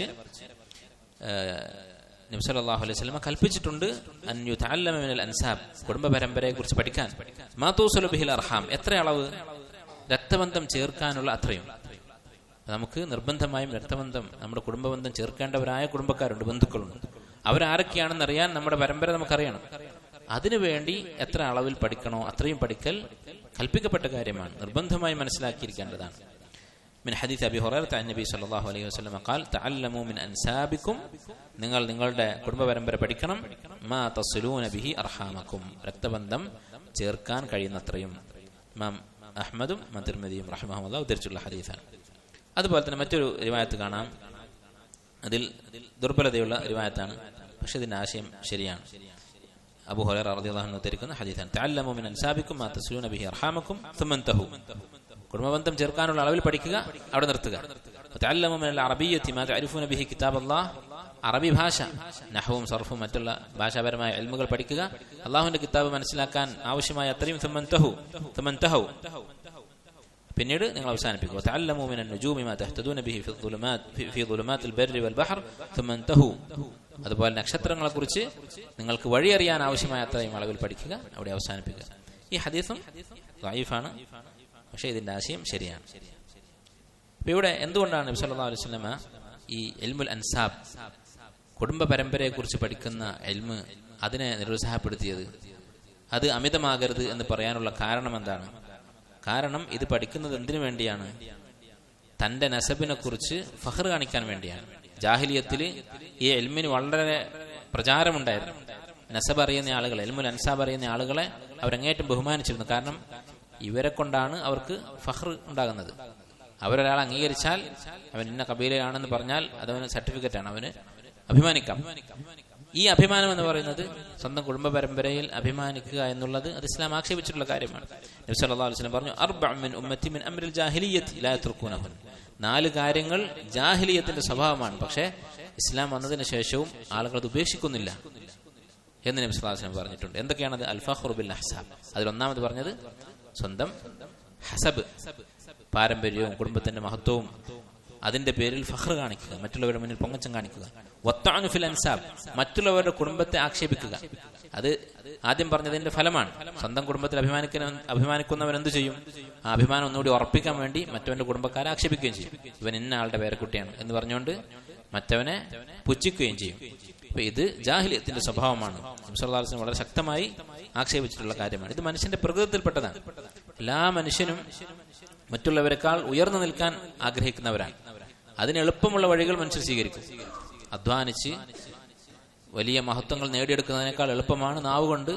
നബ്സല്ലാഹു അലൈഹി സ്വലമ കൽപ്പിച്ചിട്ടുണ്ട് അൻയുൽ അൻസാബ് കുടുംബ പരമ്പരയെ കുറിച്ച് പഠിക്കാൻ മാത്തൂസുലബിഹിൽ അർഹാം എത്ര അളവ് രക്തബന്ധം ചേർക്കാനുള്ള അത്രയും നമുക്ക് നിർബന്ധമായും രക്തബന്ധം നമ്മുടെ കുടുംബബന്ധം ചേർക്കേണ്ടവരായ കുടുംബക്കാരുണ്ട് ബന്ധുക്കളുണ്ട് അവരാരൊക്കെയാണെന്ന് അറിയാൻ നമ്മുടെ പരമ്പര നമുക്കറിയണം അതിനുവേണ്ടി എത്ര അളവിൽ പഠിക്കണോ അത്രയും പഠിക്കൽ കൽപ്പിക്കപ്പെട്ട കാര്യമാണ് നിർബന്ധമായി മനസ്സിലാക്കിയിരിക്കേണ്ടതാണ് من حديث أبي هريرة عن النبي صلى الله عليه وسلم قال تعلموا من أنسابكم നിങ്ങൾ നിങ്ങളുടെ കുടുംബ പരമ്പര പഠിക്കണം മാ തസ്ലൂന ബിഹി അർഹാമക്കും രക്തബന്ധം ചേർക്കാൻ കഴിയുന്നത്രയും മാം അഹ്മദും മതിർമതിയും റഹ്മഹമുല്ല ഉദ്ധരിച്ചുള്ള ഹദീസാണ് അതുപോലെ തന്നെ മറ്റൊരു റിവായത്ത് കാണാം അതിൽ ദുർബലതയുള്ള റിവായത്താണ് പക്ഷെ ഇതിന്റെ ആശയം ശരിയാണ് അബു ഹുറൈറ റളിയല്ലാഹു അൻഹു ഉദ്ധരിക്കുന്ന ഹദീസാണ് തഅല്ലമു മിൻ അൻസാബിക്കും മാ തസ്ലൂന ബിഹി അർഹാമക്കും സുമന്തഹു കുടുംബബന്ധം ചേർക്കാനുള്ള അളവിൽ പഠിക്കുക അവിടെ നിർത്തുക തഅല്ലമു മിനൽ അറബിയ്യത്തി മാ തഅരിഫൂന ബിഹി കിതാബല്ലാഹ് അറബി ഭാഷ നഹവും സർഫും മറ്റുള്ള ഭാഷാപരമായ എൽമുകൾ പഠിക്കുക അള്ളാഹുവിന്റെ കിതാബ് മനസ്സിലാക്കാൻ ആവശ്യമായ അത്രയും സുമന്തഹു സുമന്തഹു പിന്നീട് നിങ്ങൾ അവസാനിപ്പിക്കുക തഅല്ലമു മിനൻ നുജൂമി മാ തഹ്തദൂന ബിഹി ഫി ദുലുമാത് ഫി ദുലുമാത്തിൽ ബർരി വൽ ബഹർ സുമന്തഹു അതുപോലെ നക്ഷത്രങ്ങളെ കുറിച്ച് നിങ്ങൾക്ക് വഴിയറിയാൻ ആവശ്യമായ അത്രയും അളവിൽ പഠിക്കുക അവിടെ അവസാനിപ്പിക്കുക ഈ ഹദീസും ലൈഫാണ് പക്ഷേ ഇതിന്റെ ആശയം ശരിയാണ് അപ്പൊ ഇവിടെ എന്തുകൊണ്ടാണ് നബി സല്ലല്ലാഹു അലൈഹി വസല്ലമ ഈ എൽമുൽ അൻസാബ് കുടുംബ പരമ്പരയെ കുറിച്ച് പഠിക്കുന്ന എൽമ് അതിനെ നിരുത്സാഹപ്പെടുത്തിയത് അത് അമിതമാകരുത് എന്ന് പറയാനുള്ള കാരണം എന്താണ് കാരണം ഇത് പഠിക്കുന്നത് എന്തിനു വേണ്ടിയാണ് തന്റെ നസബിനെ കുറിച്ച് ഫഹർ കാണിക്കാൻ വേണ്ടിയാണ് ജാഹിലിയത്തിൽ ഈ എൽമിന് വളരെ പ്രചാരമുണ്ടായിരുന്നു നസബ് അറിയുന്ന ആളുകളെ എൽമുൽ അൻസാബ് അറിയുന്ന ആളുകളെ അവരങ്ങേറ്റം ബഹുമാനിച്ചിരുന്നു കാരണം ഇവരെ കൊണ്ടാണ് അവർക്ക് ഫഹർ ഉണ്ടാകുന്നത് അവരൊരാൾ അംഗീകരിച്ചാൽ അവൻ ഇന്ന കബീലയാണെന്ന് പറഞ്ഞാൽ അതവന് സർട്ടിഫിക്കറ്റ് ആണ് അവന് അഭിമാനിക്കാം ഈ അഭിമാനം എന്ന് പറയുന്നത് സ്വന്തം കുടുംബ പരമ്പരയിൽ അഭിമാനിക്കുക എന്നുള്ളത് അത് ഇസ്ലാം ആക്ഷേപിച്ചിട്ടുള്ള കാര്യമാണ് നബി സല്ലല്ലാഹു അലൈഹി വസല്ലം പറഞ്ഞു അർബഅ മിൻ ഉമ്മത്തി മിൻ അംരിൽ ജാഹിലിയ്യത്തി ലാ യത്രുകൂനഹുൻ നാല് കാര്യങ്ങൾ ജാഹിലിയത്തിന്റെ സ്വഭാവമാണ് പക്ഷേ ഇസ്ലാം വന്നതിന് ശേഷവും ആളുകൾ അത് ഉപേക്ഷിക്കുന്നില്ല എന്ന് നബി സല്ലല്ലാഹു അലൈഹി വസല്ലം പറഞ്ഞിട്ടുണ്ട് എന്തൊക്കെയാണത് അൽഫഖുർ ബിൽ അഹ്സാബ് അതിൽ ഒന്നാമത് പറഞ്ഞത് സ്വന്തം ഹസബ് പാരമ്പര്യവും കുടുംബത്തിന്റെ മഹത്വവും അതിന്റെ പേരിൽ ഫഹ്ർ കാണിക്കുക മറ്റുള്ളവരുടെ മുന്നിൽ പൊങ്ങച്ചം കാണിക്കുക ഒത്താനുഫിൽ അൻസാബ് മറ്റുള്ളവരുടെ കുടുംബത്തെ ആക്ഷേപിക്കുക അത് ആദ്യം പറഞ്ഞതിന്റെ ഫലമാണ് സ്വന്തം കുടുംബത്തിൽ അഭിമാനിക്കുന്ന അഭിമാനിക്കുന്നവൻ എന്ത് ചെയ്യും ആ അഭിമാനം ഒന്നുകൂടി ഉറപ്പിക്കാൻ വേണ്ടി മറ്റവന്റെ കുടുംബക്കാരെ ആക്ഷേപിക്കുകയും ചെയ്യും ഇവൻ ഇന്ന ആളുടെ പേരക്കുട്ടിയാണ് എന്ന് പറഞ്ഞുകൊണ്ട് മറ്റവനെ പുച്ഛിക്കുകയും ചെയ്യും അപ്പൊ ഇത് ജാഹിലിയത്തിന്റെ സ്വഭാവമാണ് സംസാരദാസിന് വളരെ ശക്തമായി ആക്ഷേപിച്ചിട്ടുള്ള കാര്യമാണ് ഇത് മനുഷ്യന്റെ പ്രകൃതത്തിൽപ്പെട്ടതാണ് എല്ലാ മനുഷ്യനും മറ്റുള്ളവരെക്കാൾ ഉയർന്നു നിൽക്കാൻ ആഗ്രഹിക്കുന്നവരാണ് അതിന് എളുപ്പമുള്ള വഴികൾ മനുഷ്യർ സ്വീകരിക്കും അധ്വാനിച്ച് വലിയ മഹത്വങ്ങൾ നേടിയെടുക്കുന്നതിനേക്കാൾ എളുപ്പമാണ് നാവ് കൊണ്ട്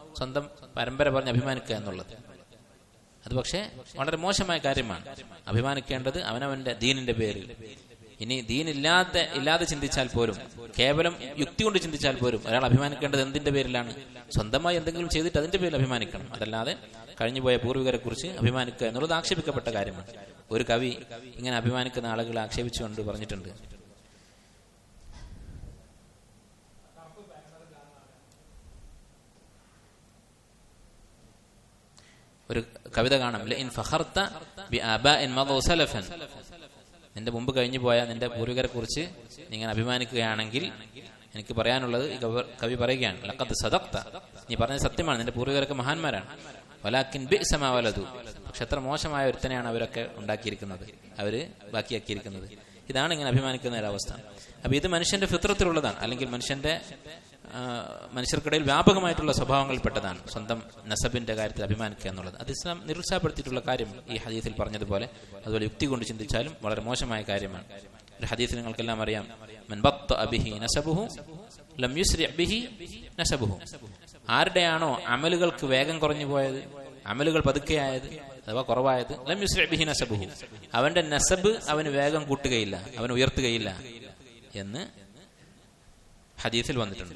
സ്വന്തം പരമ്പര പറഞ്ഞ് അഭിമാനിക്കുക എന്നുള്ളത് അത് പക്ഷേ വളരെ മോശമായ കാര്യമാണ് അഭിമാനിക്കേണ്ടത് അവനവന്റെ ദീനിന്റെ പേരിൽ ഇനി ദീനില്ലാതെ ഇല്ലാതെ ചിന്തിച്ചാൽ പോലും കേവലം യുക്തി കൊണ്ട് ചിന്തിച്ചാൽ പോലും ഒരാൾ അഭിമാനിക്കേണ്ടത് എന്തിന്റെ പേരിലാണ് സ്വന്തമായി എന്തെങ്കിലും ചെയ്തിട്ട് അതിന്റെ പേരിൽ അഭിമാനിക്കണം അതല്ലാതെ കഴിഞ്ഞുപോയ പൂർവികരെ കുറിച്ച് അഭിമാനിക്കുക എന്നുള്ളത് ആക്ഷേപിക്കപ്പെട്ട കാര്യമാണ് ഒരു കവി ഇങ്ങനെ അഭിമാനിക്കുന്ന ആളുകളെ ആക്ഷേപിച്ചുകൊണ്ട് പറഞ്ഞിട്ടുണ്ട് ഒരു കവിത കാണാം ഇൻ ഫഖർത ബി ആബാഇൻ മദൂ സലഫൻ നിന്റെ മുമ്പ് കഴിഞ്ഞു പോയ നിന്റെ പൂർവികരെ കുറിച്ച് നീ ഇങ്ങനെ അഭിമാനിക്കുകയാണെങ്കിൽ എനിക്ക് പറയാനുള്ളത് ഈ കവി- കവി പറയുകയാണ് ലഖദ് സദഖ്ത നീ പറഞ്ഞത് സത്യമാണ് നിന്റെ പൂർവികരൊക്കെ മഹാന്മാരാണ് വലാക്കിൻ ബി വലതു പക്ഷെ എത്ര മോശമായ ഒരുത്തനെയാണ് അവരൊക്കെ ഉണ്ടാക്കിയിരിക്കുന്നത് അവര് ബാക്കിയാക്കിയിരിക്കുന്നത് ഇതാണ് ഇങ്ങനെ അഭിമാനിക്കുന്ന ഒരവസ്ഥ അപ്പൊ ഇത് മനുഷ്യന്റെ ഫിത്രത്തിലുള്ളതാണ് അല്ലെങ്കിൽ മനുഷ്യന്റെ ആ, മനുഷ്യർക്കിടയിൽ വ്യാപകമായിട്ടുള്ള സ്വഭാവങ്ങളിൽപ്പെട്ടതാണ് സ്വന്തം നസബിന്റെ കാര്യത്തിൽ അഭിമാനിക്കുക എന്നുള്ളത് അത് ഇസ്ലാം നിരുത്സാഹപ്പെടുത്തിയിട്ടുള്ള കാര്യം ഈ ഹദീസിൽ പറഞ്ഞതുപോലെ അതുപോലെ യുക്തി കൊണ്ട് ചിന്തിച്ചാലും വളരെ മോശമായ കാര്യമാണ് ഒരു ഹദീസിൽ നിങ്ങൾക്കെല്ലാം അറിയാം മൻ ബത്ത അബിഹി നസബുഹു ലം യുസ്രി ബിഹി നസബുഹു ആരുടെയാണോ അമലുകൾക്ക് വേഗം കുറഞ്ഞു പോയത് അമലുകൾ പതുക്കെയായത് അഥവാ കുറവായത് ലം യുസ്രി ബിഹി നസബുഹു അവന്റെ നസബ് അവന് വേഗം കൂട്ടുകയില്ല അവൻ ഉയർത്തുകയില്ല എന്ന് ഹദീസിൽ വന്നിട്ടുണ്ട്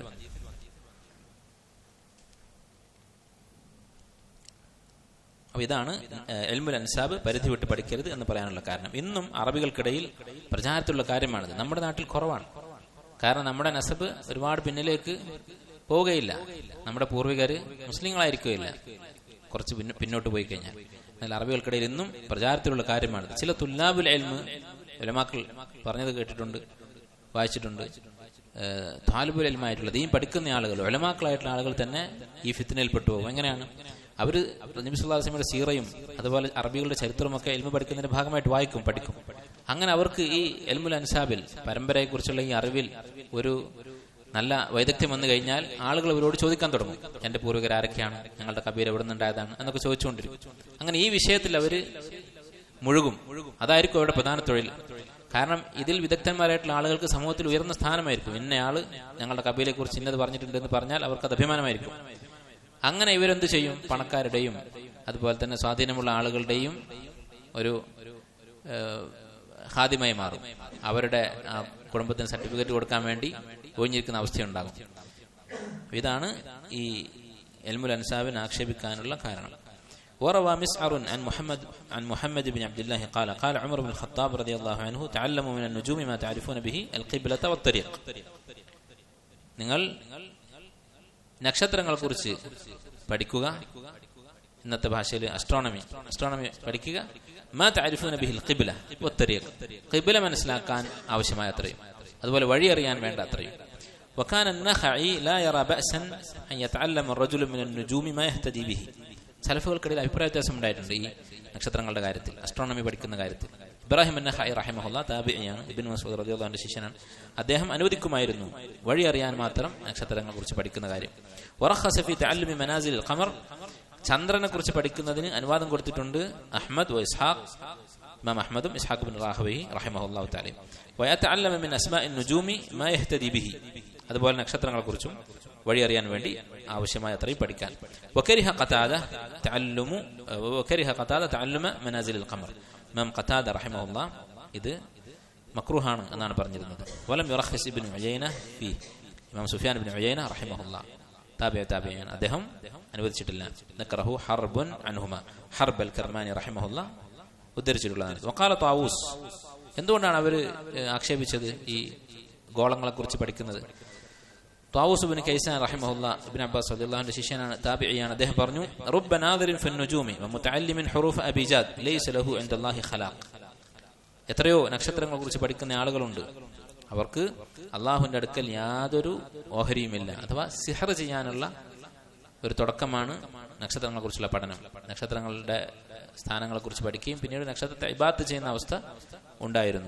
അപ്പൊ ഇതാണ് ഏഹ്, എൽമുൽ അൻസാബ് പരിധി വിട്ട് പഠിക്കരുത് എന്ന് പറയാനുള്ള കാരണം ഇന്നും അറബികൾക്കിടയിൽ പ്രചാരത്തിലുള്ള കാര്യമാണിത് നമ്മുടെ നാട്ടിൽ കുറവാണ് കാരണം നമ്മുടെ നസബ് ഒരുപാട് പിന്നിലേക്ക് പോവുകയില്ല നമ്മുടെ പൂർവികര് മുസ്ലിങ്ങളായിരിക്കുകയില്ല കുറച്ച് പിന്ന- പിന്നോട്ട് പോയി കഴിഞ്ഞാൽ എന്നാൽ അറബികൾക്കിടയിൽ ഇന്നും പ്രചാരത്തിലുള്ള കാര്യമാണിത് ചില തുല്ലാബുൽ എൽമ് ഉലമാക്കൾ പറഞ്ഞത് കേട്ടിട്ടുണ്ട് വായിച്ചിട്ടുണ്ട് ഏഹ്, താലിബുൽ എൽമായിട്ടുള്ള ദീൻ പഠിക്കുന്ന ആളുകൾ ഉലമാക്കളായിട്ടുള്ള ആളുകൾ തന്നെ ഈ ഫിത്തിനയിൽപ്പെട്ടു പോകും എങ്ങനെയാണ് അവര് നബി സല്ലല്ലാഹു അലൈഹി വസല്ലമയുടെ സീറയും അതുപോലെ അറബികളുടെ ചരിത്രമൊക്കെ എൽമ പഠിക്കുന്നതിന്റെ ഭാഗമായിട്ട് വായിക്കും പഠിക്കും അങ്ങനെ അവർക്ക് ഈ എൽമുൽ അൻസാബിൽ പരമ്പരയെ കുറിച്ചുള്ള ഈ അറിവിൽ ഒരു നല്ല വൈദഗ്ധ്യം വന്നു കഴിഞ്ഞാൽ ആളുകൾ അവരോട് ചോദിക്കാൻ തുടങ്ങും എന്റെ പൂർവികർ ആരൊക്കെയാണ് ഞങ്ങളുടെ കബീർ എവിടെ നിന്നുണ്ടായതാണ് എന്നൊക്കെ ചോദിച്ചുകൊണ്ടിരിക്കും അങ്ങനെ ഈ വിഷയത്തിൽ അവര് മുഴുകും അതായിരിക്കും അവരുടെ പ്രധാന തൊഴിൽ കാരണം ഇതിൽ വിദഗ്ധന്മാരായിട്ടുള്ള ആളുകൾക്ക് സമൂഹത്തിൽ ഉയർന്ന സ്ഥാനമായിരിക്കും ഇന്നയാള് ഞങ്ങളുടെ കബീലെ കുറിച്ച് ഇന്നത് പറഞ്ഞിട്ടുണ്ട് എന്ന് പറഞ്ഞാൽ അവർക്ക് അത് അഭിമാനമായിരിക്കും അങ്ങനെ ഇവരെന്ത് ചെയ്യും പണക്കാരുടെയും അതുപോലെ തന്നെ സ്വാധീനമുള്ള ആളുകളുടെയും ഒരു ഏഹ്, ഹാദിമായി മാറും അവരുടെ ആ കുടുംബത്തിന് സർട്ടിഫിക്കറ്റ് കൊടുക്കാൻ വേണ്ടി ഒഴിഞ്ഞിരിക്കുന്ന അവസ്ഥയുണ്ടാകും ഇതാണ് ഈ എൽമുൽ അൻസാബിനെ ആക്ഷേപിക്കാനുള്ള കാരണം وروى مسعر عن محمد عن محمد بن عبد الله قال قال عمر بن الخطاب رضي الله عنه تعلموا من النجوم ما تعرفون به القبلة والطريق നിങ്ങൾ നക്ഷത്രങ്ങളെ കുറിച്ച് പഠിക്കുക ഇന്നത്തെ ഭാഷയിൽ അസ്ട്രോണമി അസ്ട്രോണമി പഠിക്കുക മാ താരിഫൂന ബിഹിൽ ഖിബ്ല വത്തരീഖ് ഖിബ്ല മനസ്സിലാക്കാൻ ആവശ്യമായ അത്രയും അതുപോലെ വഴി അറിയാൻ വേണ്ട അത്രയും وكان النخعي لا يرى بأسا أن يتعلم الرجل من النجوم ما يهتدي به സലഫുകൾക്കിടയിൽ അഭിപ്രായ വ്യത്യാസം ഉണ്ടായിട്ടുണ്ട് ഈ നക്ഷത്രങ്ങളുടെ കാര്യത്തിൽ അസ്ട്രോണമി പഠിക്കുന്ന കാര്യത്തിൽ ഇബ്രാഹിം അന്നഹായി റഹിമഹുല്ല താബിയാണ് ഇബിൻ മസൂദ് റദിയുള്ളാന്റെ ശിഷ്യനാണ് അദ്ദേഹം അനുവദിക്കുമായിരുന്നു വഴി അറിയാൻ മാത്രം നക്ഷത്രങ്ങളെ കുറിച്ച് പഠിക്കുന്ന കാര്യം വറഖസഫി തഅല്ലുമി മനാസിൽ ഖമർ ചന്ദ്രനെ കുറിച്ച് പഠിക്കുന്നതിന് അനുവാദം കൊടുത്തിട്ടുണ്ട് അഹ്മദ് വ ഇസ്ഹാഖ് ഇമാം അഹ്മദും ഇസ്ഹാഖ് ബിൻ റാഹവി റഹിമഹുല്ലാഹു തആലയും വയതഅല്ലമ മിൻ അസ്മാഇൻ നുജൂമി മാ യഹ്തദി ബിഹി അതുപോലെ നക്ഷത്രങ്ങളെ കുറിച്ചും വഴി അറിയാൻ വേണ്ടി ആവശ്യമായ അത്രയും പഠിക്കാൻ വകരിഹ ഖതാദ തഅല്ലുമു വകരിഹ ഖതാദ തഅല്ലുമ മനാസിൽ ഖമർ ഇമാം ഖതാദ റഹിമഹുല്ലാ ഇത് മക്രൂഹാണ് എന്നാണ് പറഞ്ഞിരുന്നത് വലം യുറഖിസ് ഇബ്നു ഉയൈന ഫീ ഇമാം സുഫിയാൻ ഇബ്നു ഉയൈന റഹിമഹുല്ലാ താബിയ താബിയാണ് അദ്ദേഹം അനുവദിച്ചിട്ടില്ല നക്കറഹു ഹർബുൻ അൻഹുമ ഹർബ് അൽ കർമാനി റഹിമഹുല്ലാ ഉദ്ധരിച്ചിട്ടുള്ളതാണ് വക്കാല താവൂസ് എന്തുകൊണ്ടാണ് അവർ ആക്ഷേപിച്ചത് ഈ ഗോളങ്ങളെ കുറിച്ച് പഠിക്കുന്നത് താവൂസ് ബിൻ കൈസാൻ റഹിമഹുല്ല ഇബ്ൻ അബ്ബാസ് റളിയല്ലാഹുവിന്റെ ശിഷ്യനാണ് താബിഇയാണ് അദ്ദേഹം പറഞ്ഞു റബ്ബ നാദിറിൻ ഫിൻ നുജൂമി വമുതഅല്ലിമിൻ ഹുറൂഫ് അബിജാദ് ലൈസ ലഹു ഇൻദല്ലാഹി ഖലാഖ് എത്രയോ നക്ഷത്രങ്ങളെ കുറിച്ച് പഠിക്കുന്ന ആളുകളുണ്ട് അവർക്ക് അള്ളാഹുവിന്റെ അടുക്കൽ യാതൊരു ഓഹരിയുമില്ല അഥവാ സിഹർ ചെയ്യാനുള്ള ഒരു തുടക്കമാണ് നക്ഷത്രങ്ങളെ കുറിച്ചുള്ള പഠനം നക്ഷത്രങ്ങളുടെ സ്ഥാനങ്ങളെ കുറിച്ച് പഠിക്കുകയും പിന്നീട് നക്ഷത്രത്തെ ഇബാത്ത് ചെയ്യുന്ന അവസ്ഥ ഉണ്ടായിരുന്നു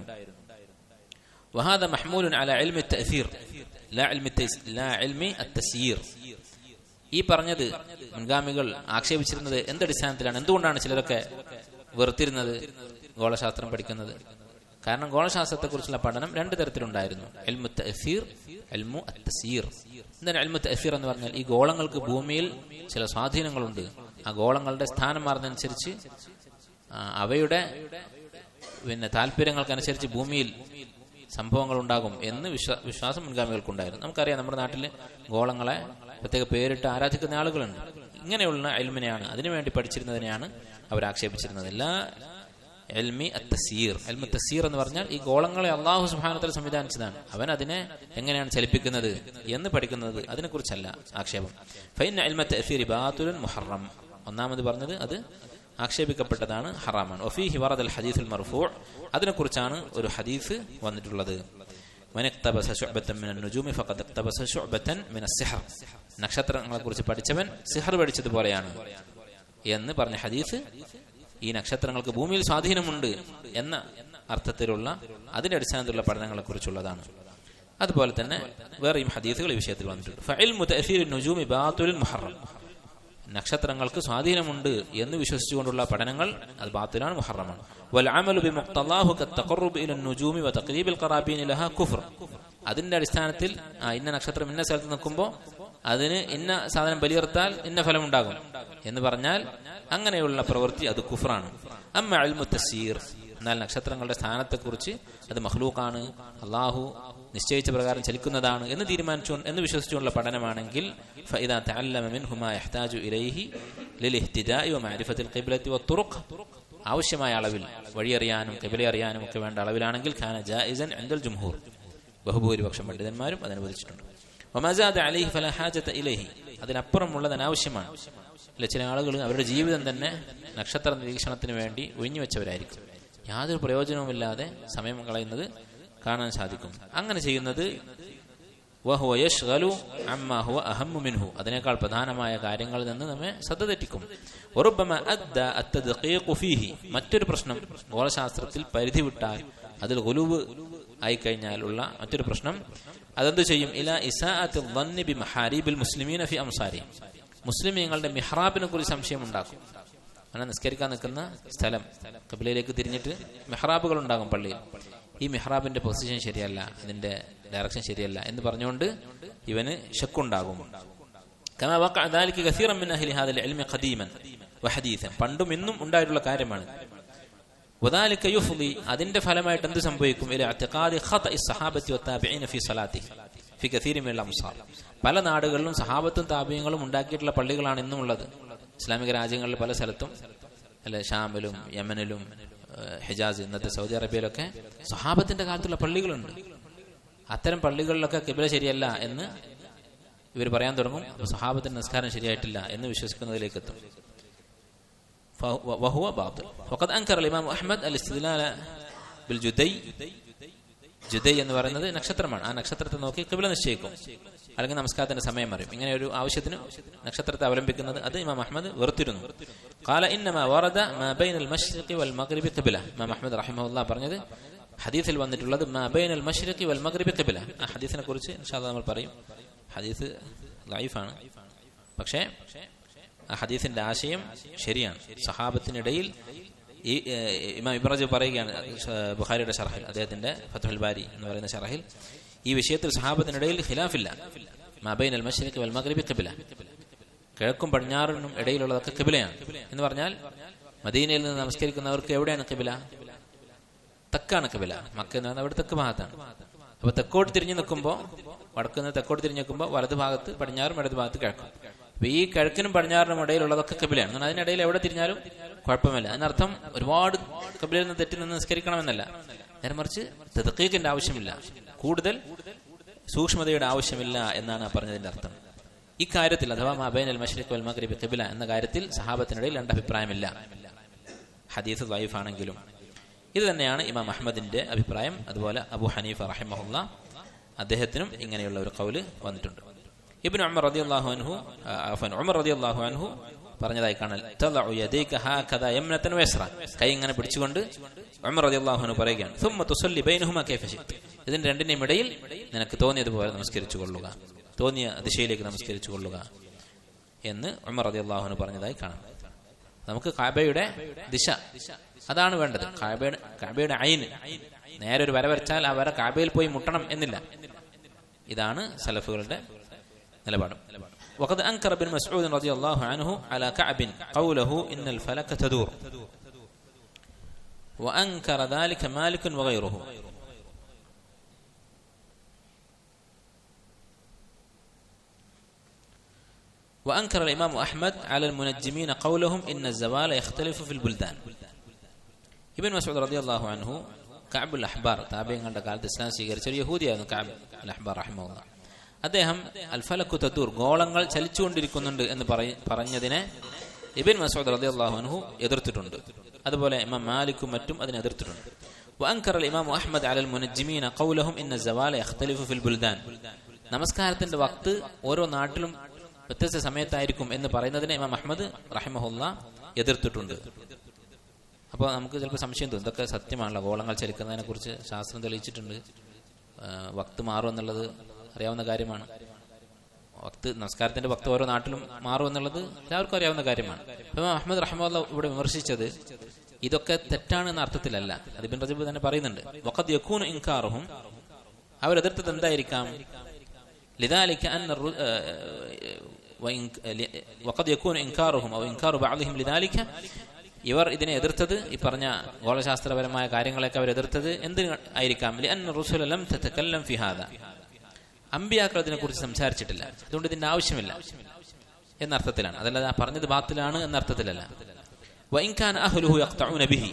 وهذا محمول على علم التأثير لا علم التيس لا علم التسيير ഈ പറഞ്ഞത് മുൻഗാമികൾ ആക്ഷേപിച്ചിരുന്നത് എന്തടിസ്ഥാനത്തിലാണ് എന്തുകൊണ്ടാണ് ചിലരൊക്കെ വെറുത്തിരുന്നത് ഗോളശാസ്ത്രം പഠിക്കുന്നത് കാരണം ഗോളശാസ്ത്രത്തെക്കുറിച്ചുള്ള പഠനം രണ്ട് തരത്തിലുണ്ടായിരുന്നു എൽമു തഅസീർ എൽമു അത്തസീർ എന്താണ് എൽമു തഅസീർ എന്ന് പറഞ്ഞാൽ ഈ ഗോളങ്ങൾക്ക് ഭൂമിയിൽ ചില സ്വാധീനങ്ങളുണ്ട് ആ ഗോളങ്ങളുടെ സ്ഥാനം മാറുന്നതനുസരിച്ച് ആ, അവയുടെ പിന്നെ താല്പര്യങ്ങൾക്കനുസരിച്ച് ഭൂമിയിൽ സംഭവങ്ങൾ ഉണ്ടാകും എന്ന് വിശ്വാ വിശ്വാസം മുൻഗാമികൾക്കുണ്ടായിരുന്നു നമുക്കറിയാം നമ്മുടെ നാട്ടിൽ ഗോളങ്ങളെ പ്രത്യേക പേരിട്ട് ആരാധിക്കുന്ന ആളുകളുണ്ട് ഇങ്ങനെയുള്ള എൽമിനെയാണ് അതിനുവേണ്ടി പഠിച്ചിരുന്നതിനെയാണ് അവർ ആക്ഷേപിച്ചിരുന്നത് എല്ലാ എൽമി അത്തസീർ എൽമി തസീർ എന്ന് പറഞ്ഞാൽ ഈ ഗോളങ്ങളെ അള്ളാഹു സുബാനത്തിൽ സംവിധാനിച്ചതാണ് അവൻ അതിനെ എങ്ങനെയാണ് ചലിപ്പിക്കുന്നത് എന്ന് പഠിക്കുന്നത് അതിനെക്കുറിച്ചല്ല ആക്ഷേപം ഫൈൻ എൽമ തസീർ ബാത്തുലൻ മുഹറം ഒന്നാമത് പറഞ്ഞത് അത് ആക്ഷേപിക്കപ്പെട്ടതാണ് ഹറാമാണ് ഒഫീഹി വറദ് അൽ ഹദീസുൽ മർഫൂ അതിനെക്കുറിച്ചാണ് ഒരു ഹദീസ് വന്നിട്ടുള്ളത് من اقتبس شعبة من النجوم فقد اقتبس شعبة من السحر നക്ഷത്രങ്ങളെ കുറിച്ച് പഠിച്ചവൻ സിഹർ പഠിച്ചതുപോലെയാണ് എന്ന് പറഞ്ഞ ഹദീസ് ഈ നക്ഷത്രങ്ങൾക്ക് ഭൂമിയിൽ സ്വാധീനമുണ്ട് എന്ന അർത്ഥത്തിലുള്ള അതിന്റെ അടിസ്ഥാനത്തിലുള്ള പഠനങ്ങളെ കുറിച്ചുള്ളതാണ് അതുപോലെ തന്നെ വേറെയും ഹദീസുകൾ ഈ വിഷയത്തിൽ വന്നിട്ടുണ്ട് ഫഇൽമു തഅസീർ നുജൂമി ബാത്തുലുൻ മുഹറം നക്ഷത്രങ്ങൾക്ക് സ്വാധീനമുണ്ട് എന്ന് വിശ്വസിച്ചുകൊണ്ടുള്ള പഠനങ്ങൾ അത് ബാത്തിലാണ് മുഹറമാണ് والعمل بمقتضاه كالتقرب الى النجوم وتقريب القرابين لها كفر അതിന്റെ അടിസ്ഥാനത്തിൽ ആ ഇന്ന നക്ഷത്രം ഇന്ന സ്ഥലത്ത് നിൽക്കുമ്പോൾ അതിന് ഇന്ന സാധനം ബലിയർത്താൽ ഇന്ന ഫലം ഉണ്ടാകും എന്ന് പറഞ്ഞാൽ അങ്ങനെയുള്ള പ്രവൃത്തി അത് കുഫറാണ് അമ്മ അൽമു തസീർ എന്നാൽ നക്ഷത്രങ്ങളുടെ സ്ഥാനത്തെക്കുറിച്ച് അത് മഹ്ലൂക്കാണ് അള്ളാഹു നിശ്ചയിച്ച പ്രകാരം ചലിക്കുന്നതാണ് എന്ന് തീരുമാനിച്ചു എന്ന് വിശ്വസിച്ചുകൊണ്ടുള്ള പഠനമാണെങ്കിൽ فإذا تعلم منه ما يحتاج إليه للاهتداء ومعرفة القبلة والطرق ആവശ്യമായ അളവിൽ വഴിയറിയാനും കിബില അറിയാനും ഒക്കെ വേണ്ട അളവിലാണെങ്കിൽ ഖാന ജായിസൻ എന്തൽ ജുംഹൂർ ബഹുഭൂരിപക്ഷം പണ്ഡിതന്മാരും അത് അനുവദിച്ചിട്ടുണ്ട് ഒമസാദ് അലിഹി ഫല ഹാജത്ത് ഇലഹി അതിനപ്പുറമുള്ളത് അനാവശ്യമാണ് അല്ല ചില ആളുകൾ അവരുടെ ജീവിതം തന്നെ നക്ഷത്ര നിരീക്ഷണത്തിന് വേണ്ടി ഒഴിഞ്ഞു വെച്ചവരായിരിക്കും യാതൊരു പ്രയോജനവുമില്ലാതെ സമയം കളയുന്നത് കാണാൻ സാധിക്കും അങ്ങനെ ചെയ്യുന്നത് വഹുവ യശ്ഗലു അമ്മാ ഹുവ അഹമ്മു മിൻഹു അതിനേക്കാൾ പ്രധാനമായ കാര്യങ്ങളിൽ നിന്ന് നമ്മെ ശ്രദ്ധ തെറ്റിക്കും ഒറുബമ അദ്ദ അത്തദ്ഖീഖു ഫീഹി മറ്റൊരു പ്രശ്നം ഗോളശാസ്ത്രത്തിൽ പരിധി വിട്ടാൽ അതിൽ ഗുലുവ് ആയിക്കഴിഞ്ഞാലുള്ള മറ്റൊരു പ്രശ്നം അതെന്ത് ചെയ്യും ഇല ഇസാഅത്ത് ظن بمحاريب المسلمين في أمصارهم മുസ്ലിമീങ്ങളുടെ മിഹ്റാബിനെ കുറിച്ച് സംശയം ഉണ്ടാക്കും അങ്ങനെ നിസ്കരിക്കാൻ നിൽക്കുന്ന സ്ഥലം കബിലയിലേക്ക് തിരിഞ്ഞിട്ട് മെഹ്റാബുകൾ ഉണ്ടാകും പള്ളിയിൽ ഈ മെഹ്റാബിന്റെ പൊസിഷൻ ശരിയല്ല അതിന്റെ ഡയറക്ഷൻ ശരിയല്ല എന്ന് പറഞ്ഞുകൊണ്ട് ഇവന് ശക്കുണ്ടാകും كما وقع ذلك كثيرا من أهل هذا العلم قديما وحديثا പണ്ടും ഇന്നും ഉണ്ടായിട്ടുള്ള കാര്യമാണ് وذلك يفضي അതിന്റെ ഫലമായിട്ട് എന്ത് സംഭവിക്കും ഇല اعتقاد خطأ الصحابة والتابعين في صلاته في كثير من الأمصار പല നാടുകളിലും സഹാബത്തും താപീയങ്ങളും ഉണ്ടാക്കിയിട്ടുള്ള പള്ളികളാണ് ഇന്നും ഉള്ളത് ഇസ്ലാമിക രാജ്യങ്ങളിൽ പല സ്ഥലത്തും അല്ലെ ഷാമിലും യമനിലും ഏഹ്, ഹിജാസ് ഇന്നത്തെ സൗദി അറേബ്യയിലൊക്കെ സഹാബത്തിന്റെ കാലത്തുള്ള പള്ളികളുണ്ട് അത്തരം പള്ളികളിലൊക്കെ കിബില ശരിയല്ല എന്ന് ഇവർ പറയാൻ തുടങ്ങും അപ്പൊ സഹാബത്തിന്റെ നിസ്കാരം ശരിയായിട്ടില്ല എന്ന് വിശ്വസിക്കുന്നതിലേക്ക് എത്തും فهو- وهو باطل وقد أنكر الإمام أحمد الاستدلال بالجدي ജുദൈ എന്ന് പറയുന്നത് നക്ഷത്രമാണ് ആ നക്ഷത്രത്തെ നോക്കി കിബില നിശ്ചയിക്കും അല്ലെങ്കിൽ നമസ്കാരത്തിന്റെ സമയം അറിയും ഇങ്ങനെ ഒരു ആവശ്യത്തിന് നക്ഷത്രത്തെ അവലംബിക്കുന്നത് അത് ഇമാം അഹമ്മദ് വെറുത്തിരുന്നു قال انما ورد ما بين المشرق والمغرب قبلة ഇമാം അഹമ്മദ് റഹിമഹുല്ലാ പറഞ്ഞത് ഹദീസിൽ വന്നിട്ടുള്ളത് ما بين المشرق والمغرب قبلة ആ ഹദീസിനെ കുറിച്ച് ഇൻഷാ അല്ലാഹ് നമ്മൾ പറയും ഹദീസ് ലൈഫാണ് പക്ഷേ ആ ഹദീസിന്റെ ആശയം ശരിയാണ് സഹാബത്തിനിടയിൽ ഈ ഏഹ്, ഇമാം ഇബ്രാജ് പറയുകയാണ് ഷ- ബുഖാരിയുടെ ഷറഹിൽ അദ്ദേഹത്തിന്റെ ഫത്തുൽ ബാരി എന്ന് പറയുന്ന ഷറഹിൽ ഈ വിഷയത്തിൽ സഹാബത്തിനിടയിൽ ഖിലാഫില്ല മബൈൻ അൽ മഷ്രിഖ് വൽ മഗ്രിബി ഖിബില കിഴക്കും പടിഞ്ഞാറിനും ഇടയിലുള്ളതൊക്കെ കിബിലയാണ് എന്ന് പറഞ്ഞാൽ മദീനയിൽ നിന്ന് നമസ്കരിക്കുന്നവർക്ക് എവിടെയാണ് കിബില തെക്കാണ് കിബില മക്ക എന്ന് പറഞ്ഞാൽ അവിടെ തെക്ക് ഭാഗത്താണ് അപ്പൊ തെക്കോട്ട് തിരിഞ്ഞു നിൽക്കുമ്പോൾ വടക്ക് നിന്ന് തെക്കോട്ട് തിരിഞ്ഞു നിൽക്കുമ്പോൾ വലത് ഭാഗത്ത് പടിഞ്ഞാറും ഇടത് ഭാഗത്ത് കിഴക്കും അപ്പൊ ഈ കിഴക്കിനും പടിഞ്ഞാറിനും ഇടയിലുള്ളതൊക്കെ കബിലയാണ് കാരണം അതിനിടയിൽ എവിടെ തിരിഞ്ഞാലും കുഴപ്പമില്ല അതിനർത്ഥം ഒരുപാട് കബിലയിൽ നിന്ന് തെറ്റി നിന്ന് നിസ്കരിക്കണമെന്നല്ല നേരെ മറിച്ച് തെതക്കീക്കിന്റെ ആവശ്യമില്ല കൂടുതൽ സൂക്ഷ്മതയുടെ ആവശ്യമില്ല എന്നാണ് ആ പറഞ്ഞതിന്റെ അർത്ഥം ഇക്കാര്യത്തിൽ അഥവാ മബൈൻ അൽ മഷ്രിഖ് വൽ മഗ്രിബ് ഖിബില എന്ന കാര്യത്തിൽ സഹാബത്തിനിടയിൽ രണ്ട് അഭിപ്രായമില്ല ഹദീസ് വൈഫാണെങ്കിലും ഇത് തന്നെയാണ് ഇമാം അഹമ്മദിന്റെ അഭിപ്രായം അതുപോലെ അബു ഹനീഫ റഹിമഹുല്ല അദ്ദേഹത്തിനും ഇങ്ങനെയുള്ള ഒരു കൗല് വന്നിട്ടുണ്ട് ഇബ്നു ഉമർ റളിയല്ലാഹു അൻഹു ആ, അഫ്വൻ ഉമർ റളിയല്ലാഹു അൻഹു പറഞ്ഞതായി കാണൽ തളഉ യദൈക ഹാകദാ യംനതൻ വയസ്ര കൈ ഇങ്ങനെ പിടിച്ചുകൊണ്ട് ഉമർ റളിയല്ലാഹു അൻഹു പറയുകയാണ് സുമ്മ തുസല്ലി ബൈനഹുമാ കൈഫ ശിഅ്ത ഇതിന്റെ രണ്ടിന്റെയും ഇടയിൽ നിനക്ക് തോന്നിയതുപോലെ നമസ്കരിച്ചു കൊള്ളുക തോന്നിയ ദിശയിലേക്ക് നമസ്കരിച്ചു കൊള്ളുക എന്ന് ഉമർ റളിയല്ലാഹു അൻഹു പറഞ്ഞതായി കാണാം നമുക്ക് കാബയുടെ ദിശ അതാണ് വേണ്ടത് കാബയുടെ കാബയുടെ അയിന് നേരെ ഒരു വര വരച്ചാൽ ആ വര കാബയിൽ പോയി മുട്ടണം എന്നില്ല ഇതാണ് സലഫുകളുടെ നിലപാട് وقد أنكر ابن مسعود رضي الله عنه على كعب قوله إن الفلك تدور وأنكر ذلك مالك وغيره وأنكر الإمام أحمد على المنجمين قولهم إن الزوال يختلف في البلدان ഇബൻ മസൂദ് റതി അള്ളാഹു അൻഹു കഅബുൽ അഹ്ബാർ താബിയങ്ങളുടെ കാലത്ത് ഇസ്ലാം സ്വീകരിച്ച ഒരു യഹൂദിയായിരുന്നു കഅബ് അൽ അഹ്ബാർ റഹിമുള്ള അദ്ദേഹം അൽഫലക്കു തത്തൂർ ഗോളങ്ങൾ ചലിച്ചുകൊണ്ടിരിക്കുന്നുണ്ട് എന്ന് പറയ- പറഞ്ഞതിനെ ഇബിൻ മസൂദ് റതി അള്ളാഹു അൻഹു എതിർത്തിട്ടുണ്ട് അതുപോലെ ഇമാം മാലിക്കും മറ്റും അതിനെ എതിർത്തിട്ടുണ്ട് وأنكر الإمام أحمد على المنجمين قولهم إن الزوال يختلف في البلدان നമസ്കാരത്തിന്റെ വക്ത് ഓരോ നാട്ടിലും വ്യത്യസ്ത സമയത്തായിരിക്കും എന്ന് പറയുന്നതിനെ ഇമാം അഹമ്മദ് റഹിമഹുല്ല എതിർത്തിട്ടുണ്ട് അപ്പോൾ നമുക്ക് ചിലപ്പോൾ സംശയം തോന്നും ഇതൊക്കെ സത്യമാണല്ലോ ഗോളങ്ങൾ ചലിക്കുന്നതിനെ കുറിച്ച് ശാസ്ത്രം തെളിയിച്ചിട്ടുണ്ട് ആ, വക്ത് മാറും എന്നുള്ളത് അറിയാവുന്ന കാര്യമാണ് വക്ത് നമസ്കാരത്തിന്റെ വക്ത് ഓരോ നാട്ടിലും മാറും എന്നുള്ളത് എല്ലാവർക്കും അറിയാവുന്ന കാര്യമാണ് അപ്പം അഹമ്മദ് റഹ്മുല്ല ഇവിടെ വിമർശിച്ചത് ഇതൊക്കെ തെറ്റാണ് എന്ന അർത്ഥത്തിലല്ല അത് ബിൻ റജബ് തന്നെ പറയുന്നുണ്ട് വഖദ് യക്കൂൻ ഇൻകാറുഹും അവരെതിർത്തത് എന്തായിരിക്കാം لذلك أن الر- آه، وإن ل- وقد يكون إنكارهم أو إنكار بعضهم لذلك ഇവർ ഇതിനെ എതിർത്തത് ഈ പറഞ്ഞ ഗോളശാസ്ത്രപരമായ കാര്യങ്ങളൊക്കെ അവർ എതിർത്തത് എന്തിന് ആയിരിക്കാം لأن الرسل لم تتكلم في هذا അമ്പിയാക്കൾ ഇതിനെക്കുറിച്ച് സംസാരിച്ചിട്ടില്ല അതുകൊണ്ട് ഇതിന്റെ ആവശ്യമില്ല എന്നർത്ഥത്തിലാണ് അതല്ലാതെ ആ പറഞ്ഞത് ബാത്തിലാണ് എന്ന അർത്ഥത്തിലല്ല വൈൻഖാൻ അഹ്ലുഹു യഖ്തഊന ബിഹി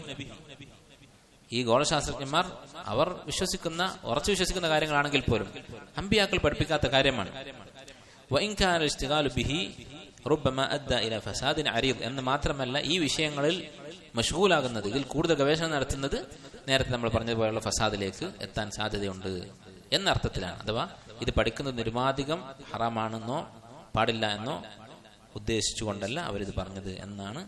ഈ ഗോളശാസ്ത്രജ്ഞന്മാർ അവർ വിശ്വസിക്കുന്ന ഉറച്ചു വിശ്വസിക്കുന്ന കാര്യങ്ങളാണെങ്കിൽ പോലും അമ്പിയാക്കൾ പഠിപ്പിക്കാത്ത കാര്യമാണ് വൈൻഖാൻ ഇസ്തിഗാലു ബിഹി റുബ്ബമ അദ്ദ ഇല ഫസാദിൻ അരീദ് എന്ന് മാത്രമല്ല ഈ വിഷയങ്ങളിൽ മഷ്ഹൂലാകുന്നത് ഇതിൽ കൂടുതൽ ഗവേഷണം നടത്തുന്നത് നേരത്തെ നമ്മൾ പറഞ്ഞതുപോലെയുള്ള ഫസാദിലേക്ക് എത്താൻ സാധ്യതയുണ്ട് എന്ന അർത്ഥത്തിലാണ് അഥവാ ഇത് പഠിക്കുന്നത് നിരുമാധികം ഹറാമാണെന്നോ പാടില്ല എന്നോ ഉദ്ദേശിച്ചുകൊണ്ടല്ല അവരിത് പറഞ്ഞത് എന്നാണ്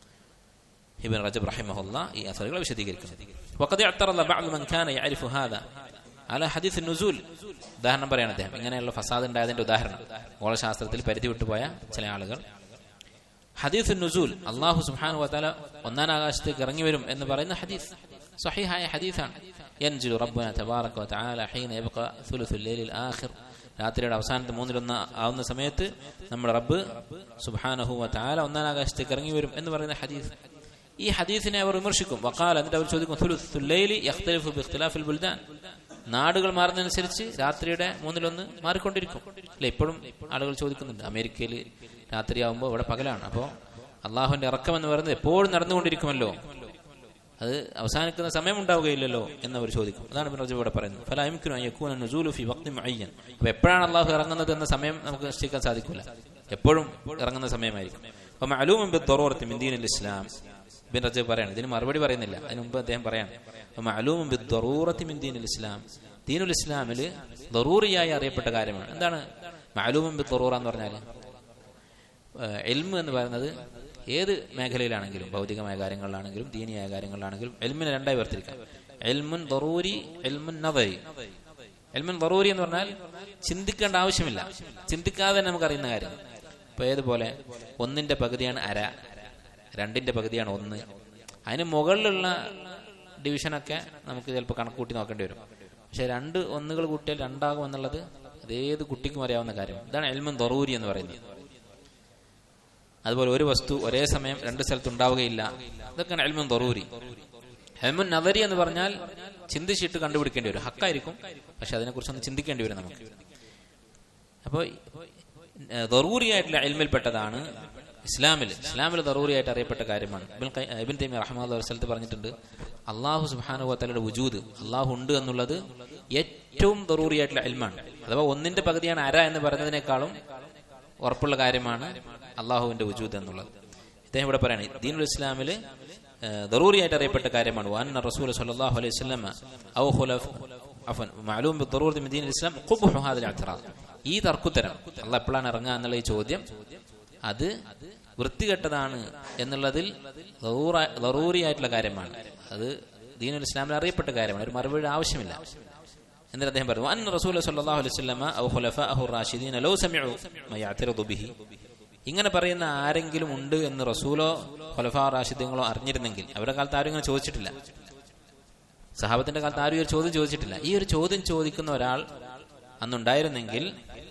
ابن رجب رحمه الله ഈ അസറുകൾ വിശദീകരിക്കുന്നത് وقد اعترض بعض من كان يعرف هذا على حديث النزول ഉദാഹരണം പറയാണ് അദ്ദേഹം ഇങ്ങനെയുള്ള ഫസാദ് ഉണ്ടായതിന്റെ ഉദാഹരണം ഗോളശാസ്ത്രത്തിൽ പരിധി വിട്ടുപോയ ചില ആളുകൾ ഹദീസ് നുസൂൽ അള്ളാഹു സുബ്ഹാനഹു വതആല ഒന്നാം ആകാശത്തേക്ക് ഇറങ്ങി വരും എന്ന് പറയുന്ന ഹദീസ് സഹീഹായ ഹദീസാണ് ينزل ربنا تبارك وتعالى حين يبقى ثلث الليل الآخر രാത്രിയുടെ അവസാനത്തെ മൂന്നിലൊന്ന് ആവുന്ന സമയത്ത് നമ്മുടെ റബ്ബ് സുബ്ഹാനഹു വതആല ഒന്നാം ആകാശത്തേക്ക് ഇറങ്ങി വരും എന്ന് പറയുന്ന ഹദീസ് ഈ ഹദീസിനെ അവർ വിമർശിക്കും വക്കാൽ എന്നിട്ട് അവർ ചോദിക്കും "ثلث الليل يختلف باختلاف البلدان നാടുകൾ മാറുന്നതനുസരിച്ച് രാത്രിയുടെ മൂന്നിലൊന്ന് മാറിക്കൊണ്ടിരിക്കും അല്ലെ ഇപ്പോഴും ആളുകൾ ചോദിക്കുന്നുണ്ട് അമേരിക്കയിൽ രാത്രിയാവുമ്പോൾ ഇവിടെ പകലാണ് അപ്പോൾ അള്ളാഹുവിന്റെ ഇറക്കം എന്ന് പറയുന്നത് എപ്പോഴും നടന്നുകൊണ്ടിരിക്കുമല്ലോ അത് അവസാനിക്കുന്ന സമയം ഉണ്ടാവുകയില്ലല്ലോ എന്ന് അവർ ചോദിക്കും അതാണ് ഇബ്നു റജബ് ഇവിടെ പറയുന്നത് ഫല യംകിനു അൻ യകൂന നുസൂലു ഫി വഖ്തി മുഅയ്യൻ അപ്പോൾ എപ്പോഴാണ് അള്ളാഹു ഇറങ്ങുന്നത് എന്ന സമയം നമുക്ക് നിശ്ചയിക്കാൻ സാധിക്കില്ല എപ്പോഴും ഇറങ്ങുന്ന സമയമായിരിക്കും അപ്പോൾ മഅലൂമുൻ ബിദ്ദറൂറത്തി മിൻ ദീനിൽ ഇസ്ലാം ബിൻ റജബ് പറയാണ് ഇതിന് മറുപടി പറയുന്നില്ല അതിന് മുമ്പ് അദ്ദേഹം പറയാണ് അപ്പോൾ മഅലൂമുൻ ബിദ്ദറൂറത്തി മിൻ ദീനിൽ ഇസ്ലാം ദീനുൽ ഇസ്ലാമിൽ ദറൂറിയായി അറിയപ്പെട്ട കാര്യമാണ് എന്താണ് മഅലൂമുൻ ബിദ്ദറൂറ എന്ന് പറഞ്ഞാൽ എൽമ് എന്ന് പറയുന്നത് ഏത് മേഖലയിലാണെങ്കിലും ഭൗതികമായ കാര്യങ്ങളിലാണെങ്കിലും ദീനിയായ കാര്യങ്ങളിലാണെങ്കിലും എൽമിനെ രണ്ടായി വേർതിരിക്കാം എൽമുൻ ദറൂരി എൽമുൻ നവരി എൽമുൻ ദറൂരി എന്ന് പറഞ്ഞാൽ ചിന്തിക്കേണ്ട ആവശ്യമില്ല ചിന്തിക്കാതെ തന്നെ നമുക്കറിയുന്ന കാര്യം ഇപ്പൊ ഏതുപോലെ ഒന്നിന്റെ പകുതിയാണ് അര രണ്ടിന്റെ പകുതിയാണ് ഒന്ന് അതിന് മുകളിലുള്ള ഡിവിഷനൊക്കെ നമുക്ക് ചിലപ്പോൾ കണക്ക് കൂട്ടി നോക്കേണ്ടി വരും പക്ഷെ രണ്ട് ഒന്നുകൾ കൂട്ടിയാൽ രണ്ടാകും എന്നുള്ളത് അതേത് കുട്ടിക്കും അറിയാവുന്ന കാര്യം ഇതാണ് എൽമുൻ ദറൂരി എന്ന് പറയുന്നത് അതുപോലെ ഒരു വസ്തു ഒരേ സമയം രണ്ട് സ്ഥലത്ത് ഉണ്ടാവുകയില്ല ഇതൊക്കെയാണ് എൽമുൻ ദറൂരി എൽമുൻ നദരി എന്ന് പറഞ്ഞാൽ ചിന്തിച്ചിട്ട് കണ്ടുപിടിക്കേണ്ടി വരും ഹക്കായിരിക്കും പക്ഷെ അതിനെക്കുറിച്ച് ഒന്ന് ചിന്തിക്കേണ്ടി വരും നമുക്ക് അപ്പോൾ ദറൂറിയായിട്ടുള്ള എൽമിൽപ്പെട്ടതാണ് ഇസ്ലാമിൽ ഇസ്ലാമിൽ ദറൂറിയായിട്ട് അറിയപ്പെട്ട കാര്യമാണ് ഇബിൻ ഖൈ- ഇബിൻ തൈമി റഹ്മാദ് ഒരു സ്ഥലത്ത് പറഞ്ഞിട്ടുണ്ട് അള്ളാഹു സുബാനു വത്തലയുടെ വുജൂദ് അള്ളാഹു ഉണ്ട് എന്നുള്ളത് ഏറ്റവും ദറൂറിയായിട്ടുള്ള എൽമാണ് അഥവാ ഒന്നിന്റെ പകുതിയാണ് അര എന്ന് പറയുന്നതിനേക്കാളും ഉറപ്പുള്ള കാര്യമാണ് അള്ളാഹുവിന്റെ വുജൂദ് എന്നുള്ളത് ഇദ്ദേഹം ഇവിടെ പറയാണ് ദീനുൽ ഇസ്ലാമില് ദറൂറിയായിട്ട് അറിയപ്പെട്ട കാര്യമാണ് വാന്ന റസൂൽ സല്ലല്ലാഹു അലൈഹി വസല്ലമ ഔ ഖുലഫ് അഫൻ മഅലൂം ബിദ്ദറൂറത്തി മിൻ ദീനിൽ ഇസ്ലാം ഖുബ്ഹു ഹാദിൽ ഇഅ്തിറാദ് ഈ തർക്കുത്തരം അള്ളാഹ് എപ്പോഴാണ് ഇറങ്ങുക എന്നുള്ള ഈ ചോദ്യം അത് വൃത്തികെട്ടതാണ് എന്നുള്ളതിൽ ദറൂറ- ദറൂറിയായിട്ടുള്ള കാര്യമാണ് അത് ദീനുൽ ഇസ്ലാമിൽ അറിയപ്പെട്ട കാര്യമാണ് ഒരു മറുപടി ആവശ്യമില്ല എന്നിട്ട് അദ്ദേഹം പറഞ്ഞു അൻ റസൂൽ സല്ലല്ലാഹു അലൈഹി വസല്ലമ ഔ ഖുലഫാഅഹു റാഷിദീന ലൗ സമിഉ മാ യഅ്തറിദു ബിഹി ഇങ്ങനെ പറയുന്ന ആരെങ്കിലും ഉണ്ട് എന്ന് റസൂലോ ഖലഫാ റാഷിദ്യങ്ങളോ അറിഞ്ഞിരുന്നെങ്കിൽ അവരുടെ കാലത്ത് ആരും ഇങ്ങനെ ചോദിച്ചിട്ടില്ല സഹാബത്തിന്റെ കാലത്ത് ആരും ഈ ഒരു ചോദ്യം ചോദിച്ചിട്ടില്ല ഈ ഒരു ചോദ്യം ചോദിക്കുന്ന ഒരാൾ അന്നുണ്ടായിരുന്നെങ്കിൽ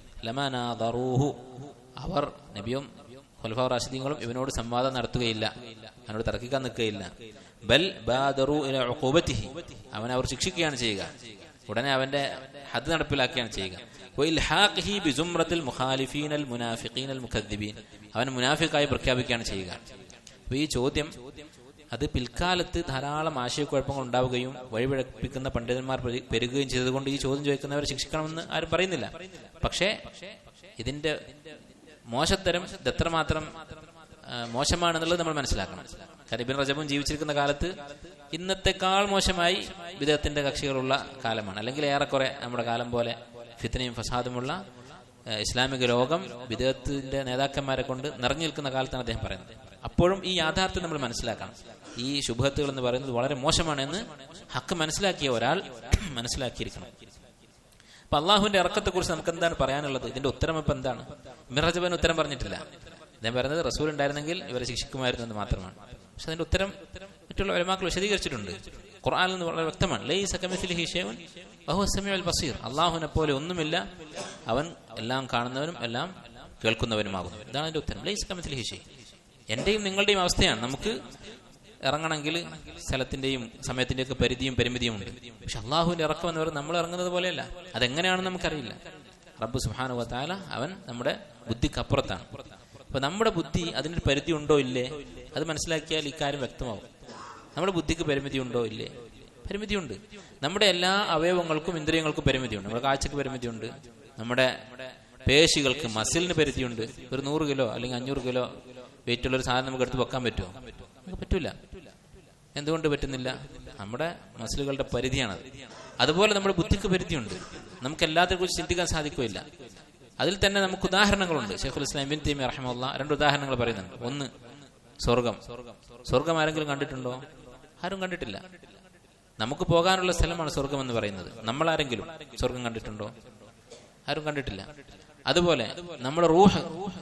ലമാനാദറൂഹു അവർ നബിയും ഖുലഫാ റാഷിദീങ്ങളും ഇവനോട് സംവാദം നടത്തുകയില്ല അവനോട് തർക്കിക്കാൻ നിൽക്കുകയില്ല ബൽ ബാദറു ഇല ഉഖൂബത്തിഹി അവനെ അവർ ശിക്ഷിക്കുകയാണ് ചെയ്യുക ഉടനെ അവന്റെ ഹദ് നടപ്പിലാക്കുകയാണ് ചെയ്യുക വഇൽഹാഖിഹി ബിസുംറത്തിൽ മുഖാലിഫീനൽ മുനാഫിഖീനൽ മുഖദ്ദിബീൻ അവൻ മുനാഫിക്കായി പ്രഖ്യാപിക്കുകയാണ് ചെയ്യുക അപ്പൊ ഈ ചോദ്യം അത് പിൽക്കാലത്ത് ധാരാളം ആശയക്കുഴപ്പങ്ങൾ ഉണ്ടാവുകയും വഴിപിഴപ്പിക്കുന്ന പണ്ഡിതന്മാർ പെരു- പെരുകുകയും ചെയ്തതുകൊണ്ട് ഈ ചോദ്യം ചോദിക്കുന്നവരെ ശിക്ഷിക്കണമെന്ന് ആരും പറയുന്നില്ല പക്ഷേ ഇതിന്റെ മോശത്തരം ഇത് എത്രമാത്രം ആ, മോശമാണെന്നുള്ളത് നമ്മൾ മനസ്സിലാക്കണം കാരണം ഇബിൻ റജബും ജീവിച്ചിരിക്കുന്ന കാലത്ത് ഇന്നത്തെക്കാൾ മോശമായി വിദേഹത്തിന്റെ കക്ഷികളുള്ള കാലമാണ് അല്ലെങ്കിൽ ഏറെക്കുറെ നമ്മുടെ കാലം പോലെ ഫിത്തനയും ഫസാദുമുള്ള ഏഹ് ഇസ്ലാമിക ലോകം വിദേഹത്തിന്റെ നേതാക്കന്മാരെ കൊണ്ട് നിറഞ്ഞു നിൽക്കുന്ന കാലത്താണ് അദ്ദേഹം പറയുന്നത് അപ്പോഴും ഈ യാഥാർത്ഥ്യം നമ്മൾ മനസ്സിലാക്കണം ഈ ശുഭത്തുകൾ എന്ന് പറയുന്നത് വളരെ മോശമാണെന്ന് ഹക്ക് മനസ്സിലാക്കിയ ഒരാൾ മനസ്സിലാക്കിയിരിക്കണം അപ്പൊ അള്ളാഹുവിന്റെ ഇറക്കത്തെ കുറിച്ച് നമുക്ക് എന്താണ് പറയാനുള്ളത് ഇതിന്റെ ഉത്തരം ഇപ്പൊ എന്താണ് മിറജബൻ ഉത്തരം പറഞ്ഞിട്ടില്ല അദ്ദേഹം പറയുന്നത് റസൂൽ ഉണ്ടായിരുന്നെങ്കിൽ ഇവരെ ശിക്ഷിക്കുമായിരുന്നു എന്ന് മാത്രമാണ് പക്ഷെ അതിന്റെ ഉത്തരം മറ്റുള്ള ഒലമാക്കൾ വിശദീകരിച്ചിട്ടുണ്ട് ഖുർആനിൽ നിന്ന് വളരെ വ്യക്തമാണ് ലൈസ കമിസ്ലിഹി ഷൈഉൻ വഹുവ സമീഉൽ ബസീർ അള്ളാഹുവിനെ പോലെ ഒന്നുമില്ല അവൻ എല്ലാം കാണുന്നവനും എല്ലാം കേൾക്കുന്നവനുമാകുന്നു ഇതാണ് അതിന്റെ ഉത്തരം ലൈസ് കമിസ്ലിഹി ഷൈ എന്റെയും നിങ്ങളുടെയും അവസ്ഥയാണ് നമുക്ക് ഇറങ്ങണമെങ്കിൽ സ്ഥലത്തിന്റെയും സമയത്തിന്റെയും ഒക്കെ പരിധിയും പരിമിതിയും ഉണ്ട് പക്ഷെ അള്ളാഹുവിന്റെ ഇറക്കം എന്ന് പറയുന്നത് നമ്മൾ ഇറങ്ങുന്നത് പോലെയല്ല അതെങ്ങനെയാണെന്ന് നമുക്കറിയില്ല റബ്ബ് സുഹാനു വത്താല അവൻ നമ്മുടെ ബുദ്ധിക്ക് അപ്പുറത്താണ് അപ്പൊ നമ്മുടെ ബുദ്ധി അതിനൊരു പരിധി ഉണ്ടോ ഇല്ലേ അത് മനസ്സിലാക്കിയാൽ ഇക്കാര്യം വ്യക്തമാവും നമ്മുടെ ബുദ്ധിക്ക് പരിമിതി ഉണ്ടോ ഇല്ലേ പരിമിതിയുണ്ട് നമ്മുടെ എല്ലാ അവയവങ്ങൾക്കും ഇന്ദ്രിയങ്ങൾക്കും പരിമിതിയുണ്ട് നമ്മുടെ കാഴ്ചക്ക് പരിമിതിയുണ്ട് നമ്മുടെ പേശികൾക്ക് മസിലിന് പരിധിയുണ്ട് ഒരു നൂറ് കിലോ അല്ലെങ്കിൽ അഞ്ഞൂറ് കിലോ വെയിറ്റ് ഉള്ള ഒരു സാധനം നമുക്ക് എടുത്ത് വെക്കാൻ പറ്റുമോ നമുക്ക് പറ്റൂല എന്തുകൊണ്ട് പറ്റുന്നില്ല നമ്മുടെ മസിലുകളുടെ പരിധിയാണത് അതുപോലെ നമ്മുടെ ബുദ്ധിക്ക് പരിധിയുണ്ട് നമുക്ക് എല്ലാത്തിനെ കുറിച്ച് ചിന്തിക്കാൻ സാധിക്കുകയില്ല അതിൽ തന്നെ നമുക്ക് ഉദാഹരണങ്ങളുണ്ട് ഷെയ്ഖുൽ ഇസ്ലാം ബിൻ തീമി റഹമുല്ല രണ്ട് ഉദാഹരണങ്ങൾ പറയുന്നുണ്ട് ഒന്ന് സ്വർഗം സ്വർഗം ആരെങ്കിലും കണ്ടിട്ടുണ്ടോ ആരും കണ്ടിട്ടില്ല നമുക്ക് പോകാനുള്ള സ്ഥലമാണ് സ്വർഗം എന്ന് പറയുന്നത് നമ്മൾ ആരെങ്കിലും സ്വർഗം കണ്ടിട്ടുണ്ടോ ആരും കണ്ടിട്ടില്ല അതുപോലെ നമ്മുടെ റൂഹ്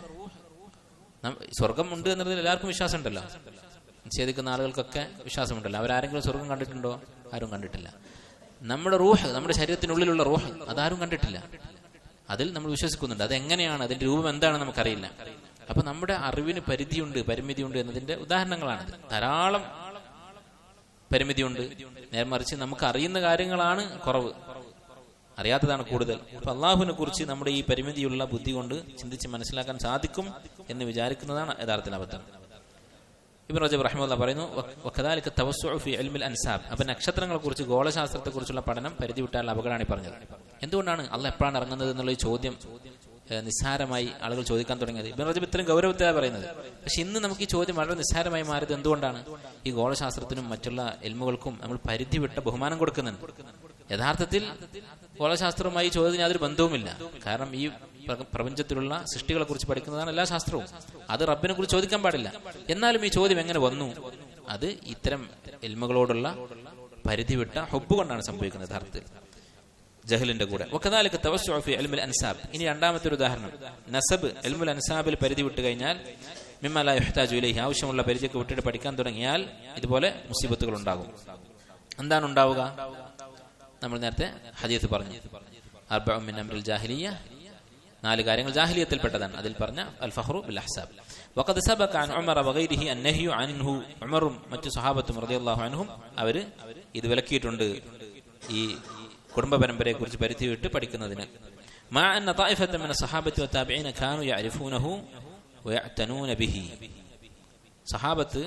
നം- സ്വർഗം ഉണ്ട് എന്നതിൽ എല്ലാവർക്കും വിശ്വാസം ഉണ്ടല്ലോ നിഷേധിക്കുന്ന ആളുകൾക്കൊക്കെ വിശ്വാസമുണ്ടല്ലോ അവരാരെങ്കിലും സ്വർഗം കണ്ടിട്ടുണ്ടോ ആരും കണ്ടിട്ടില്ല നമ്മുടെ റൂഹ് നമ്മുടെ ശരീരത്തിനുള്ളിലുള്ള റൂഹ് അതാരും കണ്ടിട്ടില്ല അതിൽ നമ്മൾ വിശ്വസിക്കുന്നുണ്ട് അത് എങ്ങനെയാണ് അതിന്റെ രൂപം എന്താണെന്ന് നമുക്കറിയില്ല അപ്പൊ നമ്മുടെ അറിവിന് പരിധിയുണ്ട് പരിമിതിയുണ്ട് എന്നതിന്റെ ഉദാഹരണങ്ങളാണിത് ധാരാളം പരിമിതിയുണ്ട് നേരെ മറിച്ച് നമുക്ക് അറിയുന്ന കാര്യങ്ങളാണ് കുറവ് അറിയാത്തതാണ് കൂടുതൽ അപ്പൊ അള്ളാഹുവിനെ കുറിച്ച് നമ്മുടെ ഈ പരിമിതിയുള്ള ബുദ്ധി കൊണ്ട് ചിന്തിച്ച് മനസ്സിലാക്കാൻ സാധിക്കും എന്ന് വിചാരിക്കുന്നതാണ് യഥാർത്ഥത്തിൽ അബദ്ധം ഇബൻ റജബ് റഹ്മുല്ല പറയുന്നു വഖദാലിക തവസ്സുഉ ഫി ഇൽമിൽ അൻസാബ് അപ്പൊ നക്ഷത്രങ്ങളെ കുറിച്ച് ഗോളശാസ്ത്രത്തെ കുറിച്ചുള്ള പഠനം പരിധി വിട്ടാൽ അപകടമാണ് ഈ പറഞ്ഞത് എന്തുകൊണ്ടാണ് അള്ള എപ്പോഴാണ് ഇറങ്ങുന്നത് എന്നുള്ള ഈ ചോദ്യം ഏഹ്, നിസ്സാരമായി ആളുകൾ ചോദിക്കാൻ തുടങ്ങിയത് ഇബൻ റജബ് ഇത്രയും ഗൗരവത്തിലാണ് പറയുന്നത് പക്ഷെ ഇന്ന് നമുക്ക് ഈ ചോദ്യം വളരെ നിസ്സാരമായി മാറിയത് എന്തുകൊണ്ടാണ് ഈ ഗോളശാസ്ത്രത്തിനും മറ്റുള്ള എൽമുകൾക്കും നമ്മൾ പരിധി വിട്ട ബഹുമാനം കൊടുക്കുന്നുണ്ട് യഥാർത്ഥത്തിൽ ഗോളശാസ്ത്രവുമായി ഈ ചോദ്യത്തിന് യാതൊരു ബന്ധവുമില്ല കാരണം ഈ പ്ര- പ്രപഞ്ചത്തിലുള്ള സൃഷ്ടികളെ കുറിച്ച് പഠിക്കുന്നതാണ് എല്ലാ ശാസ്ത്രവും അത് റബ്ബിനെ കുറിച്ച് ചോദിക്കാൻ പാടില്ല എന്നാലും ഈ ചോദ്യം എങ്ങനെ വന്നു അത് ഇത്തരം എൽമകളോടുള്ള പരിധി വിട്ട ഹൊബ് കൊണ്ടാണ് സംഭവിക്കുന്നത് യഥാർത്ഥത്തിൽ ജഹലിന്റെ കൂടെ വക്കദാലിക തവസ്സുഉ ഫി ഇൽമിൽ അൻസാബ് ഇനി രണ്ടാമത്തെ ഒരു ഉദാഹരണം നസബ് ഇൽമുൽ അൻസാബിൽ പരിധി വിട്ട് കഴിഞ്ഞാൽ മിമ്മ ലാ യുഹ്താജു ഇലൈഹി ആവശ്യമുള്ള പരിധിയൊക്കെ വിട്ടിട്ട് പഠിക്കാൻ തുടങ്ങിയാൽ ഇതുപോലെ മുസീബത്തുകൾ ഉണ്ടാകും എന്താണ് ഉണ്ടാവുക നമ്മൾ നേരത്തെ ഹദീസ് പറഞ്ഞു അർബഉ മിൻ അംറിൽ ജാഹിലിയ നാല് കാര്യങ്ങൾ ജാഹിലിയത്തിൽപ്പെട്ടതാണ് അതിൽ പറഞ്ഞ അൽ ഫഹ്റു ബിൽ അഹ്സാബ് വഖദ് സബക അൻ ഉമർ വഗൈരിഹി അന്നഹ്യു അൻഹു ഉമറും മറ്റു സഹാബത്തും റളിയല്ലാഹു അൻഹും അവര് ഇത് വിലക്കിയിട്ടുണ്ട് ഈ കുടുംബ പരമ്പരയെ കുറിച്ച് പരിധി വിട്ട് പഠിക്കുന്നതിന് മാ അന്ന طائفة من الصحابة والتابعين كانوا يعرفونه ويعتنون به സഹാബത്ത്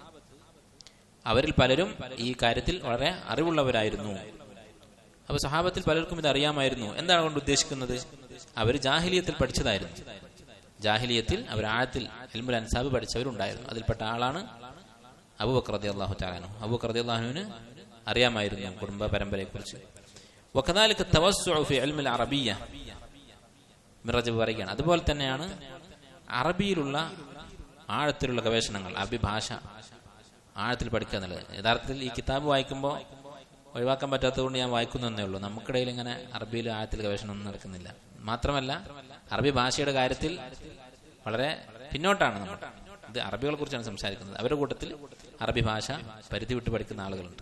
അവരിൽ പലരും ഈ കാര്യത്തിൽ വളരെ അറിവുള്ളവരായിരുന്നു അപ്പൊ സഹാബത്തിൽ പലർക്കും ഇത് അറിയാമായിരുന്നു എന്താണ് കൊണ്ട് ഉദ്ദേശിക്കുന്നത് അവർ ജാഹിലിയത്തിൽ പഠിച്ചതായിരുന്നു ജാഹിലിയത്തിൽ അവർ ആഴത്തിൽ എൽമുൽ അൻസാബ് പഠിച്ചവരുണ്ടായിരുന്നു അതിൽപ്പെട്ട ആളാണ് അബൂബക്കർ റതി അള്ളാഹു താലാനു അബൂബക്കർ റതി അള്ളാഹുവിന് അറിയാമായിരുന്നു കുടുംബ പരമ്പരയെ കുറിച്ച് وكذلك التوسع في علم العربية മിറജബ് പറയുകയാണ് അതുപോലെ തന്നെയാണ് അറബിയിലുള്ള ആഴത്തിലുള്ള ഗവേഷണങ്ങൾ അറബി ഭാഷ ആഴത്തിൽ പഠിക്കുക എന്നുള്ളത് യഥാർത്ഥത്തിൽ ഈ കിതാബ് വായിക്കുമ്പോൾ ഒഴിവാക്കാൻ പറ്റാത്തതുകൊണ്ട് ഞാൻ വായിക്കുന്നതേ ഉള്ളൂ നമുക്കിടയിൽ ഇങ്ങനെ അറബിയിൽ ആഴത്തിൽ ഗവേഷണം ഒന്നും നടക്കുന്നില്ല മാത്രമല്ല അറബി ഭാഷയുടെ കാര്യത്തിൽ വളരെ പിന്നോട്ടാണ് നമ്മൾ ഇത് അറബികളെ കുറിച്ചാണ് സംസാരിക്കുന്നത് അവരുടെ കൂട്ടത്തിൽ അറബി ഭാഷ പരിധി വിട്ട് പഠിക്കുന്ന ആളുകളുണ്ട്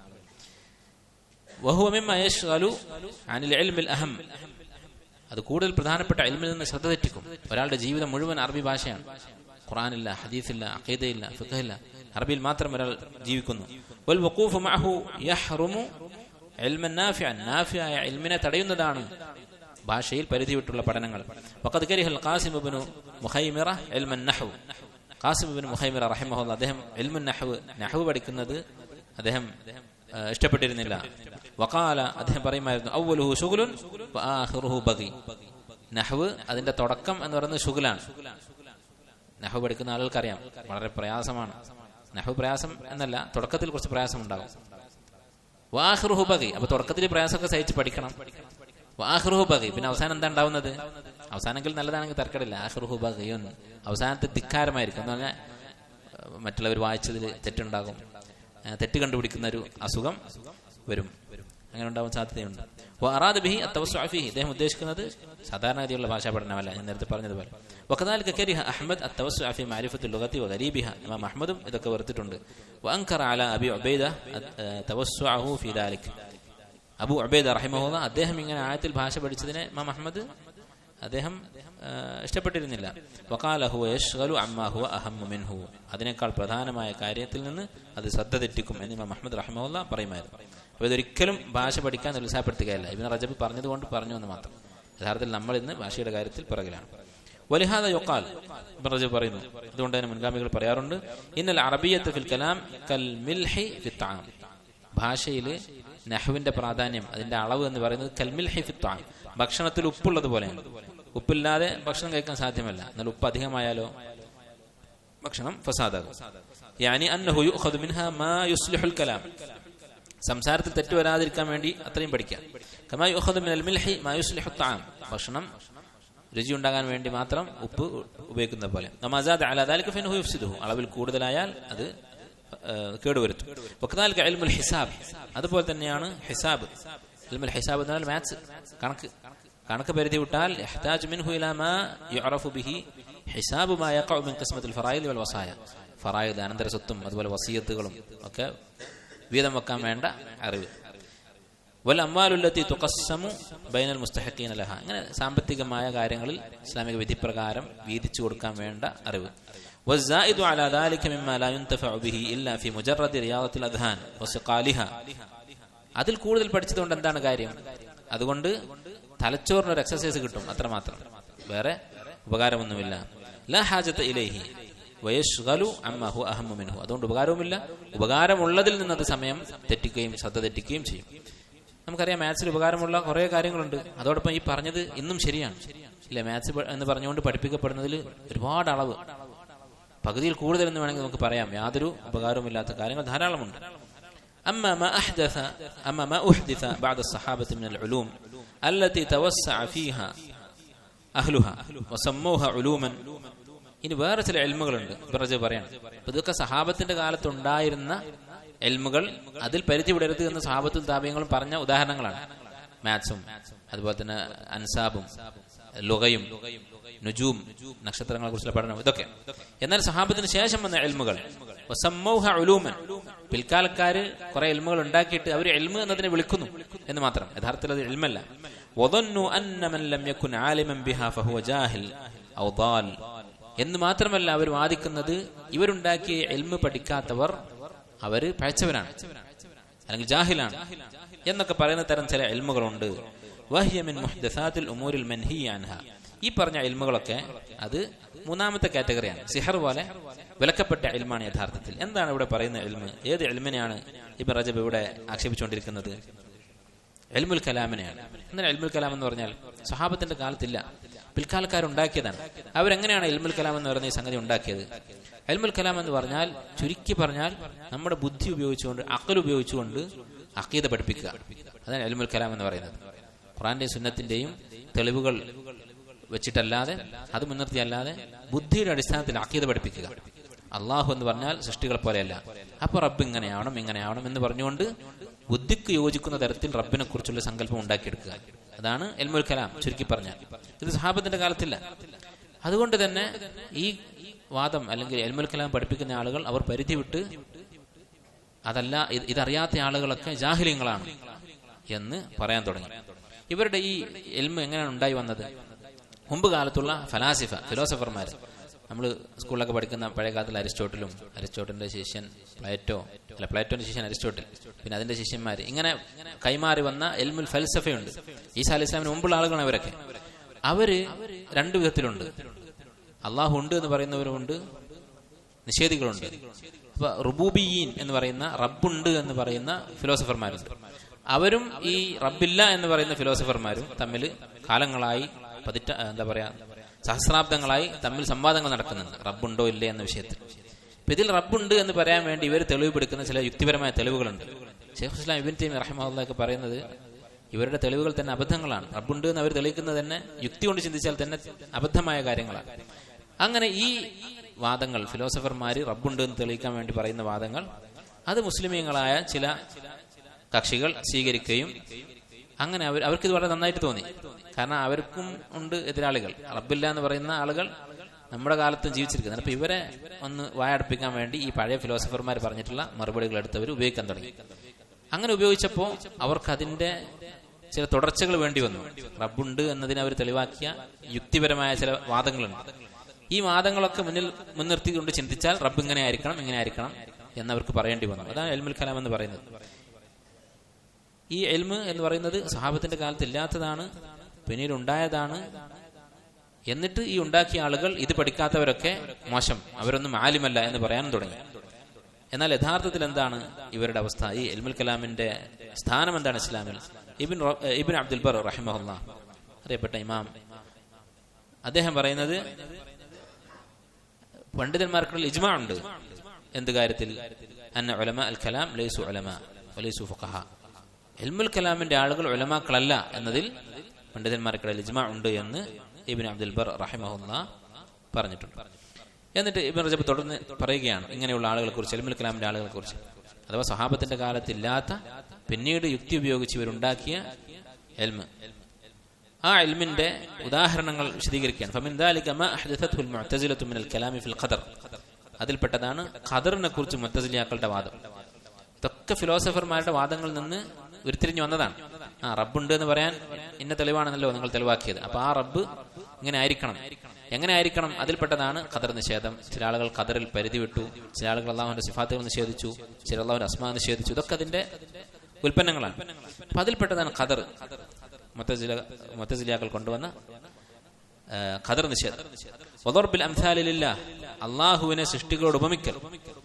വഹുവ മിമ്മ യശ്ഗലു അനിൽ ഇൽമിൽ അഹം അത് കൂടുതൽ പ്രധാനപ്പെട്ട ഇൽമിൽ നിന്ന് ശ്രദ്ധ തെറ്റിക്കും ഒരാളുടെ ജീവിതം മുഴുവൻ അറബി ഭാഷയാണ് ഖുറാനില്ല ഹദീസില്ല അഖീദയില്ല ഫിഖഹില്ല അറബിയിൽ മാത്രം ഒരാൾ ജീവിക്കുന്നു വൽ വഖൂഫ് മഅഹു യഹ്റുമു ഇൽമൻ നാഫിഅൻ നാഫിയായ ഇൽമിനെ തടയുന്നതാണ് ഭാഷയിൽ പരിധി വിട്ടുള്ള പഠനങ്ങൾ വഖദ് കരിഹൽ ഖാസിം ഇബ്നു മുഖൈമിറ ഇൽമൻ നഹ്വ് ഖാസിം ഇബ്നു മുഖൈമിറ റഹിമഹുല്ലാ അദ്ദേഹം ഇൽമുൻ നഹ്വ് നഹ്വ് പഠിക്കുന്നത് അദ്ദേഹം ആ, ഇഷ്ടപ്പെട്ടിരുന്നില്ല വഖാല അദ്ദേഹം പറയുമായിരുന്നു അവലുഹു ശുഗുലുൻ വആഖിറുഹു ബഗി നഹ്വ് അതിന്റെ തുടക്കം എന്ന് പറയുന്നത് ശുഗുലാണ് നഹ്വ് പഠിക്കുന്ന ആളുകൾക്കറിയാം വളരെ പ്രയാസമാണ് നഹ്വ് പ്രയാസം എന്നല്ല തുടക്കത്തിൽ കുറച്ച് പ്രയാസം ഉണ്ടാകും വാഹ്റുഹു ബഗി അപ്പൊ തുടക്കത്തിൽ പ്രയാസമൊക്കെ സഹിച്ച് പഠിക്കണം വാഹ്റുഹു ബഗി പിന്നെ അവസാനം എന്താ ഉണ്ടാവുന്നത് അവസാനമെങ്കിൽ നല്ലതാണെങ്കിൽ തർക്കടില്ല ആഹ്റുഹു ബഗിയൊന്ന് അവസാനത്തെ ധിക്കാരമായിരിക്കും എന്ന് പറഞ്ഞാൽ ഏഹ്, മറ്റുള്ളവർ വായിച്ചതിൽ തെറ്റുണ്ടാകും ഏഹ്, തെറ്റ് കണ്ടുപിടിക്കുന്ന ഒരു അസുഖം വരും അങ്ങനെ ഉണ്ടാവാൻ സാധ്യതയുണ്ട് അറാദ് ബിഹി അത്തവസ്വാഫിഹി ഇദ്ദേഹം ഉദ്ദേശിക്കുന്നത് സാധാരണഗതിയുള്ള ഭാഷാ പഠനമല്ല ഞാൻ നേരത്തെ പറഞ്ഞതുപോലെ വക്കദാലിക കരിഹ അഹ്മദ് അത്തവസ്വാഫി മാരിഫത്തുൽ ലുഗത്തി വഗരീബിഹ ഇമാം അഹ്മദും ഇതൊക്കെ വെറുത്തിട്ടുണ്ട് വഅൻകറ അല അബി ഉബൈദ തവസ്സുഅഹു ഫി ദാലിക് അബു ഉബൈദ റഹിമഹുല്ല അദ്ദേഹം ഇങ്ങനെ ആയത്തിൽ ഭാഷ പഠിച്ചതിനെ ഇമാം അഹ്മദ് അദ്ദേഹം ആ, ഇഷ്ടപ്പെട്ടിരുന്നില്ല വക്കാലഹു യഷ്ഗലു അമ്മാഹു അഹമ്മു മിൻഹു അതിനേക്കാൾ പ്രധാനമായ കാര്യത്തിൽ നിന്ന് അത് ശ്രദ്ധ തെറ്റിക്കും എന്ന് ഇമാം അഹമ്മദ് റഹിമഹുല്ല പറയുമായിരുന്നു അപ്പോൾ ഇതൊരിക്കലും ഭാഷ പഠിക്കാൻ നിരുത്സാഹപ്പെടുത്തുകയല്ല ഇബിൻ റജബ് പറഞ്ഞതുകൊണ്ട് പറഞ്ഞു എന്ന് മാത്രം യഥാർത്ഥത്തിൽ നമ്മൾ ഇന്ന് ഭാഷയുടെ കാര്യത്തിൽ പിറകിലാണ് വലിഹാദ യൊക്കാൽ ഇബിൻ റജബ് പറയുന്നു അതുകൊണ്ട് തന്നെ മുൻഗാമികൾ പറയാറുണ്ട് ഇന്നൽ അറബിയത്ത് ഫിൽ കലാം കൽ മിൽഹി ഫിത്താം ഭാഷയിൽ നഹുവിന്റെ പ്രാധാന്യം അതിന്റെ അളവ് എന്ന് പറയുന്നത് കൽമിൽ ഹിഫിത്വാൻ ഭക്ഷണത്തിൽ ഉപ്പുള്ളത് പോലെയാണ് ഉപ്പില്ലാതെ ഭക്ഷണം കഴിക്കാൻ സാധ്യമല്ല എന്നാൽ ഉപ്പ് അധികമായാലോ ഭക്ഷണം ഫസാദാകും യാനി അന്നഹു യുഖദു മിൻഹാ മാ യുസ്ലിഹുൽ കലാം സംസാരത്തിൽ തെറ്റ് വരാതിരിക്കാൻ വേണ്ടി അത്രയും പഠിക്കാം കമാ യുഖദു മിനൽ മിൽഹി മാ യുസ്ലിഹു തആം ഭക്ഷണം രുചി ഉണ്ടാകാൻ വേണ്ടി മാത്രം ഉപ്പ് ഉപയോഗിക്കുന്ന പോലെ നമാസാദ് അലാ ദാലിക ഫിൻഹു യുഫ്സിദുഹു അളവിൽ കൂടുതലായാൽ അത് ഏഹ്, കേടുവരുത്തും വക്കദാലിക ഇൽമുൽ ഹിസാബ് അതുപോലെ തന്നെയാണ് ഹിസാബ് ഇൽമുൽ ഹിസാബ് എന്ന് പറഞ്ഞാൽ മാത്സ് കണക്ക് കണക്ക് പരിധി വിട്ടാൽ ഇഹ്താജ് മിൻഹു ഇലാ മാ യുഅറഫു ബിഹി ഹിസാബു മാ യഖഉ മിൻ ഖിസ്മത്തിൽ ഫറായിദ് വൽ വസായ ഫറായിദ് അനന്തര സ്വത്തും അതുപോലെ വസിയത്തുകളും ഒക്കെ വീതം വെക്കാൻ വേണ്ട അറിവ് വൽ അമ്മാലുല്ലത്തി തുഖസ്സമു ബൈനൽ മുസ്തഹഖീന ലഹ അങ്ങനെ സാമ്പത്തികമായ കാര്യങ്ങളിൽ ഇസ്ലാമിക വിധിപ്രകാരം വീതിച്ചു കൊടുക്കാൻ വേണ്ട അറിവ് والزائد على ذلك مما لا ينتفع به إلا في مجرد رياضة الأذهان وسقالها അതിൽ കൂടുതൽ പഠിച്ചതുകൊണ്ട് എന്താണ് കാര്യം അതുകൊണ്ട് തലച്ചോറിന് ഒരു എക്സസൈസ് കിട്ടും അത്രമാത്രം വേറെ ഉപകാരമൊന്നുമില്ല ലാ ഹാജത്ത് ഇലേഹി വയഷ്ഗലു അമ്മഹു അഹമ്മു മിൻഹു അതുകൊണ്ട് ഉപകാരവുമില്ല ഉപകാരമുള്ളതിൽ നിന്ന് അത് സമയം തെറ്റിക്കുകയും ശ്രദ്ധ തെറ്റിക്കുകയും ചെയ്യും നമുക്കറിയാം മാത്സിൽ ഉപകാരമുള്ള കുറേ കാര്യങ്ങളുണ്ട് അതോടൊപ്പം ഈ പറഞ്ഞത് ഇന്നും ശരിയാണ് ഇല്ലേ മാത്സ് പ- എന്ന് പറഞ്ഞുകൊണ്ട് പഠിപ്പിക്കപ്പെടുന്നതിൽ ഒരുപാട് അളവ് പകുതിയിൽ കൂടുതൽ എന്ന് വേണമെങ്കിൽ നമുക്ക് പറയാം യാതൊരു ഉപകാരവുമില്ലാത്ത കാര്യങ്ങൾ ധാരാളമുണ്ട് أما ما أحدث أما ما أحدث بعد الصحابة من العلوم التي توسع فيها أهلها وسموها علوما ഇനി വേറെ ചില എൽമുകളുണ്ട് ഇബ്രജ പറയാണ് അപ്പൊ ഇതൊക്കെ സഹാബത്തിന്റെ കാലത്ത് ഉണ്ടായിരുന്ന എൽമുകൾ അതിൽ പരിധി വിടരുത് എന്ന് സഹാബത്തും താപ്യങ്ങളും പറഞ്ഞ ഉദാഹരണങ്ങളാണ് മാത്സും അതുപോലെ തന്നെ അൻസാബും ലുഗയും നുജൂം നക്ഷത്രങ്ങളെ കുറിച്ചുള്ള പഠനം ഇതൊക്കെ എന്നാൽ സഹാബത്തിന് ശേഷം വന്ന എൽമുകൾ വസമ്മൗഹ ഉലൂമൻ പിൽക്കാലക്കാര് കുറെ എൽമുകൾ ഉണ്ടാക്കിയിട്ട് അവർ എൽമ് എന്നതിനെ വിളിക്കുന്നു എന്ന് മാത്രം യഥാർത്ഥത്തിൽ അത് എൽമല്ല وظنوا أن من لم يكن عالما بها فهو جاهل أو ضال എന്ന് മാത്രമല്ല അവർ വാദിക്കുന്നത് ഇവരുണ്ടാക്കിയ എൽമ് പഠിക്കാത്തവർ അവര് പഴച്ചവരാണ് അല്ലെങ്കിൽ ജാഹിലാണ് എന്നൊക്കെ പറയുന്ന തരം ചില എൽമുകളുണ്ട് വഹ്യമിൻ മുഹ്ദസാത്തിൽ ഉമൂരിൽ മൻഹി അൻഹ ഈ പറഞ്ഞ എൽമുകളൊക്കെ അത് മൂന്നാമത്തെ കാറ്റഗറിയാണ് സിഹർ പോലെ വിലക്കപ്പെട്ട എൽമാണ് യഥാർത്ഥത്തിൽ എന്താണ് ഇവിടെ പറയുന്ന എൽമ് ഏത് എൽമിനെയാണ് ഇബൻ റജബ് ഇവിടെ ആക്ഷേപിച്ചുകൊണ്ടിരിക്കുന്നത് എൽമുൽ കലാമിനെയാണ് എന്നാൽ എൽമുൽ കലാം എന്ന് പറഞ്ഞാൽ സഹാബത്തിന്റെ കാലത്തില്ല പിൽക്കാലക്കാരുണ്ടാക്കിയതാണ് അവരെങ്ങനെയാണ് എൽമുൽ കലാം എന്ന് പറയുന്ന ഈ സംഗതി ഉണ്ടാക്കിയത് എൽമുൽ കലാം എന്ന് പറഞ്ഞാൽ ചുരുക്കി പറഞ്ഞാൽ നമ്മുടെ ബുദ്ധി ഉപയോഗിച്ചുകൊണ്ട് അക്കൽ ഉപയോഗിച്ചുകൊണ്ട് അക്കീത പഠിപ്പിക്കുക അതാണ് എൽമുൽ കലാം എന്ന് പറയുന്നത് ഖുറാന്റെയും സുന്നത്തിന്റെയും തെളിവുകൾ വെച്ചിട്ടല്ലാതെ അത് മുൻനിർത്തിയല്ലാതെ ബുദ്ധിയുടെ അടിസ്ഥാനത്തിൽ അക്കീത പഠിപ്പിക്കുക അള്ളാഹു എന്ന് പറഞ്ഞാൽ സൃഷ്ടികളെ പോലെയല്ല അപ്പൊ റബ്ബ് ഇങ്ങനെയാവണം ഇങ്ങനെയാവണം എന്ന് പറഞ്ഞുകൊണ്ട് ബുദ്ധിക്ക് യോജിക്കുന്ന തരത്തിൽ റബ്ബിനെ കുറിച്ചുള്ള സങ്കല്പം ഉണ്ടാക്കിയെടുക്കുക അതാണ് എൽമുൽ കലാം ചുരുക്കി പറഞ്ഞാൽ ഇത് സഹാബത്തിന്റെ കാലത്തില്ല അതുകൊണ്ട് തന്നെ ഈ വാദം അല്ലെങ്കിൽ എൽമുൽ കലാം പഠിപ്പിക്കുന്ന ആളുകൾ അവർ പരിധി വിട്ട് അതല്ല ഇത് ഇതറിയാത്ത ആളുകളൊക്കെ ജാഹിലിങ്ങളാണ് എന്ന് പറയാൻ തുടങ്ങി ഇവരുടെ ഈ എൽമ് എങ്ങനെയാണ് ഉണ്ടായി വന്നത് മുമ്പ് കാലത്തുള്ള ഫലാസിഫ ഫിലോസഫർമാർ നമ്മൾ സ്കൂളിലൊക്കെ പഠിക്കുന്ന പഴയ കാലത്തിൽ അരിസ്റ്റോട്ടിലും അരിസ്റ്റോട്ടിന്റെ ശിഷ്യൻ പ്ലേറ്റോ അല്ല പ്ലേറ്റോന്റെ ശിഷ്യൻ അരിസ്റ്റോട്ടിൽ പിന്നെ അതിന്റെ ശിഷ്യന്മാർ ഇങ്ങനെ കൈമാറി വന്ന എൽമുൽ ഫൽസഫയുണ്ട് ഈസാ അലി ഇസ്ലാമിന് മുമ്പുള്ള ആളുകളാണ് ഇവരൊക്കെ അവര് രണ്ടു വിധത്തിലുണ്ട് അള്ളാഹു ഉണ്ട് എന്ന് പറയുന്നവരുമുണ്ട് നിഷേധികളുണ്ട് അപ്പൊ റുബൂബിയീൻ എന്ന് പറയുന്ന റബ്ബുണ്ട് എന്ന് പറയുന്ന ഫിലോസഫർമാരുണ്ട് അവരും ഈ റബ്ബില്ല എന്ന് പറയുന്ന ഫിലോസഫർമാരും തമ്മിൽ കാലങ്ങളായി പതിറ്റ എന്താ പറയാ സഹസ്രാബ്ദങ്ങളായി തമ്മിൽ സംവാദങ്ങൾ നടക്കുന്നുണ്ട് റബ്ബുണ്ടോ ഇല്ലേ എന്ന വിഷയത്തിൽ അപ്പൊ ഇതിൽ റബ്ബുണ്ട് എന്ന് പറയാൻ വേണ്ടി ഇവർ തെളിവ് പിടിക്കുന്ന ചില യുക്തിപരമായ തെളിവുകളുണ്ട് ഷെയ്ഖ് ഇസ്ലാം ഇബിൻ ടീം റഹ്മൊക്കെ പറയുന്നത് ഇവരുടെ തെളിവുകൾ തന്നെ അബദ്ധങ്ങളാണ് റബ്ബുണ്ട് എന്ന് അവർ തെളിയിക്കുന്നത് തന്നെ യുക്തി കൊണ്ട് ചിന്തിച്ചാൽ തന്നെ അബദ്ധമായ കാര്യങ്ങളാണ് അങ്ങനെ ഈ വാദങ്ങൾ ഫിലോസഫർമാര് റബ്ബുണ്ട് എന്ന് തെളിയിക്കാൻ വേണ്ടി പറയുന്ന വാദങ്ങൾ അത് മുസ്ലിമീങ്ങളായ ചില കക്ഷികൾ സ്വീകരിക്കുകയും അങ്ങനെ അവർ അവർക്ക് ഇത് വളരെ നന്നായിട്ട് തോന്നി കാരണം അവർക്കും ഉണ്ട് എതിരാളികൾ റബ്ബില്ല എന്ന് പറയുന്ന ആളുകൾ നമ്മുടെ കാലത്തും ജീവിച്ചിരിക്കുന്നത് അപ്പൊ ഇവരെ ഒന്ന് വായടപ്പിക്കാൻ വേണ്ടി ഈ പഴയ ഫിലോസഫർമാർ പറഞ്ഞിട്ടുള്ള മറുപടികൾ എടുത്തവർ ഉപയോഗിക്കാൻ തുടങ്ങി അങ്ങനെ ഉപയോഗിച്ചപ്പോൾ അവർക്ക് അതിന്റെ ചില തുടർച്ചകൾ വേണ്ടി വന്നു റബ്ബുണ്ട് എന്നതിനെ അവർ തെളിവാക്കിയ യുക്തിപരമായ ചില വാദങ്ങളുണ്ട് ഈ വാദങ്ങളൊക്കെ മുന്നിൽ മുൻനിർത്തിക്കൊണ്ട് ചിന്തിച്ചാൽ റബ്ബ് ഇങ്ങനെ ആയിരിക്കണം ഇങ്ങനെ ആയിരിക്കണം എന്നവർക്ക് പറയേണ്ടി വന്നു അതാണ് എൽമുൽ കലാം എന്ന് പറയുന്നത് ഈ എൽമ് എന്ന് പറയുന്നത് സഹാബത്തിന്റെ കാലത്ത് ഇല്ലാത്തതാണ് പിന്നീട് ഉണ്ടായതാണ് എന്നിട്ട് ഈ ഉണ്ടാക്കിയ ആളുകൾ ഇത് പഠിക്കാത്തവരൊക്കെ മോശം അവരൊന്നും ആലിമല്ല എന്ന് പറയാനും തുടങ്ങി എന്നാൽ യഥാർത്ഥത്തിൽ എന്താണ് ഇവരുടെ അവസ്ഥ ഈ എൽമുൽ കലാമിന്റെ സ്ഥാനം എന്താണ് ഇസ്ലാമിൽ ഇബിൻ ഇബിൻ അബ്ദുൽ ബർ റഹിമഹുല്ല അറിയപ്പെട്ട ഇമാം അദ്ദേഹം പറയുന്നത് പണ്ഡിതന്മാർക്കുള്ള ഇജ്മ ഉണ്ട് എന്ത് കാര്യത്തിൽ അന്ന ഉലമ അൽ കലാം ലൈസു ഉലമ ലൈസു ഫുഖഹ എൽമുൽ കലാമിന്റെ ആളുകൾ ഉലമാക്കളല്ല എന്നതിൽ പണ്ഡിതന്മാർക്കിടയിൽ ഇജ്മ ഉണ്ട് എന്ന് ഇബിൻ അബ്ദുൽ ബർ റഹിമഹുല്ല പറഞ്ഞിട്ടുണ്ട് എന്നിട്ട് ഇബിൻ റജബ് തുടർന്ന് പറയുകയാണ് ഇങ്ങനെയുള്ള ആളുകളെ കുറിച്ച് എൽമുൽ കലാമിന്റെ ആളുകളെ കുറിച്ച് അഥവാ സഹാബത്തിന്റെ കാലത്തില്ലാത്ത പിന്നീട് യുക്തി ഉപയോഗിച്ച് ഇവരുണ്ടാക്കിയ എൽമ് ആ എൽമിന്റെ ഉദാഹരണങ്ങൾ വിശദീകരിക്കുകയാണ് ഫമിൻ ദാലിക മാ അഹ്ദഥത്ഹുൽ മുഅ്തസിലത്തു മിനൽ കലാമി ഫിൽ ഖദർ അതിൽപ്പെട്ടതാണ് ഖദറിനെ കുറിച്ച് മുഅ്തസിലിയാക്കളുടെ വാദം ഇതൊക്കെ ഫിലോസഫർമാരുടെ വാദങ്ങളിൽ നിന്ന് ഉരുത്തിരിഞ്ഞു വന്നതാണ് ആ റബ്ബുണ്ട് എന്ന് പറയാൻ ഇന്ന തെളിവാണെന്നല്ലോ നിങ്ങൾ തെളിവാക്കിയത് അപ്പൊ ആ റബ്ബ് ഇങ്ങനെ ആയിരിക്കണം എങ്ങനെ ആയിരിക്കണം അതിൽപ്പെട്ടതാണ് ഖദർ നിഷേധം ചില ആളുകൾ ഖദറിൽ പരിധി വിട്ടു ചില ആളുകൾ അള്ളാഹുവിന്റെ സിഫാത്തുകൾ നിഷേധിച്ചു ചില അള്ളാഹുവിന്റെ അസ്മാ നിഷേധിച്ചു ഇതൊക്കെ അതിന്റെ ഉൽപ്പന്നങ്ങളാണ് അപ്പൊ അതിൽപ്പെട്ടതാണ് ഖദർ മുത്തസിലിയാക്കൾ കൊണ്ടുവന്ന ഖദർ നിഷേധം വദർബിൽ അംസാലില്ല അള്ളാഹുവിനെ സൃഷ്ടികളോട് ഉപമിക്കൽ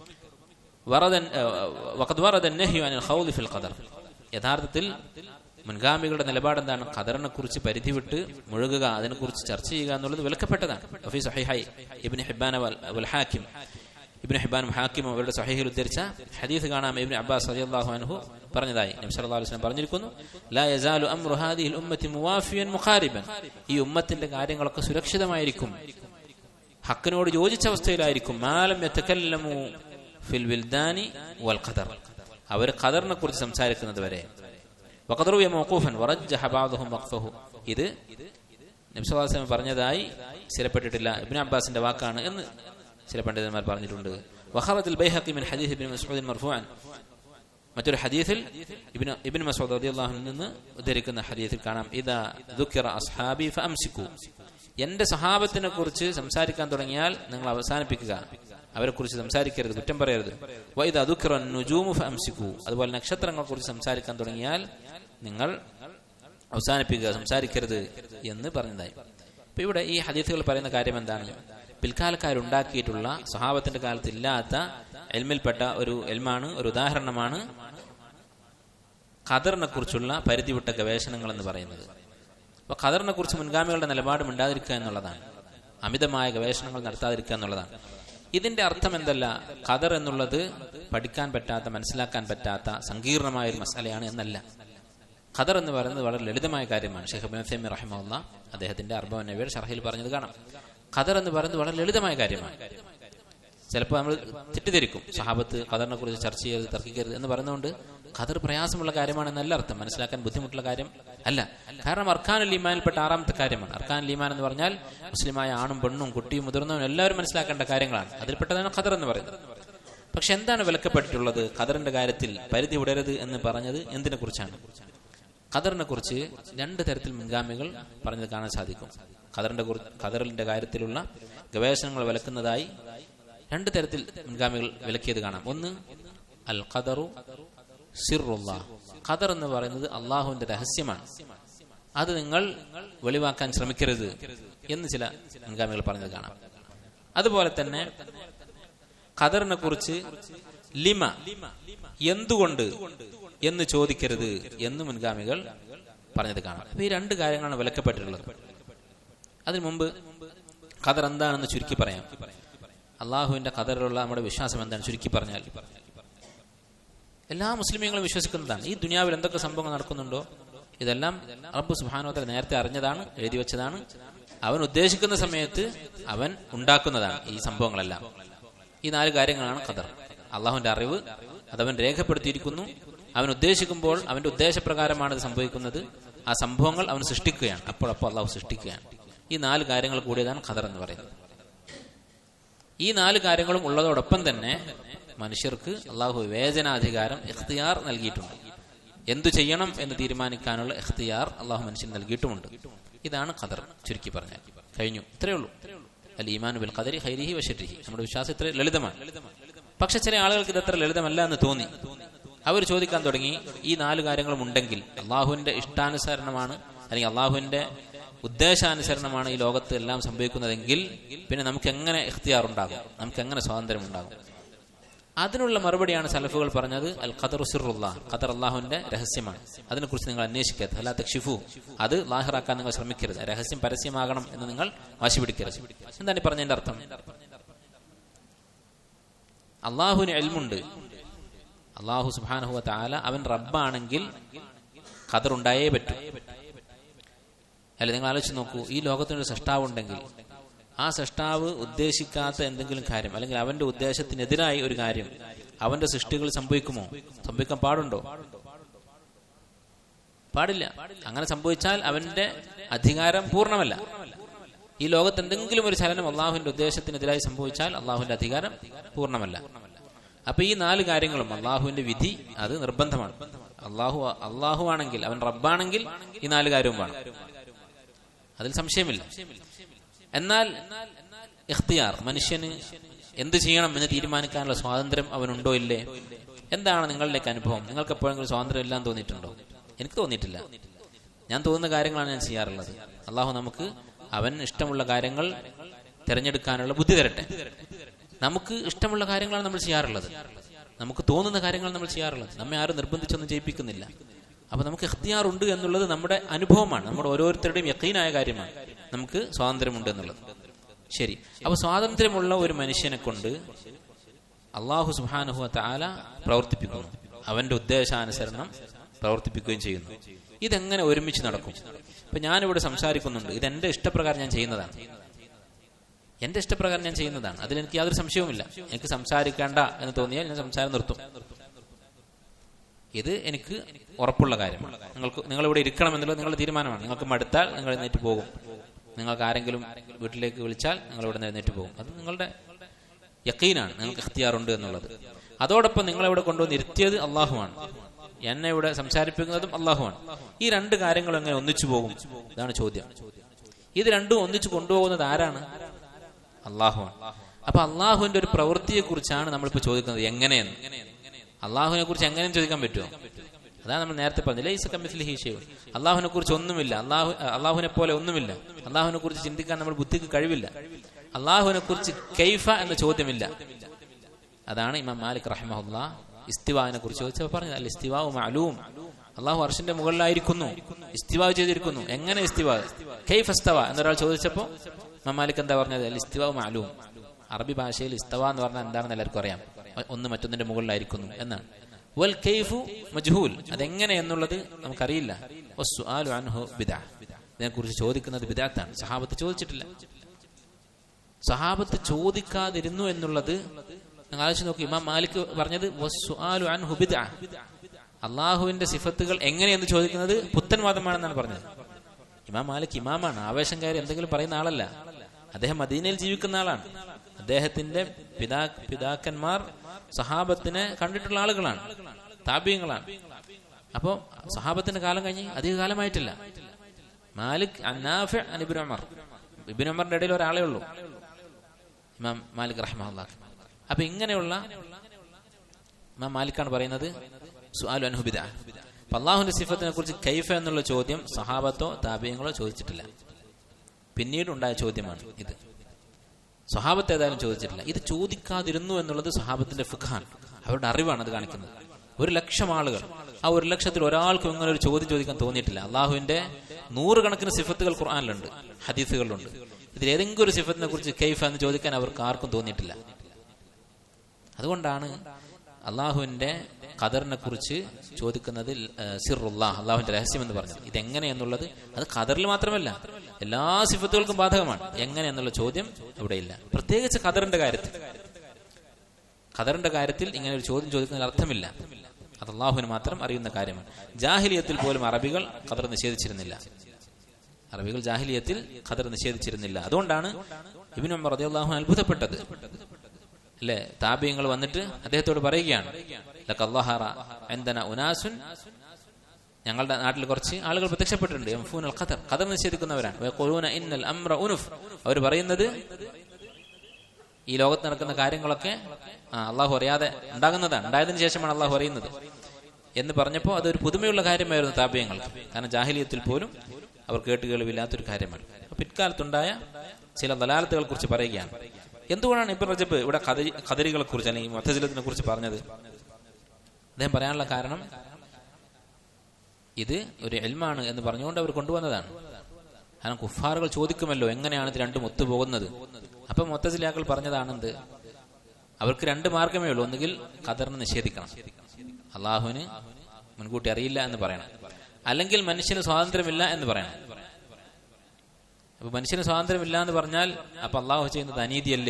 യഥാർത്ഥത്തിൽ മുൻഗാമികളുടെ നിലപാട് എന്താണ് ഖദറിനെ കുറിച്ച് പരിധി വിട്ട് മുഴുകുക അതിനെക്കുറിച്ച് ചർച്ച ചെയ്യുക എന്നുള്ളത് വിലക്കപ്പെട്ടതാണ് ഇബിൻ ഹിബാൻ ഹാക്കിം ഇബിൻ ഹിബാനും ഹാക്കിമും അവരുടെ സഹീഹിൽ ഉദ്ധരിച്ച ഹദീസ് കാണാം ഇബിൻ അബ്ബാസ് റളിയല്ലാഹു അൻഹു പറഞ്ഞതായി നബി സല്ലല്ലാഹു അലൈഹി വസല്ലം പറഞ്ഞിരിക്കുന്നു ലാ യസാലു അംറു ഹാദിഹിൽ ഉമ്മത്തി മുവാഫിയൻ മുഖാരിബൻ ഈ ഉമ്മത്തിന്റെ കാര്യങ്ങളൊക്കെ സുരക്ഷിതമായിരിക്കും ഹക്കിനോട് യോജിച്ച അവസ്ഥയിലായിരിക്കും മാലം യതകല്ലമു ഫിൽ വിൽദാനി വൽ ഖദർ അവർ ഖദറിനെ കുറിച്ച് സംസാരിക്കുന്നത് വരെ വഖദറു മൗഖൂഫൻ വറജ്ജഹ ബഅദുഹും വഖഫഹു ഇത് നബി സല്ലല്ലാഹു അലൈഹി വസല്ലം പറഞ്ഞതായി സ്ഥിരപ്പെട്ടിട്ടില്ല ഇബ്നു അബ്ബാസിന്റെ വാക്കാണ് എന്ന് ചില പണ്ഡിതന്മാർ പറഞ്ഞിട്ടുണ്ട് വഖറത്തുൽ ബൈഹഖി മിൻ ഹദീസ് ഇബ്നു മസ്ഊദ് മർഫൂഅൻ മറ്റൊരു ഹദീസിൽ ഇബ്നു ഇബ്നു മസ്ഊദ് റളിയല്ലാഹു അൻഹു നിന്ന് ഉദ്ധരിക്കുന്ന ഹദീസിൽ കാണാം ഇദാ ദുക്കിറ അസ്ഹാബി ഫഅംസികു എന്റെ സഹാബത്തിനെ കുറിച്ച് സംസാരിക്കാൻ തുടങ്ങിയാൽ നിങ്ങൾ അവസാനിപ്പിക്കുക അവരെ കുറിച്ച് സംസാരിക്കരുത് കുറ്റം പറയരുത് വൈദ ദുക്കിറ നുജൂമു ഫഅംസികു അതുപോലെ നക്ഷത്രങ്ങളെ കുറിച്ച് സംസാരിക്കാൻ തുടങ്ങിയാൽ നിങ്ങൾ അവസാനിപ്പിക്കുക സംസാരിക്കരുത് എന്ന് പറഞ്ഞതായി അപ്പൊ ഇവിടെ ഈ ഹദീസുകൾ പറയുന്ന കാര്യം എന്താണ് പിൽക്കാലക്കാരുണ്ടാക്കിയിട്ടുള്ള സ്വഭാവത്തിന്റെ കാലത്ത് ഇല്ലാത്ത എൽമിൽപ്പെട്ട ഒരു എൽമാണ് ഒരു ഉദാഹരണമാണ് ഖദറിനെ കുറിച്ചുള്ള പരിധിവിട്ട ഗവേഷണങ്ങൾ എന്ന് പറയുന്നത് അപ്പൊ ഖദറിനെ കുറിച്ച് മുൻഗാമികളുടെ നിലപാട് മിണ്ടാതിരിക്കുക എന്നുള്ളതാണ് അമിതമായ ഗവേഷണങ്ങൾ നടത്താതിരിക്കുക എന്നുള്ളതാണ് ഇതിന്റെ അർത്ഥം എന്തല്ല ഖദർ എന്നുള്ളത് പഠിക്കാൻ പറ്റാത്ത മനസ്സിലാക്കാൻ പറ്റാത്ത സങ്കീർണമായ ഒരു മസാലയാണ് എന്നല്ല ഖദർ എന്ന് പറയുന്നത് വളരെ ലളിതമായ കാര്യമാണ് ഷെയ്ഖ് അബിൻ ഫെമി റഹിമുള്ള അദ്ദേഹത്തിന്റെ അർബൻ നബിയുടെ ഷർഹിൽ പറഞ്ഞത് കാണാം ഖദർ എന്ന് പറയുന്നത് വളരെ ലളിതമായ കാര്യമാണ് ചിലപ്പോൾ നമ്മൾ തെറ്റിദ്ധരിക്കും സഹാബത്ത് ഖദറിനെ കുറിച്ച് ചർച്ച ചെയ്യരുത് തർക്കിക്കരുത് എന്ന് പറയുന്നതുകൊണ്ട് ഖദർ പ്രയാസമുള്ള കാര്യമാണെന്നല്ല അർത്ഥം മനസ്സിലാക്കാൻ ബുദ്ധിമുട്ടുള്ള കാര്യം അല്ല കാരണം അർഖാനുൽ ഈമാനിൽപ്പെട്ട ആറാമത്തെ കാര്യമാണ് അർഖാനുൽ ഈമാൻ എന്ന് പറഞ്ഞാൽ മുസ്ലിമായ ആണും പെണ്ണും കുട്ടിയും മുതിർന്നവനും എല്ലാവരും മനസ്സിലാക്കേണ്ട കാര്യങ്ങളാണ് അതിൽപ്പെട്ടതാണ് ഖദർ എന്ന് പറയുന്നത് പക്ഷെ എന്താണ് വിലക്കപ്പെട്ടിട്ടുള്ളത് ഖദറിന്റെ കാര്യത്തിൽ പരിധി വിടരുത് എന്ന് പറഞ്ഞത് എന്തിനെ കുറിച്ചാണ് ഖദറിനെ കുറിച്ച് രണ്ട് തരത്തിൽ മുൻഗാമികൾ പറഞ്ഞത് കാണാൻ സാധിക്കും ഖദറിന്റെ കുറി- ഖദറിന്റെ കാര്യത്തിലുള്ള ഗവേഷണങ്ങൾ വിലക്കുന്നതായി രണ്ട് തരത്തിൽ മുൻഗാമികൾ വിലക്കിയത് കാണാം ഒന്ന് അൽ ഖദറു സിറുള്ള ഖദർ എന്ന് പറയുന്നത് അള്ളാഹുവിന്റെ രഹസ്യമാണ് അത് നിങ്ങൾ വെളിവാക്കാൻ ശ്രമിക്കരുത് എന്ന് ചില മുൻഗാമികൾ പറഞ്ഞത് കാണാം അതുപോലെ തന്നെ ഖദറിനെ കുറിച്ച് ലിമ എന്തുകൊണ്ട് എന്ന് ചോദിക്കരുത് എന്ന് മുൻഗാമികൾ പറഞ്ഞത് കാണാം അപ്പൊ ഈ രണ്ട് കാര്യങ്ങളാണ് വിലക്കപ്പെട്ടിട്ടുള്ളത് അതിനു മുമ്പ് ഖദർ എന്താണെന്ന് ചുരുക്കി പറയാം അള്ളാഹുവിന്റെ ഖദറിലുള്ള നമ്മുടെ വിശ്വാസം എന്താണ് ചുരുക്കി പറഞ്ഞാൽ എല്ലാ മുസ്ലിമീങ്ങളും വിശ്വസിക്കുന്നതാണ് ഈ ദുനിയാവിൽ എന്തൊക്കെ സംഭവങ്ങൾ നടക്കുന്നുണ്ടോ ഇതെല്ലാം റബ്ബ് സുഹാനോത്തര നേരത്തെ അറിഞ്ഞതാണ് എഴുതി വെച്ചതാണ് അവൻ ഉദ്ദേശിക്കുന്ന സമയത്ത് അവൻ ഉണ്ടാക്കുന്നതാണ് ഈ സംഭവങ്ങളെല്ലാം ഈ നാല് കാര്യങ്ങളാണ് ഖദർ അള്ളാഹുവിന്റെ അറിവ് അതവൻ രേഖപ്പെടുത്തിയിരിക്കുന്നു അവൻ ഉദ്ദേശിക്കുമ്പോൾ അവന്റെ ഉദ്ദേശപ്രകാരമാണ് ഇത് സംഭവിക്കുന്നത് ആ സംഭവങ്ങൾ അവൻ സൃഷ്ടിക്കുകയാണ് അപ്പോൾ അപ്പോൾ അള്ളാഹു സൃഷ്ടിക്കുകയാണ് ഈ നാല് കാര്യങ്ങൾ കൂടിയതാണ് ഖദർ എന്ന് പറയുന്നത് ഈ നാല് കാര്യങ്ങളും ഉള്ളതോടൊപ്പം തന്നെ മനുഷ്യർക്ക് അള്ളാഹു വിവേചനാധികാരം ഇഖ്തിയാർ നൽകിയിട്ടുണ്ട് എന്തു ചെയ്യണം എന്ന് തീരുമാനിക്കാനുള്ള ഇഖ്തിയാർ അള്ളാഹു മനുഷ്യന് നൽകിയിട്ടുമുണ്ട് ഇതാണ് ഖദർ ചുരുക്കി പറഞ്ഞാൽ കഴിഞ്ഞു ഇത്രയേ ഉള്ളൂ അൽ ഈമാനു ബിൽ ഖദരി ഹൈരിഹി വശരിഹി നമ്മുടെ വിശ്വാസം ഇത്ര ലളിതമാണ് പക്ഷെ ചില ആളുകൾക്ക് ഇത് അത്ര ലളിതമല്ല എന്ന് തോന്നി അവർ ചോദിക്കാൻ തുടങ്ങി ഈ നാല് കാര്യങ്ങളും ഉണ്ടെങ്കിൽ അള്ളാഹുവിന്റെ ഇഷ്ടാനുസരണമാണ് അല്ലെങ്കിൽ അള്ളാഹുവിന്റെ ഉദ്ദേശാനുസരണമാണ് ഈ ലോകത്ത് എല്ലാം സംഭവിക്കുന്നതെങ്കിൽ പിന്നെ നമുക്ക് എങ്ങനെ ഇഖ്തിയാർ ഉണ്ടാകും നമുക്ക് എങ്ങനെ സ്വാതന്ത്ര്യം ഉണ്ടാകും അതിനുള്ള മറുപടിയാണ് സലഫുകൾ പറഞ്ഞത് അൽ ഖദർ സിറുള്ള ഖദർ അള്ളാഹുവിന്റെ രഹസ്യമാണ് അതിനെക്കുറിച്ച് നിങ്ങൾ അന്വേഷിക്കരുത് അല്ലാത്ത ഷിഫു അത് ലാഹിറാക്കാൻ നിങ്ങൾ ശ്രമിക്കരുത് രഹസ്യം പരസ്യമാകണം എന്ന് നിങ്ങൾ വാശി പിടിക്കരുത് എന്താണ് ഈ പറഞ്ഞതിന്റെ അർത്ഥം അള്ളാഹുവിന് എൽമുണ്ട് അള്ളാഹു സുബാനഹുവ താല അവൻ റബ്ബാണെങ്കിൽ ഖദർ ഉണ്ടായേ പറ്റൂ അല്ല നിങ്ങൾ ആലോചിച്ച് നോക്കൂ ഈ ലോകത്തിനൊരു സൃഷ്ടാവ് ഉണ്ടെങ്കിൽ ആ സൃഷ്ടാവ് ഉദ്ദേശിക്കാത്ത എന്തെങ്കിലും കാര്യം അല്ലെങ്കിൽ അവന്റെ ഉദ്ദേശത്തിനെതിരായി ഒരു കാര്യം അവന്റെ സൃഷ്ടികൾ സംഭവിക്കുമോ സംഭവിക്കാൻ പാടുണ്ടോ പാടില്ല അങ്ങനെ സംഭവിച്ചാൽ അവന്റെ അധികാരം പൂർണ്ണമല്ല ഈ ലോകത്ത് എന്തെങ്കിലും ഒരു ചലനം അള്ളാഹുവിന്റെ ഉദ്ദേശത്തിനെതിരായി സംഭവിച്ചാൽ അള്ളാഹുവിന്റെ അധികാരം പൂർണ്ണമല്ല അപ്പൊ ഈ നാല് കാര്യങ്ങളും അള്ളാഹുവിന്റെ വിധി അത് നിർബന്ധമാണ് അള്ളാഹു അള്ളാഹു ആണെങ്കിൽ അവൻ റബ്ബാണെങ്കിൽ ഈ നാല് കാര്യവും വേണം അതിൽ സംശയമില്ല എന്നാൽ ഇഖ്തിയാർ മനുഷ്യന് എന്ത് ചെയ്യണം എന്ന് തീരുമാനിക്കാനുള്ള സ്വാതന്ത്ര്യം അവനുണ്ടോ ഇല്ലേ എന്താണ് നിങ്ങളുടെയൊക്കെ അനുഭവം നിങ്ങൾക്ക് എപ്പോഴെങ്കിലും സ്വാതന്ത്ര്യം ഇല്ലാന്ന് തോന്നിയിട്ടുണ്ടോ എനിക്ക് തോന്നിയിട്ടില്ല ഞാൻ തോന്നുന്ന കാര്യങ്ങളാണ് ഞാൻ ചെയ്യാറുള്ളത് അള്ളാഹു നമുക്ക് അവൻ ഇഷ്ടമുള്ള കാര്യങ്ങൾ തിരഞ്ഞെടുക്കാനുള്ള ബുദ്ധി തരട്ടെ നമുക്ക് ഇഷ്ടമുള്ള കാര്യങ്ങളാണ് നമ്മൾ ചെയ്യാറുള്ളത് നമുക്ക് തോന്നുന്ന കാര്യങ്ങൾ നമ്മൾ ചെയ്യാറുള്ളത് നമ്മെ ആരും നിർബന്ധിച്ചൊന്നും ചെയ്യിപ്പിക്കുന്നില്ല അപ്പൊ നമുക്ക് ഇഖ്തിയാർ ഉണ്ട് എന്നുള്ളത് നമ്മുടെ അനുഭവമാണ് നമ്മുടെ ഓരോരുത്തരുടെയും യക്കീനായ കാര്യമാണ് നമുക്ക് സ്വാതന്ത്ര്യമുണ്ട് എന്നുള്ളത് ശരി അപ്പൊ സ്വാതന്ത്ര്യമുള്ള ഒരു മനുഷ്യനെ കൊണ്ട് അള്ളാഹു സുബാനുഹു താല പ്രവർത്തിപ്പിക്കുന്നു അവന്റെ ഉദ്ദേശാനുസരണം പ്രവർത്തിപ്പിക്കുകയും ചെയ്യുന്നു ഇതെങ്ങനെ ഒരുമിച്ച് നടക്കും ഇപ്പൊ ഞാനിവിടെ സംസാരിക്കുന്നുണ്ട് ഇത് എന്റെ ഇഷ്ടപ്രകാരം ഞാൻ ചെയ്യുന്നതാണ് എന്റെ ഇഷ്ടപ്രകാരം ഞാൻ ചെയ്യുന്നതാണ് അതിൽ എനിക്ക് യാതൊരു സംശയവുമില്ല എനിക്ക് സംസാരിക്കേണ്ട എന്ന് തോന്നിയാൽ ഞാൻ സംസാരം നിർത്തും ഇത് എനിക്ക് ഉറപ്പുള്ള കാര്യമാണ് നിങ്ങൾക്ക് നിങ്ങൾ ഇവിടെ ഇരിക്കണം എന്നുള്ളത് നിങ്ങളുടെ തീരുമാനമാണ് നിങ്ങൾക്ക് മടുത്താൽ നിങ്ങൾ എഴുന്നേറ്റ് പോകും നിങ്ങൾക്ക് ആരെങ്കിലും വീട്ടിലേക്ക് വിളിച്ചാൽ നിങ്ങൾ ഇവിടെ നിന്ന് എഴുന്നേറ്റ് പോകും അത് നിങ്ങളുടെ യക്കീനാണ് നിങ്ങൾക്ക് ഇഖ്തിയാറുണ്ട് എന്നുള്ളത് അതോടൊപ്പം നിങ്ങളെ ഇവിടെ കൊണ്ടുവന്ന് ഇരുത്തിയത് അള്ളാഹുവാണ് എന്നെ ഇവിടെ സംസാരിപ്പിക്കുന്നതും അള്ളാഹുവാണ് ഈ രണ്ട് കാര്യങ്ങളും എങ്ങനെ ഒന്നിച്ചു പോകും ഇതാണ് ചോദ്യം ഇത് രണ്ടും ഒന്നിച്ചു കൊണ്ടുപോകുന്നത് ആരാണ് അള്ളാഹുവാണ് അപ്പൊ അള്ളാഹുവിന്റെ ഒരു പ്രവൃത്തിയെ കുറിച്ചാണ് നമ്മളിപ്പോ ചോദിക്കുന്നത് എങ്ങനെയെന്ന് അള്ളാഹുവിനെ കുറിച്ച് എങ്ങനെയും ചോദിക്കാൻ പറ്റുമോ അതാണ് നമ്മൾ നേരത്തെ പറഞ്ഞില്ല ഈസ കമ്മിസിൽ ഹീഷയോ അള്ളാഹുവിനെ കുറിച്ച് ഒന്നുമില്ല അള്ളാഹു അള്ളാഹുവിനെ പോലെ ഒന്നുമില്ല അള്ളാഹുവിനെ കുറിച്ച് ചിന്തിക്കാൻ നമ്മൾ ബുദ്ധിക്ക് കഴിവില്ല അള്ളാഹുവിനെ കുറിച്ച് കൈഫ എന്ന ചോദ്യമില്ല അതാണ് ഇമാം മാലിക് റഹ്മുല്ല ഇസ്തിവാവിനെ കുറിച്ച് ചോദിച്ചപ്പോൾ പറഞ്ഞത് അല്ല ഇസ്തിവാവ് മാലൂം അള്ളാഹു അർഷിന്റെ മുകളിലായിരിക്കുന്നു ഇസ്തിവാവ് ചെയ്തിരിക്കുന്നു എങ്ങനെ ഇസ്തിവാവ് കൈഫ് ഇസ്തവ എന്നൊരാൾ ചോദിച്ചപ്പോ ഇമാം മാലിക് എന്താ പറഞ്ഞത് അല്ല ഇസ്തിവാവ് മാലൂം അറബി ഭാഷയിൽ ഇസ്തവ എന്ന് പറഞ്ഞാൽ എന്താണെന്ന് എല്ലാവർക്കും അറിയാം ഒന്ന് മറ്റൊന്നിന്റെ മുകളിലായിരിക്കുന്നു എന്നാണ് വൽ കൈഫു മജ്ഹൂൽ അതെങ്ങനെ എന്നുള്ളത് നമുക്കറിയില്ല വസ്സുആലു അൻഹു ബിദഅ ഇതിനെക്കുറിച്ച് ചോദിക്കുന്നത് ബിദഅത്താണ് സഹാബത്ത് ചോദിച്ചിട്ടില്ല സഹാബത്ത് ചോദിക്കാതിരുന്നു എന്നുള്ളത് നിങ്ങൾ ആലോചിച്ച് നോക്കി ഇമാം മാലിക് പറഞ്ഞത് വസ്സുആലു അൻഹു ബിദഅ അള്ളാഹുവിന്റെ സിഫത്തുകൾ എങ്ങനെയെന്ന് ചോദിക്കുന്നത് പുത്തൻവാദമാണെന്നാണ് പറഞ്ഞത് ഇമാം മാലിക് ഇമാമാണ് ആവേശം കയറി എന്തെങ്കിലും പറയുന്ന ആളല്ല അദ്ദേഹം മദീനയിൽ ജീവിക്കുന്ന ആളാണ് അദ്ദേഹത്തിന്റെ പിതാ പിതാക്കന്മാർ സഹാബത്തിനെ കണ്ടിട്ടുള്ള ആളുകളാണ് താപ്യങ്ങളാണ് അപ്പോ സഹാബത്തിന്റെ കാലം കഴിഞ്ഞ് അധിക കാലമായിട്ടില്ല മാലിക് അന്നാഫി അനിബിൻ ഉമർ ഇബിൻ ഉമറിന്റെ ഇടയിൽ ഒരാളേ ഉള്ളൂ ഇമാം മാലിക് റഹ്മാൻ അപ്പൊ ഇങ്ങനെയുള്ള ഇമാം മാലിക്കാണ് പറയുന്നത് സുആലു അൻഹുബിദ അപ്പൊ അള്ളാഹുവിന്റെ സിഫത്തിനെ കുറിച്ച് കൈഫ എന്നുള്ള ചോദ്യം സഹാബത്തോ താപീയങ്ങളോ ചോദിച്ചിട്ടില്ല പിന്നീട് ഉണ്ടായ ചോദ്യമാണ് ഇത് സ്വഹാബത്ത് ഏതായാലും ചോദിച്ചിട്ടില്ല ഇത് ചോദിക്കാതിരുന്നു എന്നുള്ളത് സ്വഹാബത്തിന്റെ ഫുഖാൻ അവരുടെ അറിവാണ് അത് കാണിക്കുന്നത് ഒരു ലക്ഷം ആളുകൾ ആ ഒരു ലക്ഷത്തിൽ ഒരാൾക്കും ഇങ്ങനെ ഒരു ചോദ്യം ചോദിക്കാൻ തോന്നിയിട്ടില്ല അള്ളാഹുവിന്റെ നൂറുകണക്കിന് സിഫത്തുകൾ ഖുർആാനിലുണ്ട് ഹദീസുകളിലുണ്ട് ഇതിൽ ഏതെങ്കിലും ഒരു സിഫത്തിനെ കുറിച്ച് കൈഫ എന്ന് ചോദിക്കാൻ അവർക്ക് ആർക്കും തോന്നിയിട്ടില്ല അതുകൊണ്ടാണ് അള്ളാഹുവിന്റെ ഖദറിനെ കുറിച്ച് ചോദിക്കുന്നതിൽ സിറുല്ലാഹ് അള്ളാഹുവിന്റെ രഹസ്യം എന്ന് പറഞ്ഞത് ഇതെങ്ങനെയെന്നുള്ളത് അത് ഖദറിൽ മാത്രമല്ല എല്ലാ സിഫത്തുകൾക്കും ബാധകമാണ് എങ്ങനെ എന്നുള്ള ചോദ്യം ഇവിടെയില്ല പ്രത്യേകിച്ച് ഖദറിന്റെ കാര്യത്തിൽ ഖദറിന്റെ കാര്യത്തിൽ ഇങ്ങനെ ഒരു ചോദ്യം ചോദിക്കുന്നതിൽ അർത്ഥമില്ല അത് അള്ളാഹുവിന് മാത്രം അറിയുന്ന കാര്യമാണ് ജാഹിലിയത്തിൽ പോലും അറബികൾ ഖദർ നിഷേധിച്ചിരുന്നില്ല അറബികൾ ജാഹിലിയത്തിൽ ഖദർ നിഷേധിച്ചിരുന്നില്ല അതുകൊണ്ടാണ് ഇബിൻ ഉമർ റളിയല്ലാഹു അൻഹു അത്ഭുതപ്പെട്ടത് അല്ലെ താപ്യങ്ങൾ വന്നിട്ട് അദ്ദേഹത്തോട് പറയുകയാണ് ലക്കല്ലാഹറ എന്തന ഉനാസുൻ ഞങ്ങളുടെ നാട്ടിൽ കുറച്ച് ആളുകൾ പ്രത്യക്ഷപ്പെട്ടിട്ടുണ്ട് യംഫൂൻ അൽ ഖദർ ഖദർ നിഷേധിക്കുന്നവരാണ് വയഖൂലൂന ഇന്നൽ അംറ ഉനുഫ് അവർ പറയുന്നത് ഈ ലോകത്ത് നടക്കുന്ന കാര്യങ്ങളൊക്കെ ആ അള്ളാഹു അറിയാതെ ഉണ്ടാകുന്നതാണ് ഉണ്ടായതിനു ശേഷമാണ് അള്ളാഹു അറിയുന്നത് എന്ന് പറഞ്ഞപ്പോൾ അതൊരു പുതുമയുള്ള കാര്യമായിരുന്നു താപ്യങ്ങൾക്ക് കാരണം ജാഹിലിയത്തിൽ പോലും അവർ കേട്ടുകേൾവില്ലാത്തൊരു കാര്യമാണ് അപ്പൊ പിൽക്കാലത്തുണ്ടായ ചില ദലാലത്തുകളെ കുറിച്ച് പറയുകയാണ് എന്തുകൊണ്ടാണ് ഇബ്രാഹിം റജബ് ഇവിടെ ഖദരികളെ കുറിച്ച് അല്ലെങ്കിൽ മൊത്തജിലത്തിനെ കുറിച്ച് പറഞ്ഞത് അദ്ദേഹം പറയാനുള്ള കാരണം ഇത് ഒരു എൽമാണ് എന്ന് പറഞ്ഞുകൊണ്ട് അവർ കൊണ്ടുവന്നതാണ് കാരണം കുഫാറുകൾ ചോദിക്കുമല്ലോ എങ്ങനെയാണ് ഇത് രണ്ടും ഒത്തുപോകുന്നത് അപ്പൊ മൊത്തസിലാക്കൾ പറഞ്ഞതാണെന്ത് അവർക്ക് രണ്ട് മാർഗമേ ഉള്ളൂ ഒന്നുകിൽ ഖദറിനെ നിഷേധിക്കണം അള്ളാഹുവിന് മുൻകൂട്ടി അറിയില്ല എന്ന് പറയണം അല്ലെങ്കിൽ മനുഷ്യന് സ്വാതന്ത്ര്യമില്ല എന്ന് പറയണം അപ്പൊ മനുഷ്യന് സ്വാതന്ത്ര്യമില്ല എന്ന് പറഞ്ഞാൽ അപ്പൊ അള്ളാഹു ചെയ്യുന്നത് അനീതിയല്ലേ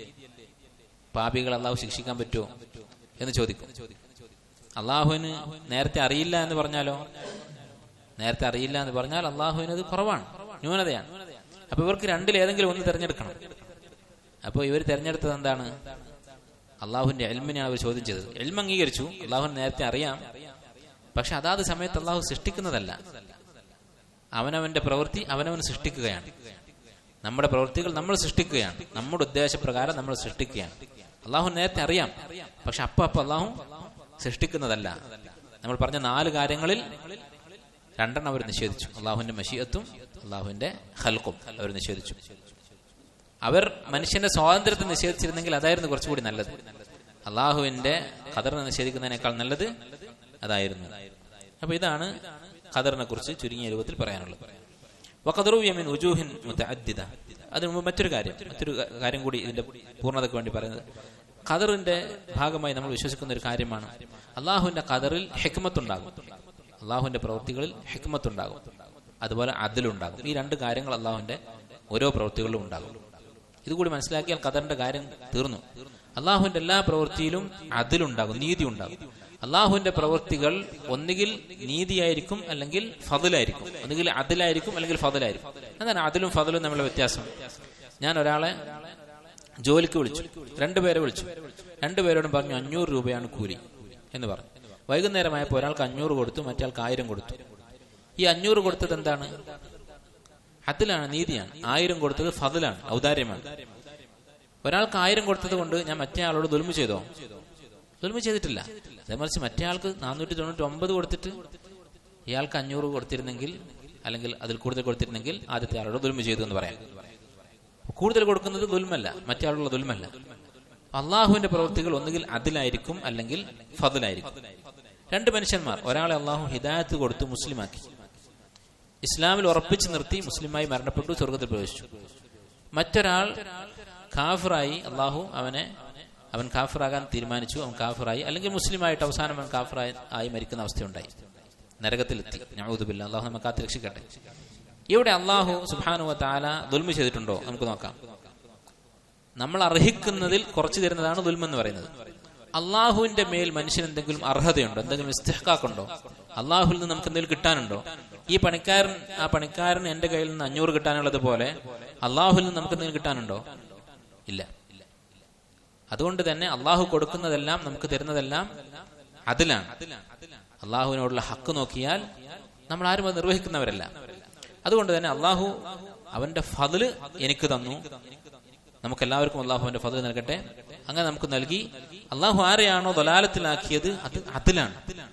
പാപികൾ അള്ളാഹു ശിക്ഷിക്കാൻ പറ്റുമോ എന്ന് ചോദിക്കും അള്ളാഹുവിന് നേരത്തെ അറിയില്ല എന്ന് പറഞ്ഞാലോ നേരത്തെ അറിയില്ല എന്ന് പറഞ്ഞാൽ അള്ളാഹുവിന് അത് കുറവാണ് ന്യൂനതയാണ് അപ്പൊ ഇവർക്ക് രണ്ടിൽ ഏതെങ്കിലും ഒന്ന് തിരഞ്ഞെടുക്കണം അപ്പോൾ ഇവർ തിരഞ്ഞെടുത്തത് എന്താണ് അള്ളാഹുവിന്റെ എൽമിനെയാണ് അവർ ചോദ്യം ചെയ്തത് എൽമ അംഗീകരിച്ചു അള്ളാഹുവിന് നേരത്തെ അറിയാം പക്ഷെ അതാത് സമയത്ത് അള്ളാഹു സൃഷ്ടിക്കുന്നതല്ല അവനവന്റെ പ്രവൃത്തി അവനവൻ സൃഷ്ടിക്കുകയാണ് നമ്മുടെ പ്രവൃത്തികൾ നമ്മൾ സൃഷ്ടിക്കുകയാണ് നമ്മുടെ ഉദ്ദേശപ്രകാരം നമ്മൾ സൃഷ്ടിക്കുകയാണ് അള്ളാഹു നേരത്തെ അറിയാം പക്ഷെ അപ്പൊ അപ്പൊ അള്ളാഹു സൃഷ്ടിക്കുന്നതല്ല നമ്മൾ പറഞ്ഞ നാല് കാര്യങ്ങളിൽ രണ്ടെണ്ണം അവർ നിഷേധിച്ചു അള്ളാഹുവിന്റെ മഷീയത്തും അള്ളാഹുവിന്റെ ഹൽക്കും അവർ നിഷേധിച്ചു അവർ മനുഷ്യന്റെ സ്വാതന്ത്ര്യത്തെ നിഷേധിച്ചിരുന്നെങ്കിൽ അതായിരുന്നു കുറച്ചുകൂടി നല്ലത് അള്ളാഹുവിന്റെ ഖദറിനെ നിഷേധിക്കുന്നതിനേക്കാൾ നല്ലത് അതായിരുന്നു അപ്പൊ ഇതാണ് ഖദറിനെ കുറിച്ച് ചുരുങ്ങിയ രൂപത്തിൽ പറയാനുള്ളത് വഖദറു യമിൻ ഉജൂഹിൻ മുതഅദ്ദിദ അതിന് മുമ്പ് മറ്റൊരു കാര്യം മറ്റൊരു കാര്യം കൂടി ഇതിന്റെ പൂർണ്ണതയ്ക്ക് വേണ്ടി പറയുന്നത് ഖദറിന്റെ ഭാഗമായി നമ്മൾ വിശ്വസിക്കുന്ന ഒരു കാര്യമാണ് അള്ളാഹുവിന്റെ ഖദറിൽ ഹെക്മത്തുണ്ടാകും അള്ളാഹുവിന്റെ പ്രവൃത്തികളിൽ ഹെക്മത്തുണ്ടാകും അതുപോലെ അതിലുണ്ടാകും ഈ രണ്ട് കാര്യങ്ങൾ അള്ളാഹുവിന്റെ ഓരോ പ്രവൃത്തികളിലും ഉണ്ടാകും ഇതുകൂടി മനസ്സിലാക്കിയാൽ ഖദറിന്റെ കാര്യം തീർന്നു അള്ളാഹുവിന്റെ എല്ലാ പ്രവൃത്തിയിലും അതിലുണ്ടാകും നീതി ഉണ്ടാകും അള്ളാഹുവിന്റെ പ്രവൃത്തികൾ ഒന്നുകിൽ നീതിയായിരിക്കും അല്ലെങ്കിൽ ഫതിലായിരിക്കും ഒന്നുകിൽ അതിലായിരിക്കും അല്ലെങ്കിൽ ഫതിലായിരിക്കും എന്താണ് അതിലും ഫതിലും തമ്മിലുള്ള വ്യത്യാസം ഞാൻ ഒരാളെ ജോലിക്ക് വിളിച്ചു രണ്ടുപേരെ വിളിച്ചു രണ്ടുപേരോടും പറഞ്ഞു അഞ്ഞൂറ് രൂപയാണ് കൂലി എന്ന് പറഞ്ഞു വൈകുന്നേരമായപ്പോൾ ഒരാൾക്ക് അഞ്ഞൂറ് കൊടുത്തു മറ്റേയാൾക്ക് ആയിരം കൊടുത്തു ഈ അഞ്ഞൂറ് കൊടുത്തത് എന്താണ് അതിലാണ് നീതിയാണ് ആയിരം കൊടുത്തത് ഫതിലാണ് ഔദാര്യമാണ് ഒരാൾക്ക് ആയിരം കൊടുത്തത് കൊണ്ട് ഞാൻ മറ്റേ ആളോട് ദുൽമ ചെയ്തോ ദുൽമ ചെയ്തിട്ടില്ല അതേമറിച്ച് മറ്റേ ആൾക്ക് നാനൂറ്റി തൊണ്ണൂറ്റി ഒമ്പത് കൊടുത്തിട്ട് ഇയാൾക്ക് അഞ്ഞൂറ് കൊടുത്തിരുന്നെങ്കിൽ അല്ലെങ്കിൽ അതിൽ കൂടുതൽ കൊടുത്തിരുന്നെങ്കിൽ ആദ്യത്തെ ആളോട് ദുൽമ ചെയ്തു എന്ന് പറയാം കൂടുതൽ കൊടുക്കുന്നത് ദുൽമല്ല മറ്റേ ആളുള്ള ദുൽമല്ല അള്ളാഹുവിന്റെ പ്രവൃത്തികൾ ഒന്നുകിൽ അതിലായിരിക്കും അല്ലെങ്കിൽ ഫതിലായിരിക്കും രണ്ട് മനുഷ്യന്മാർ ഒരാളെ അള്ളാഹു ഹിദായത്ത് കൊടുത്ത് മുസ്ലിമാക്കി ഇസ്ലാമിൽ ഉറപ്പിച്ചു നിർത്തി മുസ്ലിമായി മരണപ്പെട്ടു സ്വർഗത്തിൽ പ്രവേശിച്ചു മറ്റൊരാൾ കാഫിറായി അള്ളാഹു അവനെ അവൻ കാഫിറാകാൻ തീരുമാനിച്ചു അവൻ കാഫിറായി അല്ലെങ്കിൽ മുസ്ലിമായിട്ട് അവസാനം അവൻ കാഫിറായി ആയി മരിക്കുന്ന അവസ്ഥയുണ്ടായി നരകത്തിലെത്തി ഞാവുദുബില്ല അള്ളാഹു നമ്മെ കാത്ത് രക്ഷിക്കട്ടെ ഇവിടെ അള്ളാഹു സുബാനുവ താല ദുൽമ ചെയ്തിട്ടുണ്ടോ നമുക്ക് നോക്കാം നമ്മൾ അർഹിക്കുന്നതിൽ കുറച്ചു തരുന്നതാണ് ദുൽമെന്ന് പറയുന്നത് അള്ളാഹുവിന്റെ മേൽ മനുഷ്യൻ എന്തെങ്കിലും അർഹതയുണ്ടോ എന്തെങ്കിലും ഇസ്തിഹ്കാക്കുണ്ടോ അള്ളാഹുവിൽ നിന്ന് നമുക്ക് എന്തെങ്കിലും കിട്ടാനുണ്ടോ ഈ പണിക്കാരൻ ആ പണിക്കാരൻ എന്റെ കയ്യിൽ നിന്ന് അഞ്ഞൂറ് കിട്ടാനുള്ളത് പോലെ അള്ളാഹുവിൽ നിന്ന് നമുക്ക് എന്തെങ്കിലും കിട്ടാനുണ്ടോ ഇല്ല അതുകൊണ്ട് തന്നെ അള്ളാഹു കൊടുക്കുന്നതെല്ലാം നമുക്ക് തരുന്നതെല്ലാം അതിലാണ് അള്ളാഹുവിനോടുള്ള ഹക്ക് നോക്കിയാൽ നമ്മൾ ആരും അത് നിർവഹിക്കുന്നവരല്ല അതുകൊണ്ട് തന്നെ അള്ളാഹു അവന്റെ ഫതില് എനിക്ക് തന്നു നമുക്ക് എല്ലാവർക്കും അള്ളാഹു അവന്റെ ഫതില് നൽകട്ടെ അങ്ങനെ നമുക്ക് നൽകി അള്ളാഹു ആരെയാണോ ദലാലത്തിലാക്കിയത് അത് അതിലാണ്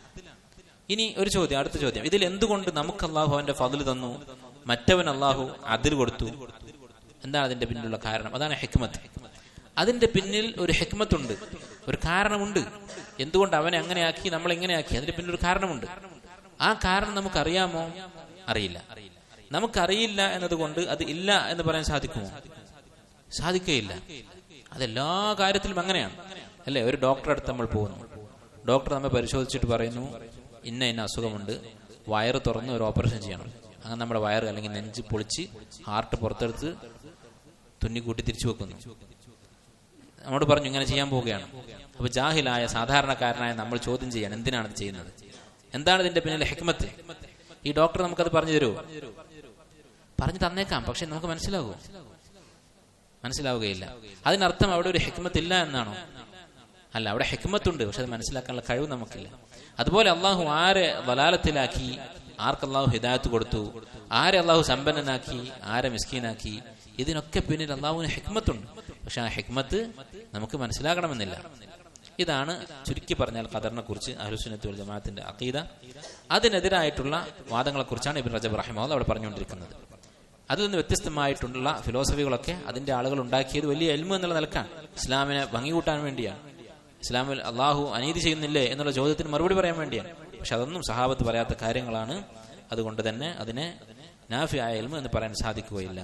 ഇനി ഒരു ചോദ്യം അടുത്ത ചോദ്യം ഇതിൽ എന്തുകൊണ്ട് നമുക്ക് അള്ളാഹു അവന്റെ ഫതില് തന്നു മറ്റവൻ അള്ളാഹു അതിൽ കൊടുത്തു എന്താണ് അതിന്റെ പിന്നിലുള്ള കാരണം അതാണ് ഹെക്മത്ത് അതിന്റെ പിന്നിൽ ഒരു ഹെക്മത്തുണ്ട് ഒരു കാരണമുണ്ട് എന്തുകൊണ്ട് അവനെ അങ്ങനെയാക്കി നമ്മൾ എങ്ങനെയാക്കി അതിന്റെ പിന്നിൽ ഒരു കാരണമുണ്ട് ആ കാരണം നമുക്കറിയാമോ അറിയില്ല നമുക്കറിയില്ല എന്നതുകൊണ്ട് അത് ഇല്ല എന്ന് പറയാൻ സാധിക്കുമോ സാധിക്കുകയില്ല അതെല്ലാ കാര്യത്തിലും അങ്ങനെയാണ് അല്ലേ ഒരു ഡോക്ടറെ അടുത്ത് നമ്മൾ പോകുന്നു ഡോക്ടർ നമ്മെ പരിശോധിച്ചിട്ട് പറയുന്നു ഇന്ന ഇന്ന അസുഖമുണ്ട് വയറ് തുറന്ന് ഒരു ഓപ്പറേഷൻ ചെയ്യണം അങ്ങനെ നമ്മുടെ വയറ് അല്ലെങ്കിൽ നെഞ്ച് പൊളിച്ച് ഹാർട്ട് പുറത്തെടുത്ത് തുന്നിക്കൂട്ടി തിരിച്ചു വെക്കുന്നു നമ്മോട് പറഞ്ഞു ഇങ്ങനെ ചെയ്യാൻ പോവുകയാണ് അപ്പൊ ജാഹിലായ സാധാരണക്കാരനായ നമ്മൾ ചോദ്യം ചെയ്യണം എന്തിനാണ് ഇത് ചെയ്യുന്നത് എന്താണ് ഇതിന്റെ പിന്നിലെ ഹെക്മത്ത് ഈ ഡോക്ടർ നമുക്കത് പറഞ്ഞു തരുമോ പറഞ്ഞു തന്നേക്കാം പക്ഷെ നമുക്ക് മനസ്സിലാകുമോ മനസ്സിലാവുകയില്ല അതിനർത്ഥം അവിടെ ഒരു ഹെക്മത്ത് ഇല്ല എന്നാണോ അല്ല അവിടെ ഹെക്മത്തുണ്ട് പക്ഷെ അത് മനസ്സിലാക്കാനുള്ള കഴിവ് നമുക്കില്ല അതുപോലെ അള്ളാഹു ആരെ വലാലത്തിലാക്കി ആർക്ക് അള്ളാഹു ഹിദായത്ത് കൊടുത്തു ആരെ അള്ളാഹു സമ്പന്നനാക്കി ആരെ മിസ്കീനാക്കി ഇതിനൊക്കെ പിന്നിൽ അള്ളാഹുവിന് ഹെക്മത്തുണ്ട് പക്ഷെ ആ ഹെക്മത്ത് നമുക്ക് മനസ്സിലാകണമെന്നില്ല ഇതാണ് ചുരുക്കി പറഞ്ഞാൽ ഖദറിനെ കുറിച്ച് അഹ്ലുസുന്നത്ത് ജമാഅത്തിന്റെ അഖീദ അതിനെതിരായിട്ടുള്ള വാദങ്ങളെ കുറിച്ചാണ് ഇബിൻ റജബ് റഹിമാവ് അവിടെ പറഞ്ഞുകൊണ്ടിരിക്കുന്നത് അതിൽ നിന്ന് വ്യത്യസ്തമായിട്ടുള്ള ഫിലോസഫികളൊക്കെ അതിന്റെ ആളുകൾ ഉണ്ടാക്കിയത് വലിയ എൽമു എന്നുള്ള നിലക്കാണ് ഇസ്ലാമിനെ ഭംഗി കൂട്ടാൻ വേണ്ടിയാണ് ഇസ്ലാമിൽ അള്ളാഹു അനീതി ചെയ്യുന്നില്ലേ എന്നുള്ള ചോദ്യത്തിന് മറുപടി പറയാൻ വേണ്ടിയാണ് പക്ഷെ അതൊന്നും സഹാബത്ത് പറയാത്ത കാര്യങ്ങളാണ് അതുകൊണ്ട് തന്നെ അതിനെ നാഫി ആയ എൽമു എന്ന് പറയാൻ സാധിക്കുകയില്ല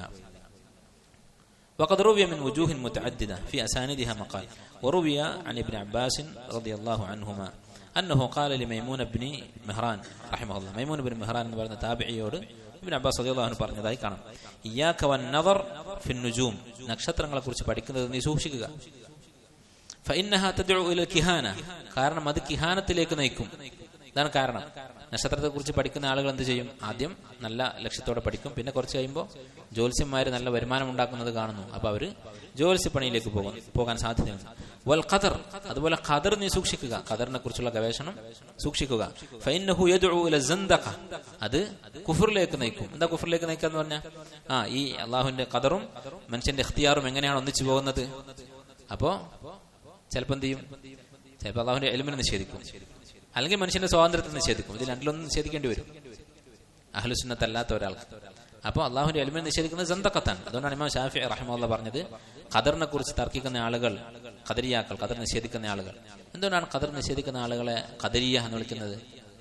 وقد روي من وجوه متعددة في أساندها مقال وروي عن ابن عباس رضي الله عنهما أنه قال لميمون بن مهران رحمه الله ميمون بن مهران എന്ന് പറയുന്ന താബിഇയോട് ഇബ്നു അബ്ബാസ് റളിയല്ലാഹു അൻഹു പറഞ്ഞതായി കാണാം ഇയ്യാക വന്നദർ ഫിൻ നുജൂം നക്ഷത്രങ്ങളെ കുറിച്ച് പഠിക്കുന്നത് നീ സൂക്ഷിക്കുക ഫഇന്നഹ തദ്ഉ ഇല കിഹാന കാരണം അത് കിഹാനത്തിലേക്ക് നയിക്കും ഇതാണ് കാരണം നക്ഷത്രത്തെ കുറിച്ച് പഠിക്കുന്ന ആളുകൾ എന്ത് ചെയ്യും ആദ്യം നല്ല ലക്ഷ്യത്തോടെ പഠിക്കും പിന്നെ കുറച്ച് കഴിയുമ്പോൾ ജ്യോത്സ്യന്മാര് നല്ല വരുമാനം ഉണ്ടാക്കുന്നത് കാണുന്നു അപ്പൊ അവര് ജ്യോത്സ്യപ്പണിയിലേക്ക് പോകും പോകാൻ സാധ്യതയുണ്ട് വൽ ഖദർ അതുപോലെ ഖദർ നീ സൂക്ഷിക്കുക ഖദറിനെ കുറിച്ചുള്ള ഗവേഷണം സൂക്ഷിക്കുക ഫൈനഹു യദ്ഉ ഇല സന്ദഖ അത് കുഫറിലേക്ക് നയിക്കും എന്താ കുഫറിലേക്ക് നയിക്കുക എന്ന് പറഞ്ഞാൽ ആ ഈ അള്ളാഹുവിന്റെ ഖദറും മനുഷ്യന്റെ ഇഖ്തിയാറും എങ്ങനെയാണ് ഒന്നിച്ചു പോകുന്നത് അപ്പോ ചിലപ്പോൾ എന്ത് ചെയ്യും ചിലപ്പോൾ അള്ളാഹുവിന്റെ എലിമിനെ നിഷേധിക്കും അല്ലെങ്കിൽ മനുഷ്യന്റെ സ്വാതന്ത്ര്യത്തെ നിഷേധിക്കും ഇത് രണ്ടിലൊന്നും നിഷേധിക്കേണ്ടി വരും അഹ്ലുസുന്നത്തല്ലാത്ത ഒരാൾക്ക് അപ്പോൾ അള്ളാഹുവിന്റെ എലിമിനെ നിഷേധിക്കുന്നത് സന്തക്കത്താണ് അതുകൊണ്ടാണ് ഇമാം ഷാഫി റഹ്മുള്ള പറഞ്ഞത് ഖദറിനെ കുറിച്ച് തർക്കിക്കുന്ന ആളുകൾ ഖദരിയാക്കൾ ഖദർ നിഷേധിക്കുന്ന ആളുകൾ എന്തുകൊണ്ടാണ് ഖദർ നിഷേധിക്കുന്ന ആളുകളെ ഖദരിയ എന്ന് വിളിക്കുന്നത്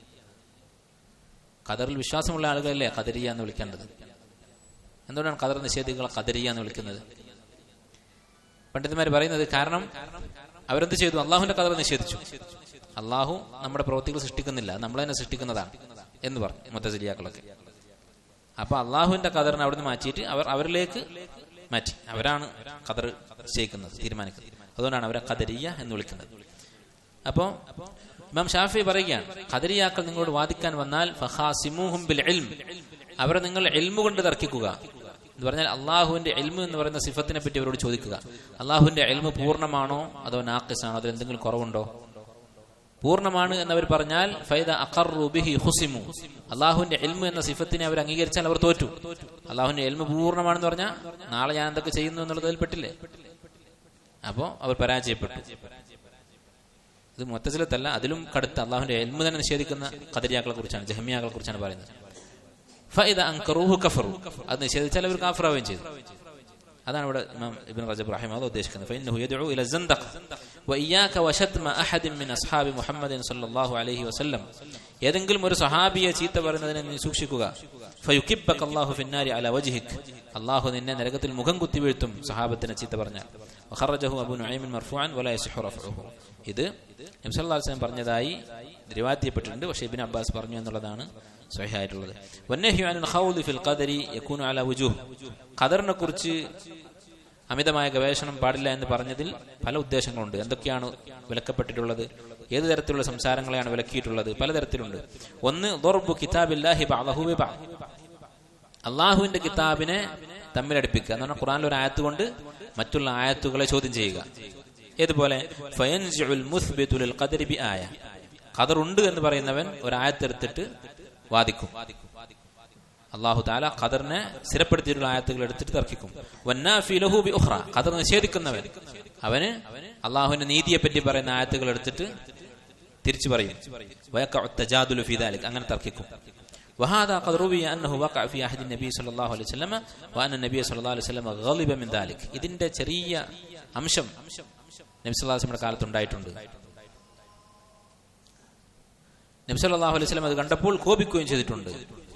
ഖദറിൽ വിശ്വാസമുള്ള ആളുകളല്ലേ ഖദരിയ എന്ന് വിളിക്കേണ്ടത് എന്തുകൊണ്ടാണ് ഖദർ നിഷേധികളെ ഖദരിയ എന്ന് വിളിക്കുന്നത് പണ്ഡിതന്മാർ പറയുന്നത് കാരണം അവരെന്ത് ചെയ്തു അള്ളാഹുവിന്റെ ഖദർ നിഷേധിച്ചു അള്ളാഹു നമ്മുടെ പ്രവൃത്തികൾ സൃഷ്ടിക്കുന്നില്ല നമ്മൾ തന്നെ സൃഷ്ടിക്കുന്നതാണ് എന്ന് പറഞ്ഞു മുത്തസിലിയാക്കളൊക്കെ അപ്പൊ അള്ളാഹുവിന്റെ ഖദറിനെ അവിടുന്ന് മാറ്റിയിട്ട് അവർ അവരിലേക്ക് മാറ്റി അവരാണ് ഖദർ നിശ്ചയിക്കുന്നത് തീരുമാനിക്കുന്നത് അതുകൊണ്ടാണ് അവരെ ഖദരിയ എന്ന് വിളിക്കുന്നത് അപ്പോ ഇമാം ഷാഫി പറയുകയാണ് ഖദരിയാക്കൾ നിങ്ങളോട് വാദിക്കാൻ വന്നാൽ ഫഹാസിമുഹും ബിൽ ഇൽം അവരെ നിങ്ങൾ എൽമു കൊണ്ട് തർക്കിക്കുക എന്ന് പറഞ്ഞാൽ അള്ളാഹുവിന്റെ എൽമു എന്ന് പറയുന്ന സിഫത്തിനെ പറ്റി അവരോട് ചോദിക്കുക അള്ളാഹുവിന്റെ എൽമു പൂർണ്ണമാണോ അതോ നാക്കിസാണോ അതിൽ എന്തെങ്കിലും കുറവുണ്ടോ പൂർണ്ണമാണ് എന്നവർ പറഞ്ഞാൽ ഫൈദ അഖറുബിഹി ഹുസിമു അള്ളാഹുവിന്റെ എൽമു എന്ന സിഫത്തിനെ അവർ അംഗീകരിച്ചാൽ അവർ തോറ്റു അള്ളാഹുവിന്റെ എൽമു പൂർണ്ണമാണെന്ന് പറഞ്ഞാൽ നാളെ ഞാൻ എന്തൊക്കെ ചെയ്യുന്നു എന്നുള്ളതിൽ പെട്ടില്ലേ അപ്പോ അവർ പരാജയപ്പെട്ടു ഇത് മൊത്തത്തിലത്തല്ല അതിലും കടുത്ത അള്ളാഹുവിന്റെ എൽമു തന്നെ നിഷേധിക്കുന്ന കദരിയാക്കളെ കുറിച്ചാണ് ജഹമിയാക്കളെ കുറിച്ചാണ് പറയുന്നത് ഫൈദ അങ്കറൂഹു കഫറു അത് നിഷേധിച്ചാൽ അവർ കാഫറാവുകയും ചെയ്തു അതാണ് ഇവിടെ ഇമാം ഇബ്നു റജബ് റഹിമഹുള്ള ഉദ്ദേശിക്കുന്നത് ഫഇന്നഹു യദ്ഉ ഇല സന്ദഖ വഇയ്യാക വശത്മ അഹദിൻ മിൻ അസ്ഹാബി മുഹമ്മദിൻ സല്ലല്ലാഹു അലൈഹി വസല്ലം ഏതെങ്കിലും ഒരു സഹാബിയെ ചീത്ത പറയുന്നതിനെ നീ സൂക്ഷിക്കുക ഫയുകിബ്ബക അല്ലാഹു ഫിന്നാരി അല വജ്ഹിക് അല്ലാഹു നിന്നെ നരകത്തിൽ മുഖം കുത്തി വീഴ്ത്തും സഹാബത്തിനെ ചീത്ത പറഞ്ഞാൽ വഖറജഹു അബു നുഐമിൻ മർഫൂഅൻ വലാ യസിഹു റഫ്ഉഹു ഇത് നബി സല്ലല്ലാഹു അലൈഹി വസല്ലം പറഞ്ഞതായി റിവായത്തിയപ്പെട്ടിട്ടുണ്ട് പക്ഷേ ഇബ്നു അബ്ബാസ് പറഞ്ഞു എന്നുള്ളതാണ് സ്വഹിയായിട്ടുള്ളത് വന്നഹ്യു അനിൽ ഖൗലി ഫിൽ ഖദരി യകൂനു അലാ വുജൂഹ് ഖദറിനെ കുറിച്ച് അമിതമായ ഗവേഷണം പാടില്ല എന്ന് പറഞ്ഞതിൽ പല ഉദ്ദേശങ്ങളുണ്ട് എന്തൊക്കെയാണ് വിലക്കപ്പെട്ടിട്ടുള്ളത് ഏത് തരത്തിലുള്ള സംസാരങ്ങളെയാണ് വിലക്കിയിട്ടുള്ളത് പലതരത്തിലുണ്ട് ഒന്ന് ദുർബു കിതാബില്ലാഹി ബഅദഹു ബിബഅദ്. അള്ളാഹുവിന്റെ കിതാബിനെ തമ്മിലടിപ്പിക്കുക എന്ന് പറഞ്ഞാൽ ഖുറാനിൽ ഒരു ആയത്ത് കൊണ്ട് മറ്റുള്ള ആയത്തുകളെ ചോദ്യം ചെയ്യുക ഏതുപോലെ ഫയൻസിഉൽ മുസ്ബിതു ലിൽ ഖദരി ബി ആയ ഖദർ ഉണ്ട് എന്ന് പറയുന്നവൻ ഒരു ആയത്തെടുത്തിട്ട് വാദിക്കും അള്ളാഹു താല ഖദറിനെ സ്ഥിരപ്പെടുത്തിയിട്ടുള്ള ആയത്തുകൾ എടുത്തിട്ട് തർക്കിക്കും വന്നാഫി ലഹു ബി ഉഖ്റ ഖദർ നിഷേധിക്കുന്നവൻ അവന് അള്ളാഹുവിന്റെ നീതിയെ പറ്റി പറയുന്ന ആയത്തുകൾ എടുത്തിട്ട് തിരിച്ചു പറയും വയഖഉ തജാദുലു ഫീ ദാലിക് അങ്ങനെ തർക്കിക്കും وهذا قد روي انه وقع في عهد النبي صلى الله عليه وسلم وان النبي صلى الله عليه وسلم غضب من ذلك ഇതിന്റെ ചെറിയ അംശം നബി സല്ലല്ലാഹു അലൈഹി വസല്ലമയുടെ കാലത്ത് ഉണ്ടായിട്ടുണ്ട് നബി സല്ലല്ലാഹു അലൈഹി വസല്ലം അത് കണ്ടപ്പോൾ കോപിക്കുകയും ചെയ്തിട്ടുണ്ട്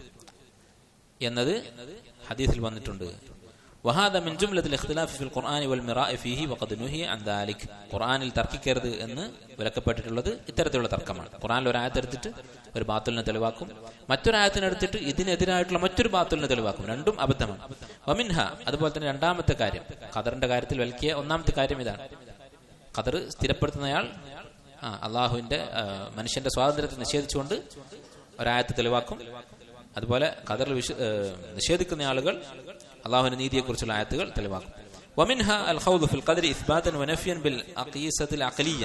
എന്നത് ഹദീസിൽ വന്നിട്ടുണ്ട് വഹാദ മിൻ ജുംലത്തിൽ ഇഖ്തിലാഫ് ഫിൽ ഖുർആനി വൽ മിറാഇ ഫീഹി വഖദ് നുഹി അൻ ദാലിക് ഖുർആനിൽ തർക്കിക്കരുത് എന്ന് വിലക്കപ്പെട്ടിട്ടുള്ളത് ഇത്തരത്തിലുള്ള തർക്കമാണ് ഖുർആനിൽ ഒരു ആയത്ത് എടുത്തിട്ട് ഒരു ബാത്തുലിനെ തെളിവാക്കും മറ്റൊരു ആയത്തിനെ എടുത്തിട്ട് ഇതിനെതിരായിട്ടുള്ള മറ്റൊരു ബാത്തുലിനെ തെളിവാക്കും രണ്ടും അബദ്ധമാണ് വമിൻഹ അതുപോലെ തന്നെ രണ്ടാമത്തെ കാര്യം ഖദറിന്റെ കാര്യത്തിൽ വിലക്കിയ ഒന്നാമത്തെ കാര്യം ഇതാണ് ഖദർ സ്ഥിരപ്പെടുത്തുന്നയാൾ ആ അള്ളാഹുവിന്റെ ആ, മനുഷ്യന്റെ സ്വാതന്ത്ര്യത്തെ നിഷേധിച്ചുകൊണ്ട് ഒരായത്ത് തെളിവാക്കും അതുപോലെ ഖദറിൽ വിശ്വ ഏ, നിഷേധിക്കുന്ന ആളുകൾ അള്ളാഹുവിന്റെ നീതിയെക്കുറിച്ചുള്ള ആയത്തുകൾ തെളിവാക്കും വമിൻഹ അൽ ഖൗദു ഫിൽ ഖദരി ഇസ്ബാതൻ വനഫിയൻ ബിൽ അഖീസത്തിൽ അഖലിയ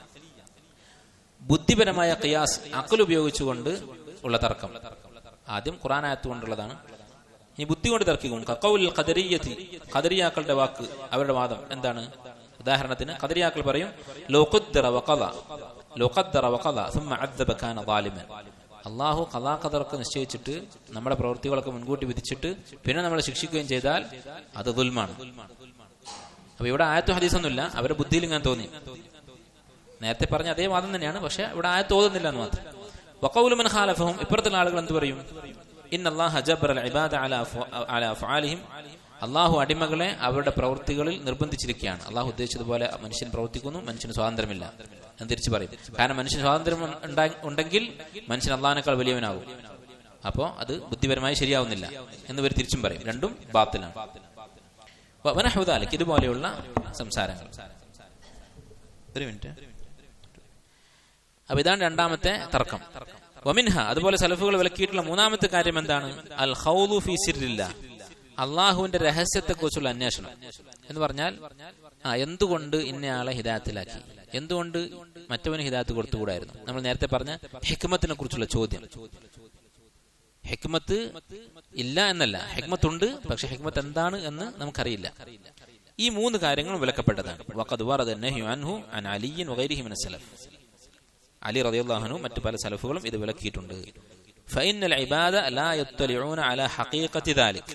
ബുദ്ധിപരമായ ഖിയാസ് അഖൽ ഉപയോഗിച്ചുകൊണ്ട് ഉള്ള തർക്കം ആദ്യം ഖുറാൻ ആയത്ത് കൊണ്ടുള്ളതാണ് ഇനി ബുദ്ധി കൊണ്ട് തർക്കിക്കും കക്കൗൽ ഖദരിയത്തിൽ ഖദരിയാക്കളുടെ വാക്ക് അവരുടെ വാദം എന്താണ് ഉദാഹരണത്തിന് ഖദരിയാക്കൾ പറയും ലോഖുദ്ദറ വഖദ ലോഖദ്ദറ വഖദ ثم عذب كان ظالما അള്ളാഹു കഥാ കഥർക്ക് നിശ്ചയിച്ചിട്ട് നമ്മുടെ പ്രവൃത്തികളൊക്കെ മുൻകൂട്ടി വിധിച്ചിട്ട് പിന്നെ നമ്മളെ ശിക്ഷിക്കുകയും ചെയ്താൽ അത് ദുൽമാണ് അപ്പൊ ഇവിടെ ആയത്തു ഹദീസൊന്നുമില്ല അവരുടെ ബുദ്ധിയിൽ ഇങ്ങനെ തോന്നി നേരത്തെ പറഞ്ഞ അതേ വാദം തന്നെയാണ് പക്ഷെ ഇവിടെ ആയത്ത് തോന്നുന്നില്ല എന്ന് മാത്രം വക്കൗലുമൻ ഖാലഫഹും ഇപ്പുറത്തുള്ള ആളുകൾ എന്ത് പറയും ഇൻ അള്ളാഹ് ജബർ അൽ ഇബാദ അല അഫ- അല അഫ്ആലിഹിം അള്ളാഹു അടിമകളെ അവരുടെ പ്രവൃത്തികളിൽ നിർബന്ധിച്ചിരിക്കുകയാണ് അള്ളാഹു ഉദ്ദേശിച്ചതുപോലെ മനുഷ്യൻ പ്രവർത്തിക്കുന്നു മനുഷ്യന് സ്വാതന്ത്ര്യമില്ല എന്ന് തിരിച്ചു പറയും കാരണം മനുഷ്യന് സ്വാതന്ത്ര്യം ഉണ്ടാ- ഉണ്ടെങ്കിൽ മനുഷ്യൻ അള്ളാഹിനേക്കാൾ വലിയവനാകും അപ്പോ അത് ബുദ്ധിപരമായി ശരിയാവുന്നില്ല എന്ന് ഇവർ തിരിച്ചും പറയും രണ്ടും ബാത്തിലാണ് വനഹുദാലിക്ക് ഇതുപോലെയുള്ള സംസാരങ്ങൾ ഒരു മിനിറ്റ് അപ്പൊ ഇതാണ് രണ്ടാമത്തെ തർക്കം വമിൻഹ അതുപോലെ സലഫുകൾ വിലക്കിയിട്ടുള്ള മൂന്നാമത്തെ കാര്യം എന്താണ് അൽ ഹൗദു ഫി സിറില്ല അള്ളാഹുവിന്റെ രഹസ്യത്തെ കുറിച്ചുള്ള അന്വേഷണം എന്ന് പറഞ്ഞാൽ ആ എന്തുകൊണ്ട് ഇന്നയാളെ ഹിദായത്തിലാക്കി എന്തുകൊണ്ട് മറ്റവന് ഹിദായത്ത് കൊടുത്തുകൂടായിരുന്നു നമ്മൾ നേരത്തെ പറഞ്ഞ ഹിക്മത്തിനെ കുറിച്ചുള്ള ചോദ്യം ഹിക്മത്ത് ഇല്ല എന്നല്ല ഹിക്മത്ത് ഉണ്ട് പക്ഷെ ഹിക്മത്ത് എന്താണ് എന്ന് നമുക്കറിയില്ല ഈ മൂന്ന് കാര്യങ്ങളും വിലക്കപ്പെട്ടതാണ് വഖദ് വറദ നഹ്യു അൻഹു അൻ അലിയ്യിൻ വഗൈരിഹി മിനസ് സലഫ് അലി റളിയല്ലാഹു മറ്റു പല സലഫുകളും ഇത് വിലക്കിയിട്ടുണ്ട് ഫഇന്നൽ ഇബാദ ലാ യത്വലിഊന അലാ ഹഖീഖത്തി ദാലിക്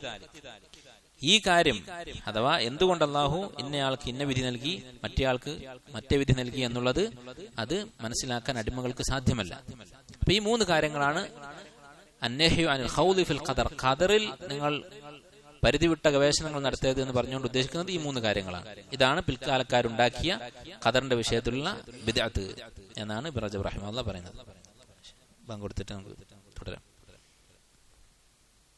ഈ കാര്യം അഥവാ എന്തുകൊണ്ട് അള്ളാഹു ഇന്നയാൾക്ക് ഇന്ന വിധി നൽകി മറ്റേയാൾക്ക് മറ്റേ വിധി നൽകി എന്നുള്ളത് അത് മനസ്സിലാക്കാൻ അടിമകൾക്ക് സാധ്യമല്ല അപ്പൊ ഈ മൂന്ന് കാര്യങ്ങളാണ് അന്നേഹ്യു അനിൽ ഹൗദി ഫിൽ ഖദർ ഖദറിൽ നിങ്ങൾ പരിധിവിട്ട ഗവേഷണങ്ങൾ നടത്തിയത് എന്ന് പറഞ്ഞുകൊണ്ട് ഉദ്ദേശിക്കുന്നത് ഈ മൂന്ന് കാര്യങ്ങളാണ് ഇതാണ് പിൽക്കാലക്കാരുണ്ടാക്കിയ ഖദറിന്റെ വിഷയത്തിലുള്ള ബിദഅത്ത് എന്നാണ് ഇബ്രാഹിം റഹിമ പറയുന്നത് ബാങ്ക് കൊടുത്തിട്ട് നമുക്ക് തുടരാം